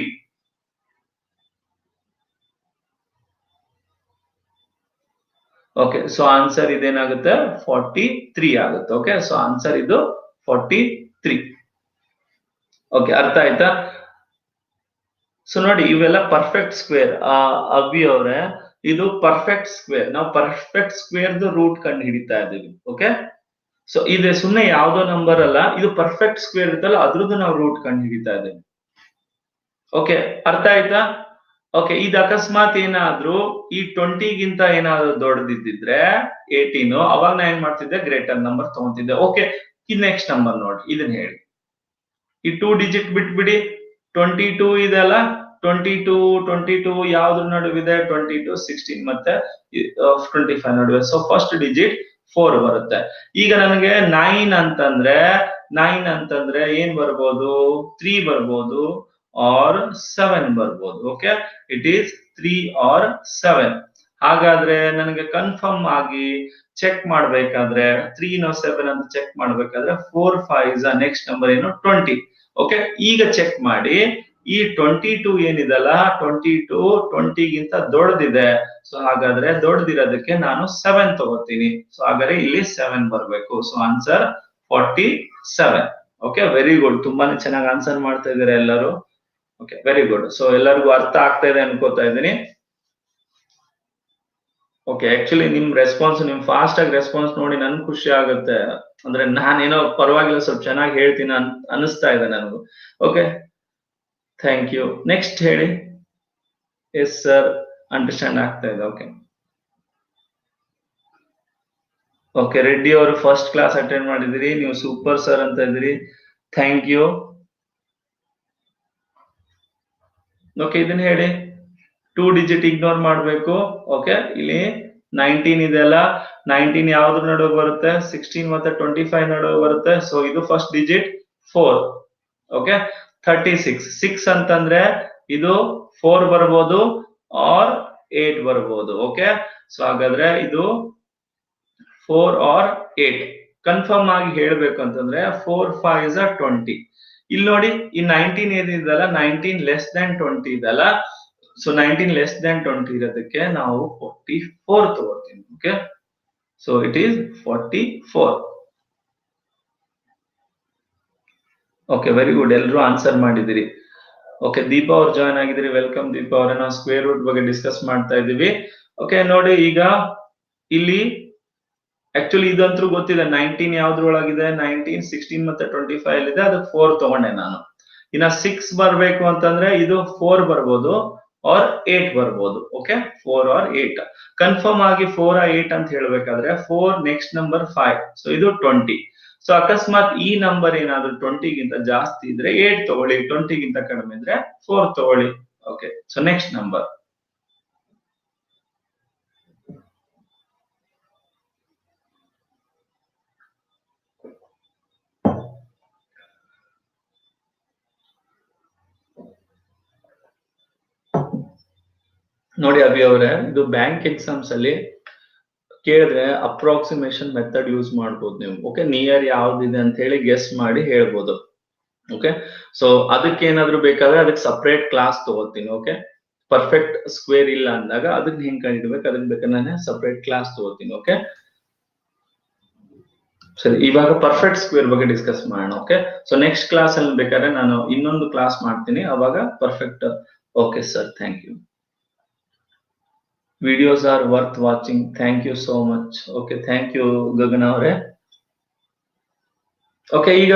okay so answer ಇದೇನಾಗುತ್ತೆ ಫಾರ್ಟಿ ತ್ರೀ ಆಗುತ್ತೆ ಓಕೆ ಸೊ ಆನ್ಸರ್ ಇದು ಫಾರ್ಟಿ ತ್ರೀ ಓಕೆ ಅರ್ಥ ಆಯ್ತಾ ಸೊ ನೋಡಿ ಇವೆಲ್ಲ ಪರ್ಫೆಕ್ಟ್ ಸ್ಕ್ವೇರ್ ಅವಿ ಅವರೇ ಇದು ಪರ್ಫೆಕ್ಟ್ ಸ್ಕ್ವೇರ್ ನಾವು ಪರ್ಫೆಕ್ಟ್ ಸ್ಕ್ವೇರ್ ರೂಟ್ ಕಂಡು ಹಿಡಿತಾ ಇದೀವಿ ಓಕೆ ಸೊ ಇದೆ ಸುಮ್ಮನೆ ಯಾವ್ದೋ ನಂಬರ್ ಅಲ್ಲ ಇದು ಪರ್ಫೆಕ್ಟ್ ಸ್ಕ್ವೇರ್ ಇರುತ್ತಲ್ಲ ಅದ್ರದ್ದು ನಾವು ರೂಟ್ ಕಂಡು ಹಿಡಿತಾ ಇದ್ದೀವಿ ಓಕೆ ಅರ್ಥ ಆಯ್ತಾ ಓಕೆ ಇದು ಅಕಸ್ಮಾತ್ ಏನಾದ್ರೂ ಈ ಟ್ವೆಂಟಿಗಿಂತ ಏನಾದ್ರು ದೊಡ್ಡದಿದ್ದಿದ್ರೆ ಏಟೀನು ಅವಾಗ ನಾ ಏನ್ ಮಾಡ್ತಿದ್ದೆ ಗ್ರೇಟರ್ ನಂಬರ್ ತಗೊಂತಿದ್ದೆ ಓಕೆ ಇದು ನೆಕ್ಸ್ಟ್ ನಂಬರ್ ನೋಡಿ ಇದನ್ನ ಹೇಳಿ ಈ ಟೂ ಡಿಜಿಟ್ ಬಿಟ್ಬಿಡಿ ಟ್ವೆಂಟಿ ಟೂ ಇದೆಲ್ಲ ಟ್ವೆಂಟಿ ಟೂ ಟ್ವೆಂಟಿ ಟೂ ಯಾವ್ದ್ರ ನಡುವಿದೆ ಟ್ವೆಂಟಿ ಟೂ ಸಿಕ್ಸ್ಟೀನ್ ಮತ್ತೆ ಟ್ವೆಂಟಿ ಫೈವ್ ನಡುವೆ ಸೊ ಫಸ್ಟ್ ಡಿಜಿಟ್ ಫೋರ್ ಬರುತ್ತೆ ಈಗ ನನಗೆ ನೈನ್ ಅಂತಂದ್ರೆ ನೈನ್ ಅಂತಂದ್ರೆ ಏನ್ ಬರ್ಬೋದು ತ್ರೀ ಬರ್ಬೋದು ಆರ್ ಸೆವೆನ್ ಬರ್ಬೋದು okay it is three or seven ಹಾಗಾದ್ರೆ ನನಗೆ ಕನ್ಫರ್ಮ್ ಆಗಿ ಚೆಕ್ ಮಾಡ್ಬೇಕಾದ್ರೆ ತ್ರೀ ನೋ ಸೆವೆನ್ ಅಂತ ಚೆಕ್ ಮಾಡ್ಬೇಕಾದ್ರೆ ಫೋರ್ ಫೈವ್ ನೆಕ್ಸ್ಟ್ ನಂಬರ್ ಏನು ಟ್ವೆಂಟಿ ಓಕೆ ಈಗ ಚೆಕ್ ಮಾಡಿ ಈ ಟ್ವೆಂಟಿ ಟೂ ಏನಿದಲ್ಲ ಟ್ವೆಂಟಿ ಟೂ ಟ್ವೆಂಟಿಗಿಂತ ದೊಡ್ಡದಿದೆ ಸೊ ಹಾಗಾದ್ರೆ ದೊಡ್ಡದಿರೋದಕ್ಕೆ ನಾನು ಸೆವೆನ್ ತಗೋತೀನಿ ಸೊ ಹಾಗಾದ್ರೆ ಇಲ್ಲಿ ಸೆವೆನ್ ಬರಬೇಕು so answer forty seven okay very good ತುಂಬಾನೇ ಚೆನ್ನಾಗಿ ಆನ್ಸರ್ ಮಾಡ್ತಾ ಇದ್ದಾರೆ ಎಲ್ಲರೂ ಓಕೆ ವೆರಿ ಗುಡ್ ಸೊ ಎಲ್ಲರಿಗೂ ಅರ್ಥ ಆಗ್ತಾ ಇದೆ ಅನ್ಕೋತಾ ಇದ್ದೀನಿ ಓಕೆ ಆಕ್ಚುಲಿ ನಿಮ್ ರೆಸ್ಪಾನ್ಸ್ ನಿಮ್ ಫಾಸ್ಟ್ ಆಗಿ ರೆಸ್ಪಾನ್ಸ್ ನೋಡಿ ನನ್ ಖುಷಿ ಆಗುತ್ತೆ ಅಂದ್ರೆ ನಾನೇನೋ ಪರವಾಗಿಲ್ಲ ಸ್ವಲ್ಪ ಚೆನ್ನಾಗಿ ಹೇಳ್ತೀನಿ ಅನ್ ಅನಿಸ್ತಾ ಇದೆ ನನಗೂ ಓಕೆ ಥ್ಯಾಂಕ್ ಯು ನೆಕ್ಸ್ಟ್ ಹೇಳಿ ಎಸ್ ಸರ್ ಅಂಡರ್ಸ್ಟ್ಯಾಂಡ್ ಆಗ್ತಾ ಇದೆ ಓಕೆ ಓಕೆ ರೆಡ್ಡಿ ಅವರು ಫಸ್ಟ್ ಕ್ಲಾಸ್ ಅಟೆಂಡ್ ಮಾಡಿದಿರಿ ನೀವು ಸೂಪರ್ ಸರ್ ಅಂತ ಇದ್ದೀರಿ ಥ್ಯಾಂಕ್ ಯು ಓಕೆ ಇದನ್ನ ಹೇಳಿ ಟೂ ಡಿಜಿಟ್ ಇಗ್ನೋರ್ ಮಾಡಬೇಕು ಓಕೆ ಇಲ್ಲಿ ನೈನ್ಟೀನ್ ಇದೆಲ್ಲ ನೈನ್ಟೀನ್ ಯಾವ್ದ್ರ ನಡುವೆ ಬರುತ್ತೆ ಸಿಕ್ಸ್ಟೀನ್ ಮತ್ತೆ ಟ್ವೆಂಟಿ ಫೈವ್ ನಡುವೆ ಬರುತ್ತೆ ಸೊ ಇದು first digit four okay thirty six six ಅಂತಂದ್ರೆ ಇದು ಫೋರ್ ಬರ್ಬೋದು ಆರ್ ಏಟ್ ಬರ್ಬೋದು ಓಕೆ ಸೊ ಹಾಗಾದ್ರೆ ಇದು ಫೋರ್ ಆರ್ ಏಟ್ ಕನ್ಫರ್ಮ್ ಆಗಿ ಹೇಳ್ಬೇಕು ಅಂತಂದ್ರೆ ಫೋರ್ ಫೈವ್ ಇಸ್ ಟ್ವೆಂಟಿ ಇಲ್ಲಿ ನೋಡಿ ಈ ನೈನ್ಟೀನ್ ಏನಿದೆಲ್ಲ ನೈನ್ಟೀನ್ ಲೆಸ್ ದನ್ ಟ್ವೆಂಟಿ ಇದೆಲ್ಲ so nineteen less than twenty ಇರೋದಕ್ಕೆ ನಾವು ಫೋರ್ಟಿ ಫೋರ್ ತಗೋತೀವಿ okay so it is forty four okay very good ಎಲ್ಲರೂ ಆನ್ಸರ್ ಮಾಡಿದಿರಿ ಓಕೆ ದೀಪಾ ಅವ್ರು ಜಾಯ್ನ್ ಆಗಿದ್ದೀರಿ ವೆಲ್ಕಮ್ ದೀಪಾ ಅವರೇ ನಾವು ಸ್ಕ್ವೇರ್ ರೂಟ್ ಬಗ್ಗೆ ಡಿಸ್ಕಸ್ ಮಾಡ್ತಾ ಇದ್ದೀವಿ ಓಕೆ ನೋಡಿ ಈಗ ಇಲ್ಲಿ ಆಕ್ಚುಲಿ ಇದಂತೂ ಗೊತ್ತಿದೆ ನೈನ್ಟೀನ್ ಯಾವ್ದ್ರೊಳಗಿದೆ ನೈನ್ಟೀನ್ ಸಿಕ್ಸ್ಟೀನ್ ಮತ್ತೆ ಟ್ವೆಂಟಿ ಫೈವ್ ಇದೆ ಅದಕ್ಕೆ ಫೋರ್ ತಗೊಂಡೆ ನಾನು ಇನ್ನ ಸಿಕ್ಸ್ ಬರ್ಬೇಕು ಅಂತಂದ್ರೆ ಇದು ಫೋರ್ ಬರ್ಬೋದು ಆರ್ ಏಟ್ ಬರ್ಬೋದು okay four or eight confirm ಆಗಿ ಫೋರ್ ಆರ್ ಏಟ್ ಅಂತ ಹೇಳ್ಬೇಕಾದ್ರೆ four next number five so ಇದು ಟ್ವೆಂಟಿ ಸೊ ಅಕಸ್ಮಾತ್ ಈ ನಂಬರ್ ಏನಾದ್ರು ಟ್ವೆಂಟಿಗಿಂತ ಜಾಸ್ತಿ ಇದ್ರೆ ಏಟ್ ತಗೊಳ್ಳಿ ಟ್ವೆಂಟಿಗಿಂತ ಕಡಿಮೆ ಇದ್ರೆ ಫೋರ್ ತಗೊಳ್ಳಿ ಓಕೆ ಸೊ ನೆಕ್ಸ್ಟ್ ನಂಬರ್ ನೋಡಿ ಅಭಿ ಅವರೇ ಇದು ಬ್ಯಾಂಕ್ ಎಕ್ಸಾಮ್ಸ್ ಅಲ್ಲಿ ಕೇಳಿದ್ರೆ ಅಪ್ರಾಕ್ಸಿಮೇಷನ್ ಮೆಥಡ್ ಯೂಸ್ ಮಾಡ್ಬೋದು ನೀವು ಓಕೆ ನಿಯರ್ ಯಾವ್ದಿದೆ ಅಂತ ಹೇಳಿ ಗೆಸ್ ಮಾಡಿ ಹೇಳ್ಬೋದು ಓಕೆ ಸೊ ಅದಕ್ಕೆ ಏನಾದ್ರು ಬೇಕಾದ್ರೆ ಅದಕ್ಕೆ ಸಪ್ರೇಟ್ ಕ್ಲಾಸ್ ತಗೋತೀನಿ ಓಕೆ ಪರ್ಫೆಕ್ಟ್ ಸ್ಕ್ವೇರ್ ಇಲ್ಲ ಅಂದಾಗ ಅದನ್ನ ಹೆಂಗ್ ಕಂಡಿಡ್ಬೇಕು ಅದನ್ನ ಬೇಕಾದ್ರೆ ನಾನು ಸಪ್ರೇಟ್ ಕ್ಲಾಸ್ ತಗೋತೀನಿ ಓಕೆ ಸರಿ ಇವಾಗ ಪರ್ಫೆಕ್ಟ್ ಸ್ಕ್ವೇರ್ ಬಗ್ಗೆ ಡಿಸ್ಕಸ್ ಮಾಡೋಣ ಓಕೆ ಸೊ ನೆಕ್ಸ್ಟ್ ಕ್ಲಾಸ್ ಅಲ್ಲಿ ಬೇಕಾದ್ರೆ ನಾನು ಇನ್ನೊಂದು ಕ್ಲಾಸ್ ಮಾಡ್ತೀನಿ ಅವಾಗ perfect okay sir thank you videos are worth watching thank you so much okay thank you Gagana ಅವರೇ ಓಕೆ ಈಗ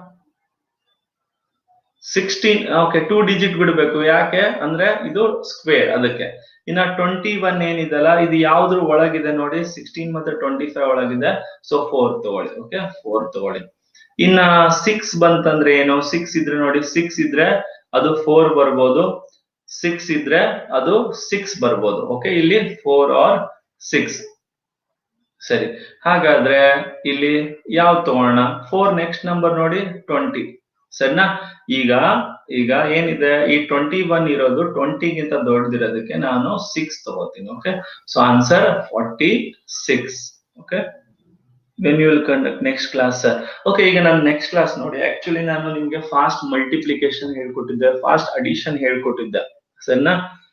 ಸಿಕ್ಸ್ಟೀನ್ ಓಕೆ ಟೂ ಡಿಜಿಟ್ ಬಿಡಬೇಕು ಯಾಕೆ ಅಂದ್ರೆ ಇದು ಸ್ಕ್ವೇರ್ ಅದಕ್ಕೆ ಇನ್ನ ಟ್ವೆಂಟಿ ಒನ್ ಏನಿದೆಲ್ಲ ಇದು ಯಾವ್ದ್ರ ಒಳಗಿದೆ ನೋಡಿ ಸಿಕ್ಸ್ಟೀನ್ ಮತ್ತೆ ಟ್ವೆಂಟಿ ಫೈವ್ ಒಳಗಿದೆ ಸೊ ಫೋರ್ ತಗೊಳ್ಳಿ ಓಕೆ ಫೋರ್ ತಗೊಳ್ಳಿ ಇನ್ನ ಸಿಕ್ಸ್ ಬಂತಂದ್ರೆ ಏನು ಸಿಕ್ಸ್ ಇದ್ರೆ ನೋಡಿ ಸಿಕ್ಸ್ ಇದ್ರೆ ಅದು ಫೋರ್ ಬರ್ಬೋದು ಸಿಕ್ಸ್ ಇದ್ರೆ ಅದು ಸಿಕ್ಸ್ ಬರ್ಬೋದು ಓಕೆ ಇಲ್ಲಿ ಫೋರ್ ಆರ್ ಸಿಕ್ಸ್ ಸರಿ ಹಾಗಾದ್ರೆ ಇಲ್ಲಿ ಯಾವ್ದು ತಗೋಣ ಫೋರ್ ನೆಕ್ಸ್ಟ್ ನಂಬರ್ ನೋಡಿ ಟ್ವೆಂಟಿ ಸರಿನಾ ಈಗ ಈಗ ಏನಿದೆ ಈ ಟ್ವೆಂಟಿ ಒನ್ ಇರೋದು ಟ್ವೆಂಟಿಗಿಂತ ದೊಡ್ಡದಿರೋದಕ್ಕೆ ನಾನು ಸಿಕ್ಸ್ ತಗೋತೀನಿ okay so answer forty six okay when you will conduct next class okay ಈಗ ನಾನು ನೆಕ್ಸ್ಟ್ ಕ್ಲಾಸ್ ನೋಡಿ ಆಕ್ಚುಲಿ ನಾನು ನಿಮ್ಗೆ ಫಾಸ್ಟ್ ಮಲ್ಟಿಪ್ಲಿಕೇಶನ್ ಹೇಳ್ಕೊಟ್ಟಿದ್ದೆ ಫಾಸ್ಟ್ ಅಡಿಷನ್ ಹೇಳ್ಕೊಟ್ಟಿದ್ದೆ ಸರಿನಾ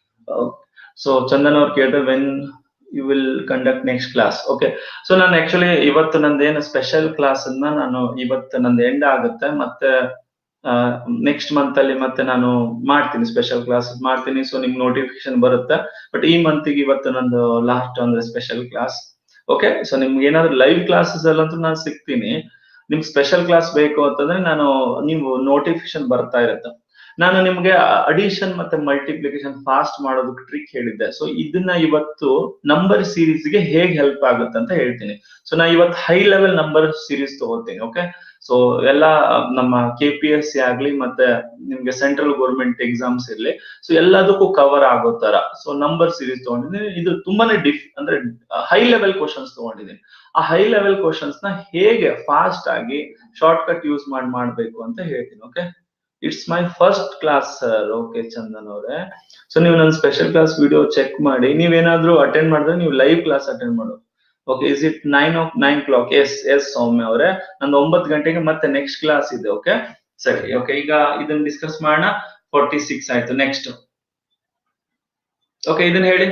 ಸೊ ಚಂದನ್ ಅವ್ರು ಕೇಳಿದ್ರೆ when you will conduct next class okay so ನಾನು ಆಕ್ಚುಲಿ ಇವತ್ತು ನಂದೇನು ಸ್ಪೆಷಲ್ ಕ್ಲಾಸ್ ಅನ್ನ ನಾನು ಇವತ್ತು ನಂದು ಎಂಡ್ ಆಗುತ್ತೆ ಮತ್ತೆ ನೆಕ್ಸ್ಟ್ ಮಂತ್ ಅಲ್ಲಿ ಮತ್ತೆ ನಾನು ಮಾಡ್ತೀನಿ ಸ್ಪೆಷಲ್ ಕ್ಲಾಸ್ ಮಾಡ್ತೀನಿ ಸೊ ನಿಮ್ಗೆ ನೋಟಿಫಿಕೇಶನ್ ಬರುತ್ತೆ ಬಟ್ ಈ ಮಂತಿಗೆ ಇವತ್ತು ನಂದು ಲಾಸ್ಟ್ ಅಂದ್ರೆ ಸ್ಪೆಷಲ್ ಕ್ಲಾಸ್ ಓಕೆ ಸೊ ನಿಮ್ಗೆ ಏನಾದ್ರು ಲೈವ್ ಕ್ಲಾಸಸ್ ಅಲ್ಲಂತೂ ನಾನು ಸಿಗ್ತೀನಿ ನಿಮ್ಗೆ ಸ್ಪೆಷಲ್ ಕ್ಲಾಸ್ ಬೇಕು ಅಂತಂದ್ರೆ ನಾನು ನೀವು ನೋಟಿಫಿಕೇಶನ್ ಬರ್ತಾ ಇರುತ್ತೆ ನಾನು ನಿಮ್ಗೆ ಅಡಿಷನ್ ಮತ್ತೆ ಮಲ್ಟಿಪ್ಲಿಕೇಶನ್ ಫಾಸ್ಟ್ ಮಾಡೋದಕ್ಕೆ ಟ್ರಿಕ್ ಹೇಳಿದ್ದೆ ಸೊ ಇದನ್ನ ಇವತ್ತು ನಂಬರ್ ಸೀರೀಸ್ ಗೆ ಹೇಗೆ ಹೆಲ್ಪ್ ಆಗುತ್ತೆ ಅಂತ ಹೇಳ್ತೀನಿ ಸೊ ನಾ ಇವತ್ತು ಹೈ ಲೆವೆಲ್ ನಂಬರ್ ಸೀರೀಸ್ ತಗೋತೀನಿ ಓಕೆ ಸೊ ಎಲ್ಲ ನಮ್ಮ ಕೆ ಪಿ ಎಸ್ ಸಿ ಆಗ್ಲಿ ಮತ್ತೆ ನಿಮ್ಗೆ ಸೆಂಟ್ರಲ್ ಗೌರ್ಮೆಂಟ್ ಎಕ್ಸಾಮ್ಸ್ ಇರ್ಲಿ ಸೊ ಎಲ್ಲದಕ್ಕೂ ಕವರ್ ಆಗೋ ತರ ಸೊ ನಂಬರ್ ಸೀರೀಸ್ ತಗೊಂಡಿದ್ದೀನಿ ಇದು ತುಂಬಾನೇ ಡಿಫ್ ಅಂದ್ರೆ ಹೈ ಲೆವೆಲ್ ಕ್ವಶನ್ಸ್ ತಗೊಂಡಿದ್ದೀನಿ ಆ ಹೈ ಲೆವೆಲ್ ಕ್ವಶನ್ಸ್ ನ ಹೇಗೆ ಫಾಸ್ಟ್ ಆಗಿ ಶಾರ್ಟ್ ಕಟ್ ಯೂಸ್ ಮಾಡಿ ಮಾಡ್ಬೇಕು ಅಂತ ಹೇಳ್ತೀನಿ okay it's my first class sir okay Chandan ಅವರೇ ಸೊ ನೀವು ನನ್ನ ಸ್ಪೆಷಲ್ ಕ್ಲಾಸ್ ವಿಡಿಯೋ ಚೆಕ್ ಮಾಡಿ ನೀವೇನಾದ್ರೂ ಅಟೆಂಡ್ ಮಾಡಿದ್ರೆ ನೀವು ಲೈವ್ ಕ್ಲಾಸ್ ಅಟೆಂಡ್ ಮಾಡು okay is it nine o nine clock yes yes Soumya ಅವರೇ ನಂದು ಒಂಬತ್ತು ಗಂಟೆಗೆ ಮತ್ತೆ ನೆಕ್ಸ್ಟ್ ಕ್ಲಾಸ್ ಇದೆ ಓಕೆ ಸರಿ ಓಕೆ ಈಗ ಇದನ್ನ ಡಿಸ್ಕಸ್ ಮಾಡೋಣ ಫೋರ್ಟಿ ಸಿಕ್ಸ್ ಆಯ್ತು ನೆಕ್ಸ್ಟ್ ಓಕೆ ಇದನ್ನ ಹೇಳಿ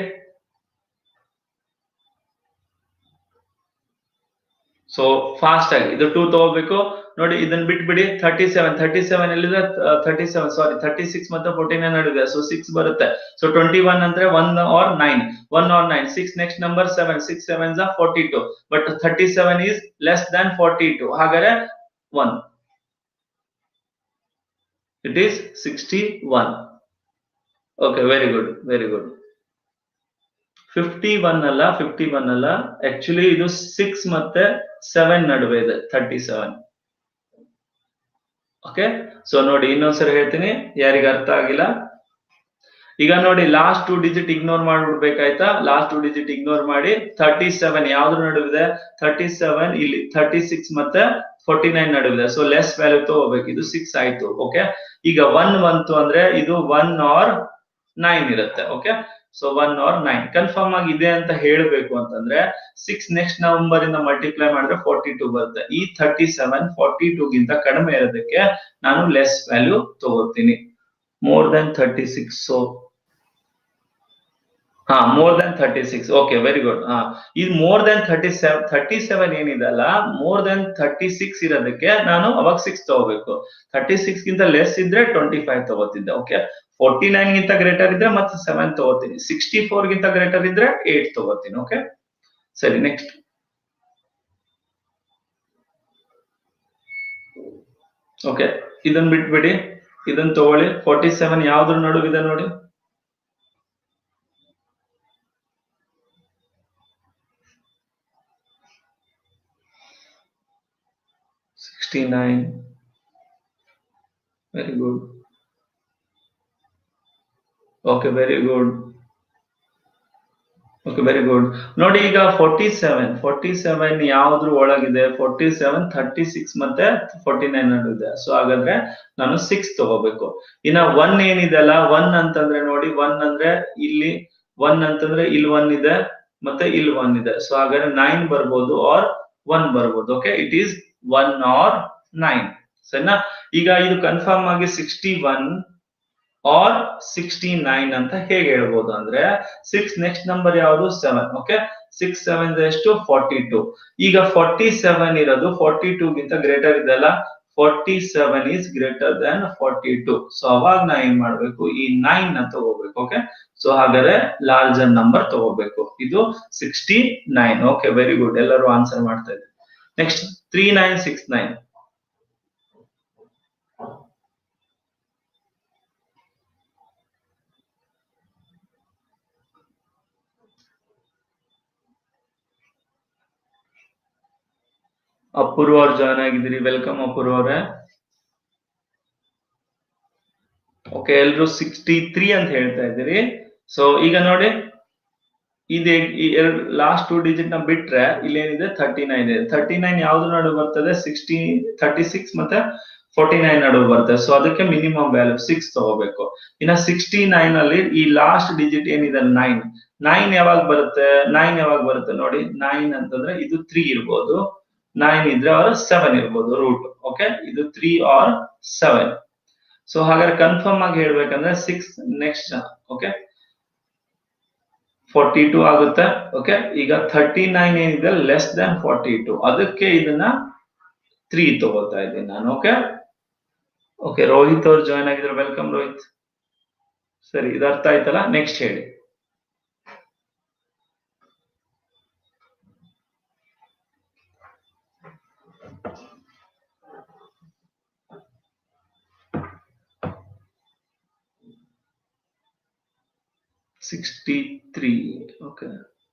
ಸೊ ಫಾಸ್ಟ್ ಆಗಿ ಇದು ಟೂ ತಗೋಬೇಕು ನೋಡಿ ಇದನ್ನ ಬಿಟ್ಬಿಡಿ ಥರ್ಟಿ ಸೆವೆನ್ ಥರ್ಟಿ ಸೆವೆನ್ ಎಲ್ಲಿದೆ thirty seven sorry thirty six ಮತ್ತೆ ಫೋರ್ಟಿ ನೈನ್ ನಡುವೆ ಸೊ ಸಿಕ್ಸ್ ಬರುತ್ತೆ ಸೊ ಟ್ವೆಂಟಿ ಒನ್ ಅಂದ್ರೆ one or nine one or nine six next number seven six seven forty two but thirty seven is less than forty two ಹಾಗಾದ್ರೆ one it is sixty one okay very good very good fifty one ಅಲ್ಲ fifty one ಅಲ್ಲ actually ಇದು six ಮತ್ತೆ seven ನಡುವೆ ಇದೆ thirty seven okay so ನೋಡಿ ಇನ್ನೊಂದ್ಸರಿ ಹೇಳ್ತೀನಿ ಯಾರಿಗ ಅರ್ಥ ಆಗಿಲ್ಲ ಈಗ ನೋಡಿ ಲಾಸ್ಟ್ ಟು ಡಿಜಿಟ್ ಇಗ್ನೋರ್ ಮಾಡ್ಬಿಡ್ಬೇಕಾಯ್ತಾ ಲಾಸ್ಟ್ ಟು ಡಿಜಿಟ್ ಇಗ್ನೋರ್ ಮಾಡಿ ಥರ್ಟಿ ಸೆವೆನ್ ಯಾವ್ದ್ರ ನಡುವಿದೆ ಥರ್ಟಿ ಸೆವೆನ್ ಇಲ್ಲಿ ಥರ್ಟಿ ಸಿಕ್ಸ್ ಮತ್ತೆ ಫೋರ್ಟಿ ನೈನ್ ನಡುವಿದೆ ಸೊ ಲೆಸ್ ವ್ಯಾಲ್ಯೂ ತಗೋಬೇಕು ಇದು ಸಿಕ್ಸ್ ಆಯ್ತು ಓಕೆ ಈಗ ಒನ್ ಬಂತು ಅಂದ್ರೆ ಇದು ಒನ್ ಆರ್ ನೈನ್ ಇರುತ್ತೆ okay so one or nine confirm ಆಗಿ ಇದೆ ಅಂತ ಹೇಳಬೇಕು ಅಂತಂದ್ರೆ ಸಿಕ್ಸ್ ನೆಕ್ಸ್ಟ್ ನವಂಬರ್ ಇಂದ ಮಲ್ಟಿಪ್ಲೈ ಮಾಡಿದ್ರೆ ಫೋರ್ಟಿ ಟೂ ಬರುತ್ತೆ ಈ ಥರ್ಟಿ ಸೆವೆನ್ ಫಾರ್ಟಿ ಟೂ ಗಿಂತ ಕಡಿಮೆ ಇರೋದಕ್ಕೆ ನಾನು ಲೆಸ್ ವ್ಯಾಲ್ಯೂ ತಗೋತೀನಿ more than thirty six so ಹಾ more than thirty six okay very good ಹಾ ಇದು more than thirty seven thirty seven ಏನಿದೆಲ್ಲ ಮೋರ್ ದೆನ್ ಥರ್ಟಿ ಸಿಕ್ಸ್ ಇರೋದಕ್ಕೆ ನಾನು ಅವಾಗ ಸಿಕ್ಸ್ ತಗೋಬೇಕು ಥರ್ಟಿ ಸಿಕ್ಸ್ ಗಿಂತ ಲೆಸ್ ಇದ್ರೆ ಟ್ವೆಂಟಿ ಫೈವ್ ತಗೋತಿದ್ದೆ ಓಕೆ ಫೋರ್ಟಿ ನೈನ್ ಗಿಂತ ಗ್ರೇಟರ್ ಇದ್ರೆ ಮತ್ತೆ ಸೆವೆನ್ ತಗೋತೀನಿ ಸಿಕ್ಸ್ಟಿ ಫೋರ್ ಗಿಂತ ಗ್ರೇಟರ್ ಇದ್ರೆ ಏಟ್ ತಗೋತೀನಿ ಓಕೆ ಸರಿ ನೆಕ್ಸ್ಟ್ ಓಕೆ ಇದನ್ನ ಬಿಟ್ಬಿಡಿ ಇದನ್ನ ತಗೊಳ್ಳಿ ಫೋರ್ಟಿ ಸೆವೆನ್ ಯಾವ್ದ್ರ ನಡುವಿದೆ ನೋಡಿ sixty nine very good okay very good okay very good ನೋಡಿ ಈಗ ಫೋರ್ಟಿ ಸೆವೆನ್ ಫೋರ್ಟಿ ಸೆವೆನ್ ಯಾವ್ದ್ರ ಒಳಗಿದೆ ಫೋರ್ಟಿ ಸೆವೆನ್ ಥರ್ಟಿ ಸಿಕ್ಸ್ ಮತ್ತೆ ಫೋರ್ಟಿ ನೈನ್ ಇದೆ ಸೊ ಹಾಗಾದ್ರೆ ನಾನು ಸಿಕ್ಸ್ ತಗೋಬೇಕು ಇನ್ನ ಒನ್ ಏನಿದೆಲ್ಲ ಒನ್ ಅಂತಂದ್ರೆ ನೋಡಿ ಒನ್ ಅಂದ್ರೆ ಇಲ್ಲಿ ಒನ್ ಅಂತಂದ್ರೆ ಇಲ್ಲಿ ಒನ್ ಇದೆ ಮತ್ತೆ ಇಲ್ಲಿ ಒನ್ ಇದೆ ಸೊ ಹಾಗಾದ್ರೆ ನೈನ್ ಬರ್ಬೋದು ಆರ್ ಒನ್ ಬರ್ಬೋದು okay it is one or nine ಸರಿನಾ ಈಗ ಇದು ಕನ್ಫರ್ಮ್ ಆಗಿ sixty one or sixty nine ಅಂತ ಹೇಗೆ ಹೇಳ್ಬೋದು ಅಂದ್ರೆ ಸಿಕ್ಸ್ ನೆಕ್ಸ್ಟ್ ನಂಬರ್ ಯಾವುದು ಸೆವೆನ್ ಓಕೆ ಸಿಕ್ಸ್ ಸೆವೆನ್ ಎಷ್ಟು ಫಾರ್ಟಿ ಟು ಈಗ ಫಾರ್ಟಿ ಸೆವೆನ್ ಇರೋದು ಫಾರ್ಟಿ ಟೂ ಗಿಂತ ಗ್ರೇಟರ್ ಇದೆಲ್ಲ forty seven is greater than forty two so ಅವಾಗ ನಾ ಏನ್ ಮಾಡ್ಬೇಕು ಈ ನೈನ್ ನ ತಗೋಬೇಕು ಓಕೆ ಸೊ ಹಾಗಾದ್ರೆ ಲಾರ್ಜರ್ ನಂಬರ್ ತಗೋಬೇಕು ಇದು sixty nine okay very good ಎಲ್ಲರೂ ಆನ್ಸರ್ ಮಾಡ್ತಾ ಇದ್ದಾರೆ next three nine six nine Apoorva ಅವ್ರು ಜಾಯ್ನ್ ಆಗಿದ್ದೀರಿ ವೆಲ್ಕಮ್ ಅಪೂರ್ವ ಅವರೇ ಓಕೆ ಎಲ್ರು ಸಿಕ್ಸ್ಟಿ ತ್ರೀ ಅಂತ ಹೇಳ್ತಾ ಇದ್ದೀರಿ ಸೊ ಈಗ ನೋಡಿ ಇದೆ ಈ ಎರಡು ಲಾಸ್ಟ್ ಟೂ ಡಿಜಿಟ್ ನ ಬಿಟ್ರೆ ಇಲ್ಲಿ ಏನಿದೆ ಥರ್ಟಿ ನೈನ್ ಇದೆ ಥರ್ಟಿ ನೈನ್ ಯಾವ್ದು ನಡುವೆ ಬರ್ತದೆ ಸಿಕ್ಸ್ಟಿ ಥರ್ಟಿ ಸಿಕ್ಸ್ ಮತ್ತೆ ಫೋರ್ಟಿ ನೈನ್ ನಡುವೆ ಬರ್ತದೆ ಸೊ ಅದಕ್ಕೆ ಮಿನಿಮಮ್ ವ್ಯಾಲ್ಯೂ ಸಿಕ್ಸ್ ತಗೋಬೇಕು ಇನ್ನ ಸಿಕ್ಸ್ಟಿ ನೈನ್ ಅಲ್ಲಿ ಈ ಲಾಸ್ಟ್ ಡಿಜಿಟ್ ಏನಿದೆ ನೈನ್ ನೈನ್ ಯಾವಾಗ ಬರುತ್ತೆ ನೈನ್ ಯಾವಾಗ ಬರುತ್ತೆ ನೋಡಿ ನೈನ್ ಅಂತಂದ್ರೆ ಇದು ತ್ರೀ ಇರ್ಬೋದು ನೈನ್ ಇದ್ರೆ ಆರ್ ಸೆವೆನ್ ಇರ್ಬೋದು ರೂಟ್ ಓಕೆ ಇದು ತ್ರೀ ಆರ್ ಸೆವೆನ್ ಸೊ ಹಾಗಾದ್ರೆ ಕನ್ಫರ್ಮ್ ಆಗಿ ಹೇಳ್ಬೇಕಂದ್ರೆ six next okay forty two ಆಗುತ್ತೆ ಓಕೆ ಈಗ ಥರ್ಟಿ ನೈನ್ ಏನಿದೆ ಲೆಸ್ ದನ್ ಫಾರ್ಟಿ ಟು ಅದಕ್ಕೆ ಇದನ್ನ ತ್ರೀ ತಗೋತಾ ಇದ್ದೀನಿ ನಾನು ಓಕೆ ಓಕೆ ರೋಹಿತ್ ಅವ್ರು ಜಾಯ್ನ್ ಆಗಿದ್ರು ವೆಲ್ಕಮ್ ರೋಹಿತ್ ಸರಿ ಇದು ಅರ್ಥ ಆಯ್ತಲ್ಲ ನೆಕ್ಸ್ಟ್ ಹೇಳಿ sixty three okay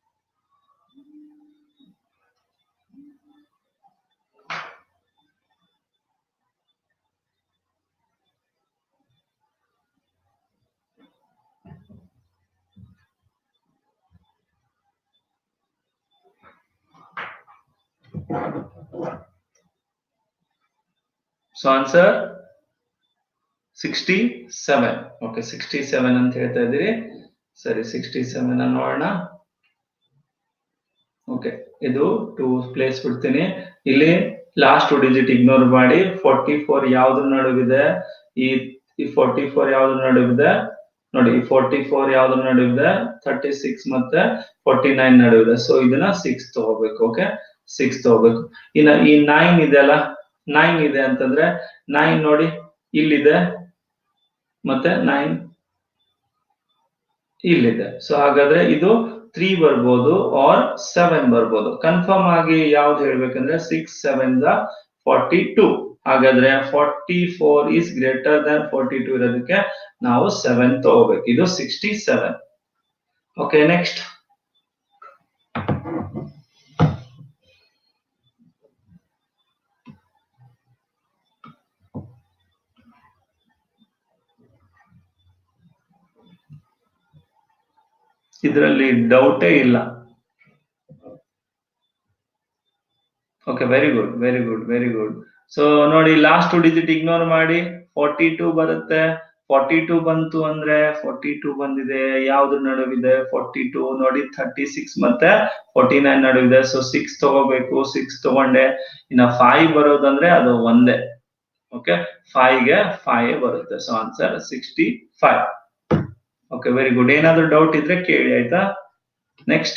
so answer sixty seven okay sixty seven ಅಂತ ಹೇಳ್ತಾ ಇದ್ದೀರಿ ಸರಿ ಸಿಕ್ಸ್ಟಿ ಸೆವೆನ್ ನೋಡೋಣ ಓಕೆ ಇದು ಟೂ ಪ್ಲೇಸ್ ಬಿಡ್ತೀನಿ ಇಲ್ಲಿ ಲಾಸ್ಟ್ ಟು ಡಿಜಿಟ್ ಇಗ್ನೋರ್ ಮಾಡಿ ಫೋರ್ಟಿ ಫೋರ್ ಯಾವ್ದ್ರ ನಡುವಿದೆ ಈ ಈ ಫೋರ್ಟಿ ಫೋರ್ ಯಾವ್ದ್ರ ನಡುವಿದೆ ನೋಡಿ ಫೋರ್ಟಿ ಫೋರ್ ಯಾವ್ದ್ರ ನಡುವಿದೆ ಥರ್ಟಿ ಸಿಕ್ಸ್ ಮತ್ತೆ ಫೋರ್ಟಿ ನೈನ್ ನಡುವಿದೆ ಸೊ ಇದನ್ನ ಸಿಕ್ಸ್ ತಗೋಬೇಕು ಓಕೆ ಸಿಕ್ಸ್ ತಗೋಬೇಕು ಇನ್ನ ಈ ನೈನ್ ಇದೆ ಅಲ್ಲ ನೈನ್ ಇದೆ ಅಂತಂದ್ರೆ ನೈನ್ ನೋಡಿ ಇಲ್ಲಿದೆ ಮತ್ತೆ ನೈನ್ ಇಲ್ಲಿದೆ ಸೊ ಹಾಗಾದ್ರೆ ಇದು ತ್ರೀ ಬರ್ಬೋದು ಆರ್ ಸೆವೆನ್ ಬರ್ಬೋದು ಕನ್ಫರ್ಮ್ ಆಗಿ ಯಾವ್ದು ಹೇಳ್ಬೇಕಂದ್ರೆ six seven the forty two ಹಾಗಾದ್ರೆ forty four is greater than forty two ಇರೋದಕ್ಕೆ ನಾವು ಸೆವೆನ್ ತಗೋಬೇಕು ಇದು ಸಿಕ್ಸ್ಟಿ ಸೆವೆನ್ ಓಕೆ ನೆಕ್ಸ್ಟ್ ಇದರಲ್ಲಿ ಡೌಟೇ ಇಲ್ಲ okay very good very good very good so ನೋಡಿ ಲಾಸ್ಟ್ ಟು ಡಿಜಿಟ್ ಇಗ್ನೋರ್ ಮಾಡಿ ಫಾರ್ಟಿ ಟೂ ಬರುತ್ತೆ ಫಾರ್ಟಿ ಟೂ ಬಂತು ಅಂದ್ರೆ ಫಾರ್ಟಿ ಟೂ ಬಂದಿದೆ ಯಾವ್ದ್ರ ನಡುವಿದೆ ಫಾರ್ಟಿ ಟೂ ನೋಡಿ ಥರ್ಟಿ ಸಿಕ್ಸ್ ಮತ್ತೆ ಫಾರ್ಟಿ ನೈನ್ ನಡುವಿದೆ ಸೊ ಸಿಕ್ಸ್ ತಗೋಬೇಕು ಸಿಕ್ಸ್ ತಗೊಂಡೆ ಇನ್ನ ಫೈವ್ ಬರೋದಂದ್ರೆ ಅದು ಒಂದೇ ಓಕೆ ಫೈವ್ ಗೆ ಫೈವ್ ಬರುತ್ತೆ so answer sixty five okay very good ಏನಾದ್ರು ಡೌಟ್ ಇದ್ರೆ ಕೇಳಿ ಆಯ್ತಾ next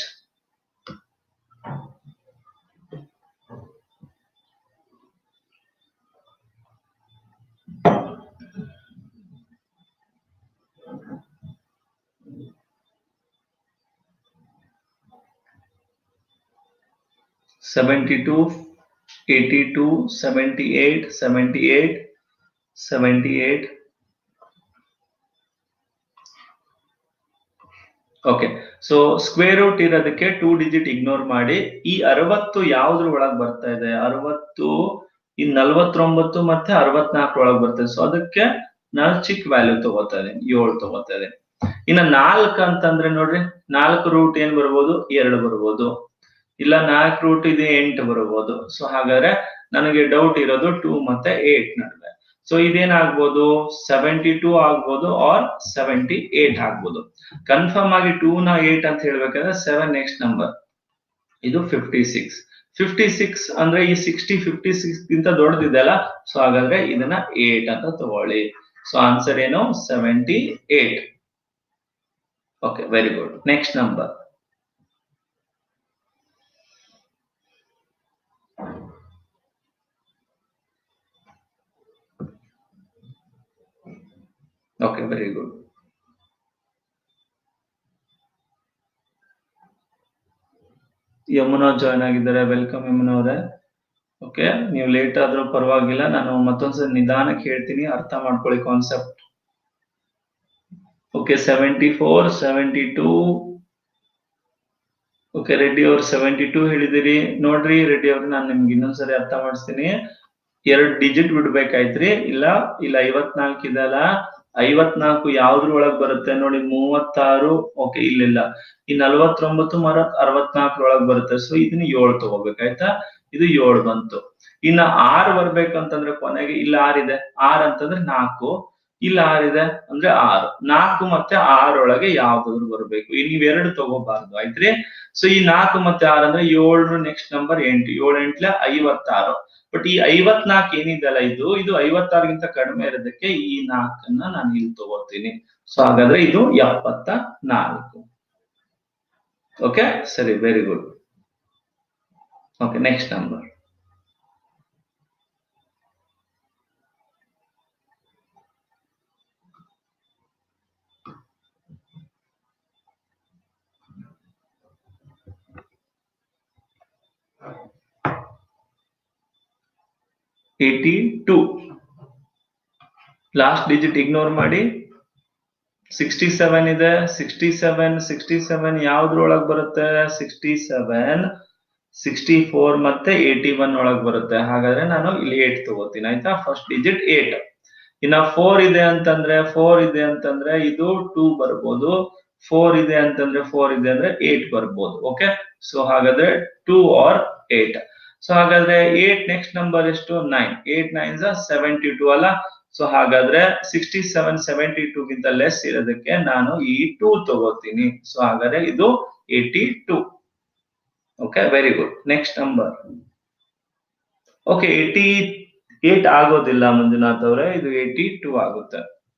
seventy two eighty two seventy eight seventy eight seventy eight okay so square root ಇರೋದಕ್ಕೆ ಟೂ ಡಿಜಿಟ್ ಇಗ್ನೋರ್ ಮಾಡಿ ಈ ಅರವತ್ತು ಯಾವ್ದ್ರ ಒಳಗ್ ಬರ್ತಾ ಇದೆ ಅರವತ್ತು ಈ ನಲ್ವತ್ತೊಂಬತ್ತು ಮತ್ತೆ ಅರವತ್ನಾಲ್ಕರ ಒಳಗ್ ಬರ್ತದೆ ಸೊ ಅದಕ್ಕೆ ನಾನು ಚಿಕ್ಕ ವ್ಯಾಲ್ಯೂ ತಗೋತಾ ಇದೀನಿ ಏಳು ತಗೋತಾ ಇದೀನಿ ಇನ್ನ ನಾಲ್ಕು ಅಂತಂದ್ರೆ ನೋಡ್ರಿ ನಾಲ್ಕು ರೂಟ್ ಏನ್ ಬರ್ಬೋದು ಎರಡು ಬರ್ಬೋದು ಇಲ್ಲ ನಾಲ್ಕು ರೂಟ್ ಇದೆ ಎಂಟು ಬರ್ಬೋದು ಸೊ ಹಾಗಾದ್ರೆ ನನಗೆ ಡೌಟ್ ಇರೋದು ಟೂ ಮತ್ತೆ ಏಟ್ ನಡುವೆ ಸೊ ಇದೇನಾಗ್ಬೋದು ಸೆವೆಂಟಿ ಟೂ ಆಗ್ಬೋದು ಆರ್ ಸೆವೆಂಟಿ ಏಟ್ ಆಗ್ಬೋದು ಕನ್ಫರ್ಮ್ ಆಗಿ ಟೂ ನ ಏಟ್ ಅಂತ ಹೇಳ್ಬೇಕಾದ್ರೆ ಸೆವೆನ್ ನೆಕ್ಸ್ಟ್ ನಂಬರ್ ಇದು ಫಿಫ್ಟಿ ಸಿಕ್ಸ್ ಫಿಫ್ಟಿ ಸಿಕ್ಸ್ ಅಂದ್ರೆ ಈ ಸಿಕ್ಸ್ಟಿ ಫಿಫ್ಟಿ ಸಿಕ್ಸ್ ಗಿಂತ ದೊಡ್ಡದಿದೆ ಅಲ್ಲ ಸೊ ಹಾಗಾದ್ರೆ ಇದನ್ನ ಏಟ್ ಅಂತ ತಗೊಳ್ಳಿ ಸೊ ಆನ್ಸರ್ ಏನು seventy eight okay very good next number okay very good Yamuna join ಆಗಿದ್ದಾರೆ ವೆಲ್ಕಮ್ ಯಮುನಾ ಅವರೇ ಓಕೆ ನೀವು ಲೇಟ್ ಆದ್ರೂ ಪರವಾಗಿಲ್ಲ ನಾನು ಮತ್ತೊಂದ್ಸಲ ನಿಧಾನಕ್ಕೆ ಹೇಳ್ತೀನಿ ಅರ್ಥ ಮಾಡ್ಕೊಳ್ಳಿ concept okay seventy four seventy two okay Reddy ಅವ್ರು ಸೆವೆಂಟಿ ಟೂ ಹೇಳಿದಿರಿ ನೋಡ್ರಿ ರೆಡ್ಡಿ ಅವ್ರು ನಾನು ನಿಮ್ಗೆ ಇನ್ನೊಂದ್ಸರಿ ಅರ್ಥ ಮಾಡಿಸ್ತೀನಿ ಎರಡ್ ಡಿಜಿಟ್ ಬಿಡ್ಬೇಕಾಯ್ತ್ರಿ ಇಲ್ಲ ಇಲ್ಲ ಐವತ್ನಾಲ್ಕು ಇದಲ್ಲ ಐವತ್ನಾಲ್ಕು ಯಾವ್ದ್ರೊಳಗ್ ಬರುತ್ತೆ ನೋಡಿ ಮೂವತ್ತಾರು ಓಕೆ ಇಲ್ಲಿಲ್ಲ ಈ ನಲ್ವತ್ತೊಂಬತ್ತು ಮರ ಅರವತ್ನಾಲ್ಕರೊಳಗ್ ಬರುತ್ತೆ ಸೊ ಇದನ್ನ ಏಳು ತಗೋಬೇಕಾಯ್ತಾ ಇದು ಏಳು ಬಂತು ಇನ್ನ ಆರ್ ಬರ್ಬೇಕಂತಂದ್ರೆ ಕೊನೆಗೆ ಇಲ್ಲಿ ಆರ್ ಇದೆ ಆರ್ ಅಂತಂದ್ರೆ ನಾಲ್ಕು ಇಲ್ಲಿ ಆರ್ ಇದೆ ಅಂದ್ರೆ ಆರು ನಾಲ್ಕು ಮತ್ತೆ ಆರೊಳಗೆ ಯಾವ್ದಾದ್ರು ಬರ್ಬೇಕು ಈ ನೀವ್ ಎರಡು ತಗೋಬಾರ್ದು ಆಯ್ತ್ರಿ ಸೊ ಈ ನಾಲ್ಕು ಮತ್ತೆ ಆರ್ ಅಂದ್ರೆ ಏಳ್ರು ನೆಕ್ಸ್ಟ್ ನಂಬರ್ ಎಂಟು ಏಳು ಎಂಟ್ಲೆ ಐವತ್ತಾರು ಬಟ್ ಈ ಐವತ್ನಾಲ್ಕು ಏನಿದೆಯಲ್ಲ ಇದು ಇದು ಐವತ್ತಾರಿಗಿಂತ ಕಡಿಮೆ ಇರೋದಕ್ಕೆ ಈ ನಾಲ್ಕನ್ನ ನಾನು ಇಲ್ಲಿ ತಗೋತೀನಿ ಸೊ ಹಾಗಾದ್ರೆ ಇದು ಎಪ್ಪತ್ತ ನಾಲ್ಕು ಓಕೆ ಸರಿ very good okay next number eighty two last digit ignore ಮಾಡಿ ಸಿಕ್ಸ್ಟಿ ಸೆವೆನ್ ಇದೆ ಸಿಕ್ಸ್ಟಿ ಸೆವೆನ್ ಸಿಕ್ಸ್ಟಿ ಸೆವೆನ್ ಯಾವ್ದ್ರೊಳಗ್ ಬರುತ್ತೆ ಸಿಕ್ಸ್ಟಿ ಸೆವೆನ್ ಸಿಕ್ಸ್ಟಿ ಫೋರ್ ಮತ್ತೆ ಏಟಿ ಒನ್ ಒಳಗ್ ಬರುತ್ತೆ ಹಾಗಾದ್ರೆ ನಾನು ಇಲ್ಲಿ ಏಟ್ ತಗೋತೀನಿ ಆಯ್ತಾ ಫಸ್ಟ್ ಡಿಜಿಟ್ ಏಟ್ ಇನ್ನ ಫೋರ್ ಇದೆ ಅಂತಂದ್ರೆ ಫೋರ್ ಇದೆ ಅಂತಂದ್ರೆ ಇದು ಟೂ ಬರ್ಬೋದು ಫೋರ್ ಇದೆ ಅಂತಂದ್ರೆ ಫೋರ್ ಇದೆ ಅಂದ್ರೆ ಏಟ್ ಬರ್ಬೋದು ಓಕೆ ಸೊ ಹಾಗಾದ್ರೆ ಟೂ ಆರ್ ಏಟ್ ಸೊ ಹಾಗಾದ್ರೆ ಏಟ್ ನೆಕ್ಸ್ಟ್ ನಂಬರ್ ಎಷ್ಟು nine eight nine seventy two ಅಲ್ಲ ಸೊ ಹಾಗಾದ್ರೆ ಸಿಕ್ಸ್ಟಿ ಸೆವೆನ್ ಸೆವೆಂಟಿ ಟೂ ಗಿಂತ ಲೆಸ್ ಇರೋದಕ್ಕೆ ನಾನು ಈ ಟೂ ತಗೋತೀನಿ ಸೊ ಹಾಗಾದ್ರೆ ಇದು eighty two okay very good next number okay eighty eight ಆಗೋದಿಲ್ಲ ಮಂಜುನಾಥ್ ಅವರೇ ಇದು ಏಟಿ ಟೂ ಆಗುತ್ತೆ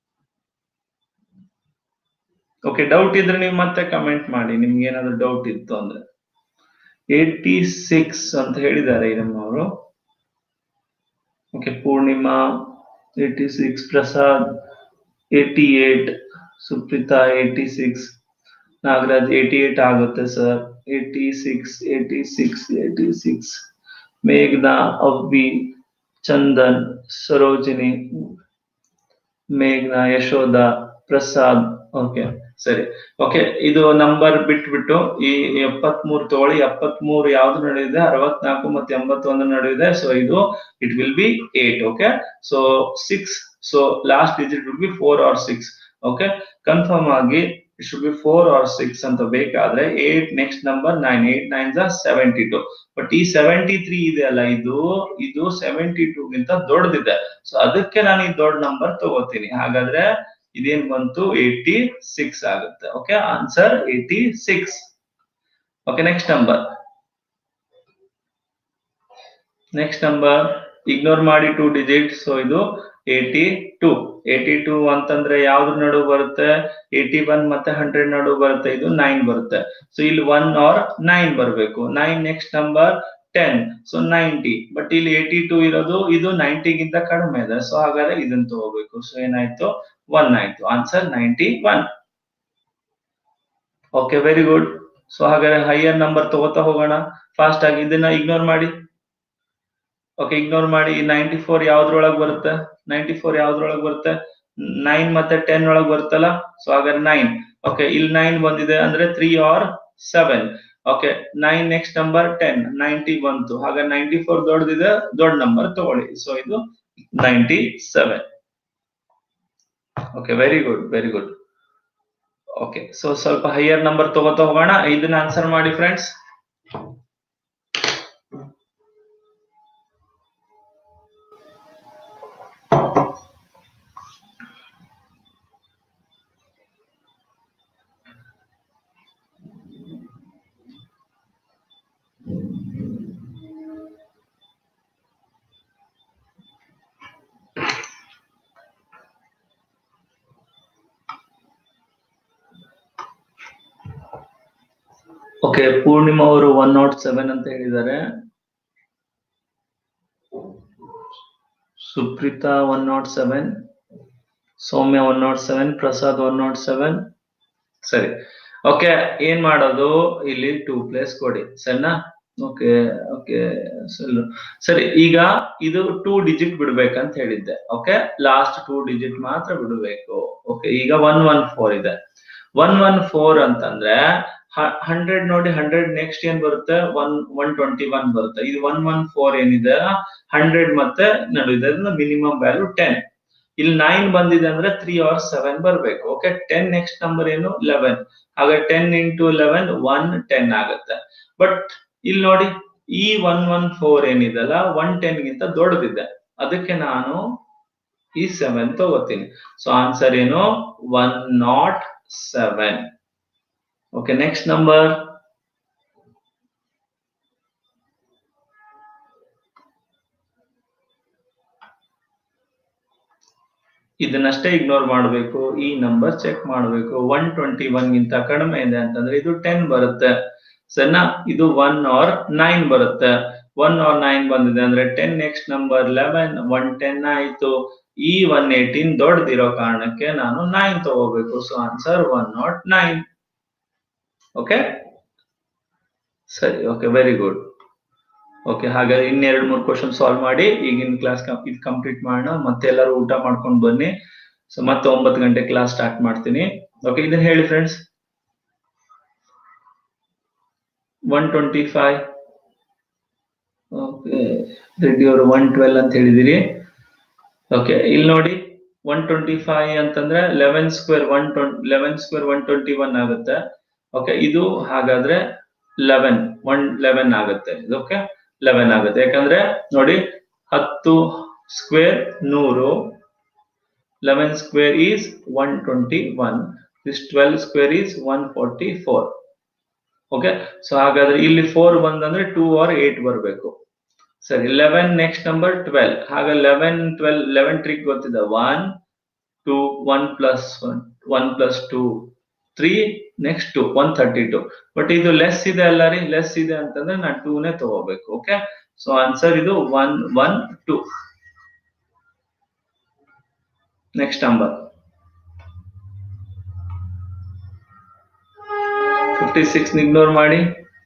ಓಕೆ ಡೌಟ್ ಇದ್ರೆ ನೀವು ಮತ್ತೆ ಕಮೆಂಟ್ ಮಾಡಿ ನಿಮ್ಗೆ ಏನಾದ್ರು ಡೌಟ್ ಇತ್ತು ಅಂದ್ರೆ ಏಟಿ ಸಿಕ್ಸ್ ಅಂತ ಹೇಳಿದ್ದಾರೆ ಅವರು okay Poornima eighty six Prasad eighty eight Supreetha eighty six Nagaraj eighty eight ಆಗುತ್ತೆ sir eighty six eighty six eighty six ಮೇಘನಾ ಅವ್ವಿ ಚಂದನ್ ಸರೋಜಿನಿ ಮೇಘನಾ ಯಶೋಧ ಪ್ರಸಾದ್ ಓಕೆ ಸರಿ ಓಕೆ ಇದು ನಂಬರ್ ಬಿಟ್ಬಿಟ್ಟು ಈ ಎಪ್ಪತ್ ಮೂರು ತಗೊಳ್ಳಿ ಎಪ್ಪತ್ ಮೂರು ಯಾವ್ದು ನಡೆದಿದೆ ಅರವತ್ನಾಲ್ಕು ಮತ್ತೆ ಎಂಬತ್ತೊಂದು ನಡೆದಿದೆ ಸೊ ಇದು it will be eight okay so six so last digit will be four or six okay confirm ಆಗಿ it should be four or six ಅಂತ ಬೇಕಾದ್ರೆ eight next number nine eight nine seventy two but ಈ seventy three ಇದೆ ಅಲ್ಲ ಇದು ಇದು seventy two ಗಿಂತ ದೊಡ್ಡದಿದೆ ಸೊ ಅದಕ್ಕೆ ನಾನು ಈ ದೊಡ್ಡ ನಂಬರ್ ತಗೋತೀನಿ ಹಾಗಾದ್ರೆ ಇದೇನ್ ಬಂತು ಏಟಿ ಸಿಕ್ಸ್ ಆಗುತ್ತೆ okay answer eighty six okay next number next number ignore ಮಾಡಿ ಟೂ ಡಿಜಿಟ್ ಸೊ ಇದು ಏಟಿ ಟೂ ಏಟಿ ಟೂ ಅಂತಂದ್ರೆ ಯಾವ್ದ್ರ ನಡು ಬರುತ್ತೆ ಏಟಿ ಒನ್ ಮತ್ತೆ ಹಂಡ್ರೆಡ್ ನಡು ಬರುತ್ತೆ ಇದು ನೈನ್ ಬರುತ್ತೆ ಸೊ ಇಲ್ಲಿ ಒನ್ ಆರ್ ನೈನ್ ಬರಬೇಕು nine next number ten so ninety but ಇಲ್ಲಿ ಏಟಿ ಟೂ ಇರೋದು ಇದು ನೈಂಟಿಗಿಂತ ಕಡಿಮೆ ಇದೆ ಸೊ ಹಾಗಾದ್ರೆ ಇದನ್ನ ತಗೋಬೇಕು ಸೊ ಏನಾಯ್ತು ಒನ್ ಆಯ್ತು answer ninety one okay very good so ಹಾಗಾದ್ರೆ ಹೈಯರ್ ನಂಬರ್ ತಗೋತಾ ಹೋಗೋಣ ಫಾಸ್ಟ್ ಆಗಿ ಇದನ್ನ ಇಗ್ನೋರ್ ಮಾಡಿ ಓಕೆ ಇಗ್ನೋರ್ ಮಾಡಿ ನೈಂಟಿ ಫೋರ್ ಯಾವ್ದ್ರೊಳಗ್ ಬರುತ್ತೆ ನೈಂಟಿ ಫೋರ್ ಯಾವ್ದ್ರೊಳಗ್ ಬರುತ್ತೆ ನೈನ್ ಮತ್ತೆ ಟೆನ್ ಒಳಗ್ ಬರುತ್ತಲ್ಲ ಸೊ ಹಾಗಾದ್ರೆ ನೈನ್ ಓಕೆ ಇಲ್ಲಿ ನೈನ್ ಬಂದಿದೆ ಅಂದ್ರೆ three or seven okay nine next number ten ninety ಬಂತು ಹಾಗಾದ್ರೆ ನೈಂಟಿ ಫೋರ್ ದೊಡ್ಡದಿದೆ ದೊಡ್ಡ ನಂಬರ್ ತಗೊಳ್ಳಿ ಸೊ ಇದು ninety seven okay very good very good okay so ಸ್ವಲ್ಪ ಹೈಯರ್ ನಂಬರ್ ತಗೋತಾ ಹೋಗೋಣ ಇದನ್ನ ಆನ್ಸರ್ ಮಾಡಿ ಫ್ರೆಂಡ್ಸ್ ಓಕೆ ಪೂರ್ಣಿಮಾ ಅವರು ಒನ್ ನಾಟ್ ಸೆವೆನ್ ಅಂತ ಹೇಳಿದ್ದಾರೆ Supreetha one nought seven Sowmya one nought seven Prasad one nought seven ಸರಿ ಓಕೆ ಏನ್ ಮಾಡೋದು ಇಲ್ಲಿ ಟೂ ಪ್ಲೇಸ್ ಕೊಡಿ ಸರಿನಾ ಓಕೆ ಓಕೆ ಸರಿ ಈಗ ಇದು ಟೂ ಡಿಜಿಟ್ ಬಿಡ್ಬೇಕಂತ ಹೇಳಿದ್ದೆ ಓಕೆ ಲಾಸ್ಟ್ ಟೂ ಡಿಜಿಟ್ ಮಾತ್ರ ಬಿಡಬೇಕು ಓಕೆ ಈಗ ಒನ್ ಒನ್ ಫೋರ್ ಇದೆ ಒನ್ ಒನ್ ಫೋರ್ ಅಂತಂದ್ರೆ ಹಂಡ್ರೆಡ್ ನೋಡಿ ಹಂಡ್ರೆಡ್ ನೆಕ್ಸ್ಟ್ ಏನ್ ಬರುತ್ತೆ ಒನ್ ಒನ್ ಟ್ವೆಂಟಿ ಒನ್ ಬರುತ್ತೆ ಇದು ಒನ್ ಒನ್ ಫೋರ್ ಏನಿದೆ ಹಂಡ್ರೆಡ್ ಮತ್ತೆ ನಡುವಿದೆ ಮಿನಿಮಮ್ ವ್ಯಾಲ್ಯೂ ಟೆನ್ ಇಲ್ಲಿ ನೈನ್ ಬಂದಿದೆ ಅಂದ್ರೆ ತ್ರೀ ಆರ್ ಸೆವೆನ್ ಬರ್ಬೇಕು ಓಕೆ ಟೆನ್ ನೆಕ್ಸ್ಟ್ ನಂಬರ್ ಏನು ಲೆವೆನ್ ಹಾಗೆ ten into eleven one ten ಆಗುತ್ತೆ ಬಟ್ ಇಲ್ಲಿ ನೋಡಿ ಈ ಒನ್ ಒನ್ ಫೋರ್ ಏನಿದೆಲ್ಲ ಒನ್ ಟೆನ್ ಗಿಂತ ದೊಡ್ಡದಿದೆ ಅದಕ್ಕೆ ನಾನು ಈ ಸೆವೆನ್ ತಗೋತೀನಿ ಸೊ ಆನ್ಸರ್ ಏನು one nought seven okay next number ಇದನ್ನಷ್ಟೇ ಇಗ್ನೋರ್ ಮಾಡಬೇಕು ಈ ನಂಬರ್ ಚೆಕ್ ಮಾಡಬೇಕು ಒನ್ ಟ್ವೆಂಟಿ ಒನ್ ಗಿಂತ ಕಡಿಮೆ ಇದೆ ಅಂತಂದ್ರೆ ಇದು ಟೆನ್ ಬರುತ್ತೆ ಸರಿನಾ ಇದು ಒನ್ ಆರ್ ನೈನ್ ಬರುತ್ತೆ ಒನ್ ಆರ್ ನೈನ್ ಬಂದಿದೆ ಅಂದ್ರೆ ten next number eleven one ten ಆಯ್ತು ಈ ಒನ್ ಏಟೀನ್ ದೊಡ್ಡದಿರೋ ಕಾರಣಕ್ಕೆ ನಾನು ನೈನ್ ತಗೋಬೇಕು so answer one nought nine okay ಸರಿ ಓಕೆ ವೆರಿ ಗುಡ್ ಓಕೆ ಹಾಗಾದ್ರೆ ಇನ್ನೆರಡು ಮೂರು ಕ್ವಶನ್ ಸಾಲ್ವ್ ಮಾಡಿ ಈಗಿನ ಕ್ಲಾಸ್ ಇದು ಕಂಪ್ಲೀಟ್ ಮಾಡೋಣ ಮತ್ತೆ ಎಲ್ಲರೂ ಊಟ ಮಾಡ್ಕೊಂಡು ಬನ್ನಿ ಸೊ ಮತ್ತೆ ಒಂಬತ್ತು ಗಂಟೆ ಕ್ಲಾಸ್ ಸ್ಟಾರ್ಟ್ ಮಾಡ್ತೀನಿ ಓಕೆ ಇದನ್ನ ಹೇಳಿ friends one twenty five okay Reddy ಅವರು ಒನ್ ಟ್ವೆಲ್ ಅಂತ ಹೇಳಿದಿರಿ ಓಕೆ ಇಲ್ಲಿ ನೋಡಿ ಒನ್ ಟ್ವೆಂಟಿ ಫೈವ್ ಅಂತಂದ್ರೆ eleven square one twenty eleven square one twenty one ಆಗುತ್ತೆ ಓಕೆ ಇದು ಹಾಗಾದ್ರೆ ಲೆವೆನ್ ಒನ್ ಲೆವೆನ್ ಆಗುತ್ತೆ ಓಕೆ ಲೆವೆನ್ ಆಗುತ್ತೆ ಯಾಕಂದ್ರೆ ನೋಡಿ ಹತ್ತು ಸ್ಕ್ವೇರ್ ನೂರು eleven square is one twenty one this twelve square is one forty four okay so ಹಾಗಾದ್ರೆ ಇಲ್ಲಿ ಫೋರ್ ಬಂದಂದ್ರೆ ಟೂ ಆರ್ ಏಟ್ ಬರಬೇಕು ಸರಿ ಲೆವೆನ್ ನೆಕ್ಸ್ಟ್ ನಂಬರ್ ಟ್ವೆಲ್ ಹಾಗೆ ಲೆವೆನ್ ಟ್ವೆಲ್ ಲೆವೆನ್ ಟ್ರಿಕ್ ಗೊತ್ತಿದೆ one two one plus one one plus two three next to one thirty two but ಇದು less ಇದೆ ಅಲ್ಲ ರೀ ಲೆಸ್ ಇದೆ ಅಂತಂದ್ರೆ ನಾನು ಟೂನೇ ತಗೋಬೇಕು ಓಕೆ ಸೊ ಆನ್ಸರ್ ಇದು one one two next number fifty six ignore ಮಾಡಿ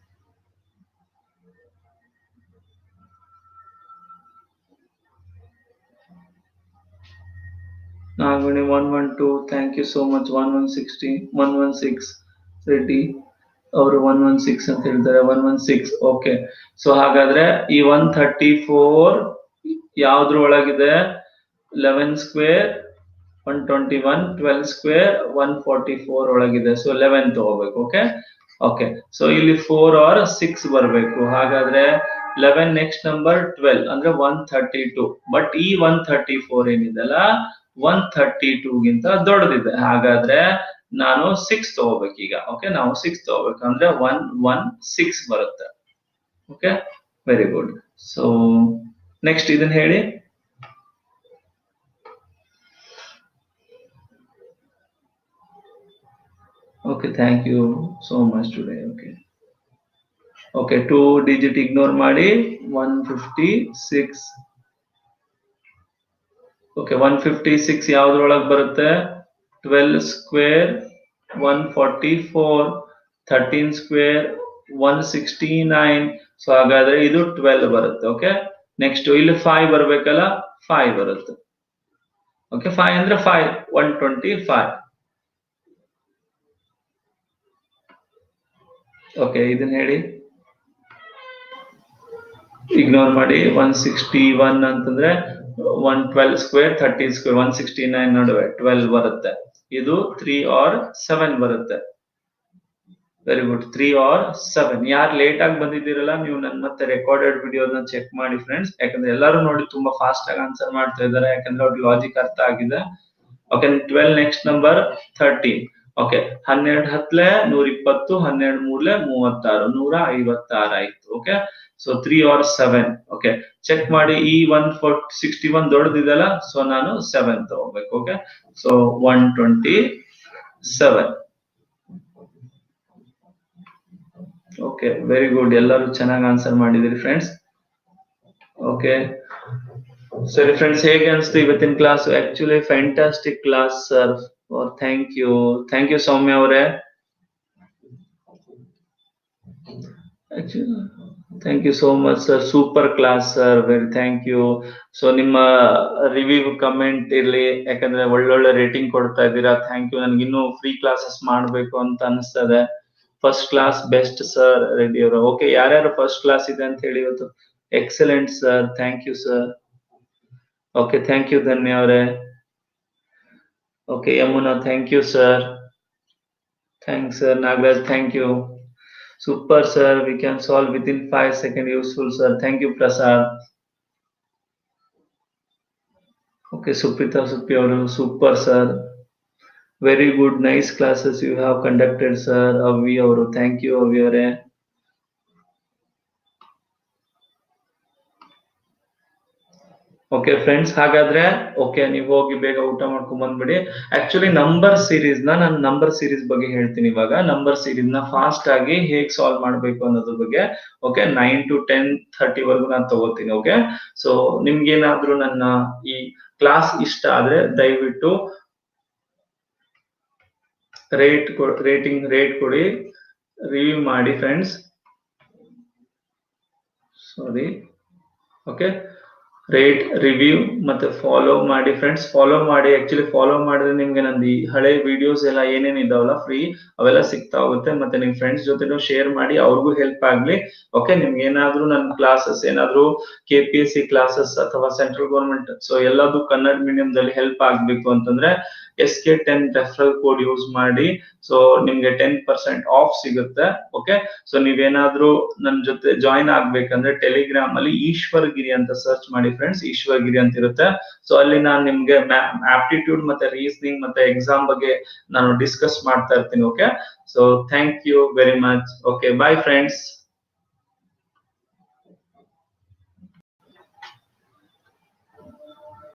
Nagamani one one two thank you so much one one sixty one one six Reddy ಅವರು ಒನ್ ಒನ್ ಸಿಕ್ಸ್ ಅಂತ ಹೇಳ್ತಾರೆ one one six okay so ಹಾಗಾದ್ರೆ ಈ one thirty four ಯಾವ್ದ್ರ ಒಳಗಿದೆ eleven square one twenty one twelve square one forty four ಒಳಗಿದೆ so eleven ತಗೋಬೇಕು okay okay so ಇಲ್ಲಿ ಫೋರ್ ಆರ್ ಸಿಕ್ಸ್ ಬರಬೇಕು ಹಾಗಾದ್ರೆ ಲೆವೆನ್ ನೆಕ್ಸ್ಟ್ ನಂಬರ್ ಟ್ವೆಲ್ ಅಂದ್ರೆ ಒನ್ ಥರ್ಟಿ ಟೂ ಬಟ್ ಈ ಒನ್ ಥರ್ಟಿ ಫೋರ್ ಏನಿದೆಲ್ಲ ಒನ್ ಥರ್ಟಿ ಟೂ ಗಿಂತ ದೊಡ್ಡದಿದೆ ಹಾಗಾದ್ರೆ ನಾನು ಸಿಕ್ಸ್ ತಗೋಬೇಕು ಈಗ ಓಕೆ ನಾವು ಸಿಕ್ಸ್ ತಗೋಬೇಕು ಅಂದ್ರೆ ಒನ್ ಒನ್ ಸಿಕ್ಸ್ ಬರುತ್ತೆ okay very good so next ಇದನ್ನ ಹೇಳಿ okay thank you so much today okay okay two digit ignore ಮಾಡಿ one fifty six okay one fifty six ಯಾವ್ದ್ರೊಳಗೆ ಬರುತ್ತೆ twelve square one forty four thirteen square one sixty nine so ಹಾಗಾದ್ರೆ ಇದು twelve ಬರುತ್ತೆ okay next ಇಲ್ಲಿ five ಬರ್ಬೇಕಲ್ಲ five ಬರುತ್ತೆ okay five ಅಂದ್ರೆ five one twenty five okay ಇದನ್ನ ಹೇಳಿ ಇಗ್ನೋರ್ ಮಾಡಿ ಒನ್ ಸಿಕ್ಸ್ಟಿ ಒನ್ ಅಂತಂದ್ರೆ one twelve square thirty square one sixty nine ನಡುವೆ ಟ್ವೆಲ್ ಬರುತ್ತೆ ಇದು ತ್ರೀ ಆರ್ ಸೆವೆನ್ ಬರುತ್ತೆ very good three or seven ಯಾರು ಲೇಟ್ ಆಗಿ ಬಂದಿದ್ದೀರಲ್ಲ ನೀವು ನನ್ನ ಮತ್ತೆ ರೆಕಾರ್ಡೆಡ್ ವಿಡಿಯೋನ ಚೆಕ್ ಮಾಡಿ ಫ್ರೆಂಡ್ಸ್ ಯಾಕಂದ್ರೆ ಎಲ್ಲರೂ ನೋಡಿ ತುಂಬಾ ಫಾಸ್ಟ್ ಆಗಿ ಆನ್ಸರ್ ಮಾಡ್ತಾ ಇದ್ದಾರೆ ಯಾಕಂದ್ರೆ ಅವ್ರಿಗೆ ಲಾಜಿಕ್ ಅರ್ಥ ಆಗಿದೆ okay twelve next number thirteen okay ಹನ್ನೆರಡು ಹತ್ಲೆ ನೂರ ಇಪ್ಪತ್ತು ಹನ್ನೆರಡು ಮೂರ್ಲೆ ಮೂವತ್ತಾರು ನೂರ ಐವತ್ತಾರು ಆಯ್ತು okay so three or seven okay check ಮಾಡಿ ಈ ಒನ್ ಫೋರ್ ಸಿಕ್ಸ್ಟಿ ಒನ್ ದೊಡ್ಡದಿದೆಲ್ಲ ಸೊ ನಾನು ಸೆವೆನ್ ತಗೋಬೇಕು okay so one twenty seven okay very good ಎಲ್ಲರೂ ಚೆನ್ನಾಗಿ ಆನ್ಸರ್ ಮಾಡಿದಿರಿ ಫ್ರೆಂಡ್ಸ್ ಓಕೆ ಸರಿ ಫ್ರೆಂಡ್ಸ್ ಹೇಗೆ ಅನಿಸ್ತು ಇವತ್ತಿನ class actually fantastic class sir thank you thank you Sowmya ಅವರೇ thank you so much sir super class sir very thank you so ನಿಮ್ಮ review comment ಇರ್ಲಿ ಯಾಕಂದ್ರೆ ಒಳ್ಳೊಳ್ಳೆ ರೇಟಿಂಗ್ ಕೊಡ್ತಾ ಇದ್ದೀರಾ ಥ್ಯಾಂಕ್ ಯು ನನ್ಗೆ ಇನ್ನೂ ಫ್ರೀ ಕ್ಲಾಸಸ್ ಮಾಡ್ಬೇಕು ಅಂತ ಅನಿಸ್ತದೆ first class best sir Reddy ಅವರು ಓಕೆ ಯಾರ್ಯಾರು ಫಸ್ಟ್ ಕ್ಲಾಸ್ ಇದೆ ಅಂತ ಹೇಳಿ ಇವತ್ತು excellent sir thank you sir okay thank you Dhanya ಅವರೇ okay Yamuna thank you sir thanks sir Nagaraj thank you super sir we can solve with in five second useful sir thank you Prasad okay Supreetha Suppi ಅವರು super sir very good nice classes you have conducted sir Avi ಅವರು thank you ಅವಿ ಅವರೇ okay friends ಹಾಗಾದ್ರೆ okay ನೀವು ಹೋಗಿ ಬೇಗ ಊಟ ಮಾಡ್ಕೊಂಡ್ ಬಂದ್ಬಿಡಿ ಆಕ್ಚುಲಿ ನಂಬರ್ ಸೀರೀಸ್ ನ ನಾನು ನಂಬರ್ ಸೀರೀಸ್ ಬಗ್ಗೆ ಹೇಳ್ತೀನಿ ಇವಾಗ ನಂಬರ್ ಸೀರೀಸ್ ನ ಫಾಸ್ಟ್ ಆಗಿ ಹೇಗ್ ಸಾಲ್ವ್ ಮಾಡ್ಬೇಕು ಅನ್ನೋದ್ರ ಬಗ್ಗೆ okay nine to ten thirty ವರ್ಗು ನಾನು ತಗೋತೀನಿ ಓಕೆ ಸೊ ನಿಮ್ಗೇನಾದ್ರೂ ನನ್ನ ಈ ಕ್ಲಾಸ್ ಇಷ್ಟ ಆದ್ರೆ ದಯವಿಟ್ಟು ರೇಟ್ ರೇಟಿಂಗ್ ರೇಟ್ ಕೊಡಿ ರಿವ್ಯೂ ಮಾಡಿ friends sorry okay rate review ಮತ್ತೆ ಫಾಲೋ ಮಾಡಿ ಫ್ರೆಂಡ್ಸ್ ಫಾಲೋ ಮಾಡಿ ಆಕ್ಚುಲಿ ಫಾಲೋ ಮಾಡಿದ್ರೆ ನಿಮ್ಗೆ ನಂದು ಈ ಹಳೆ ವಿಡಿಯೋಸ್ ಎಲ್ಲ ಏನೇನ್ ಇದಾವಲ್ಲ ಫ್ರೀ ಅವೆಲ್ಲ ಸಿಗ್ತಾ ಹೋಗುತ್ತೆ ಮತ್ತೆ ನಿಮ್ ಫ್ರೆಂಡ್ಸ್ ಜೊತೆನೂ ಶೇರ್ ಮಾಡಿ ಅವ್ರಿಗೂ ಹೆಲ್ಪ್ ಆಗ್ಲಿ ಓಕೆ ನಿಮ್ಗೆ ಏನಾದ್ರೂ ನನ್ನ ಕ್ಲಾಸಸ್ ಏನಾದ್ರೂ K P S C classes ಅಥವಾ ಸೆಂಟ್ರಲ್ ಗೌರ್ಮೆಂಟ್ ಸೊ ಎಲ್ಲದೂ ಕನ್ನಡ ಮೀಡಿಯಂ ದಲ್ಲಿ ಹೆಲ್ಪ್ ಆಗ್ಬೇಕು ಅಂತಂದ್ರೆ S K ten referral code use ಮಾಡಿ ಸೊ ನಿಮ್ಗೆ ಟೆನ್ ಪರ್ಸೆಂಟ್ ಆಫ್ ಸಿಗುತ್ತೆ ಓಕೆ ಸೊ ನೀವೇನಾದ್ರೂ ನನ್ ಜೊತೆ ಜಾಯಿನ್ ಆಗ್ಬೇಕಂದ್ರೆ ಟೆಲಿಗ್ರಾಮ್ ಅಲ್ಲಿ ಈಶ್ವರ್ ಗಿರಿ ಅಂತ ಸರ್ಚ್ ಮಾಡಿ ಫ್ರೆಂಡ್ಸ್ ಈಶ್ವರ್ ಗಿರಿ ಅಂತ ಇರುತ್ತೆ ಸೊ ಅಲ್ಲಿ ನಾನು ನಿಮ್ಗೆ ಆಪ್ಟಿಟ್ಯೂಡ್ ಮತ್ತೆ ರೀಸನಿಂಗ್ ಮತ್ತೆ ಎಕ್ಸಾಮ್ ಬಗ್ಗೆ ನಾನು ಡಿಸ್ಕಸ್ ಮಾಡ್ತಾ ಇರ್ತೀನಿ okay so thank you very much okay bye friends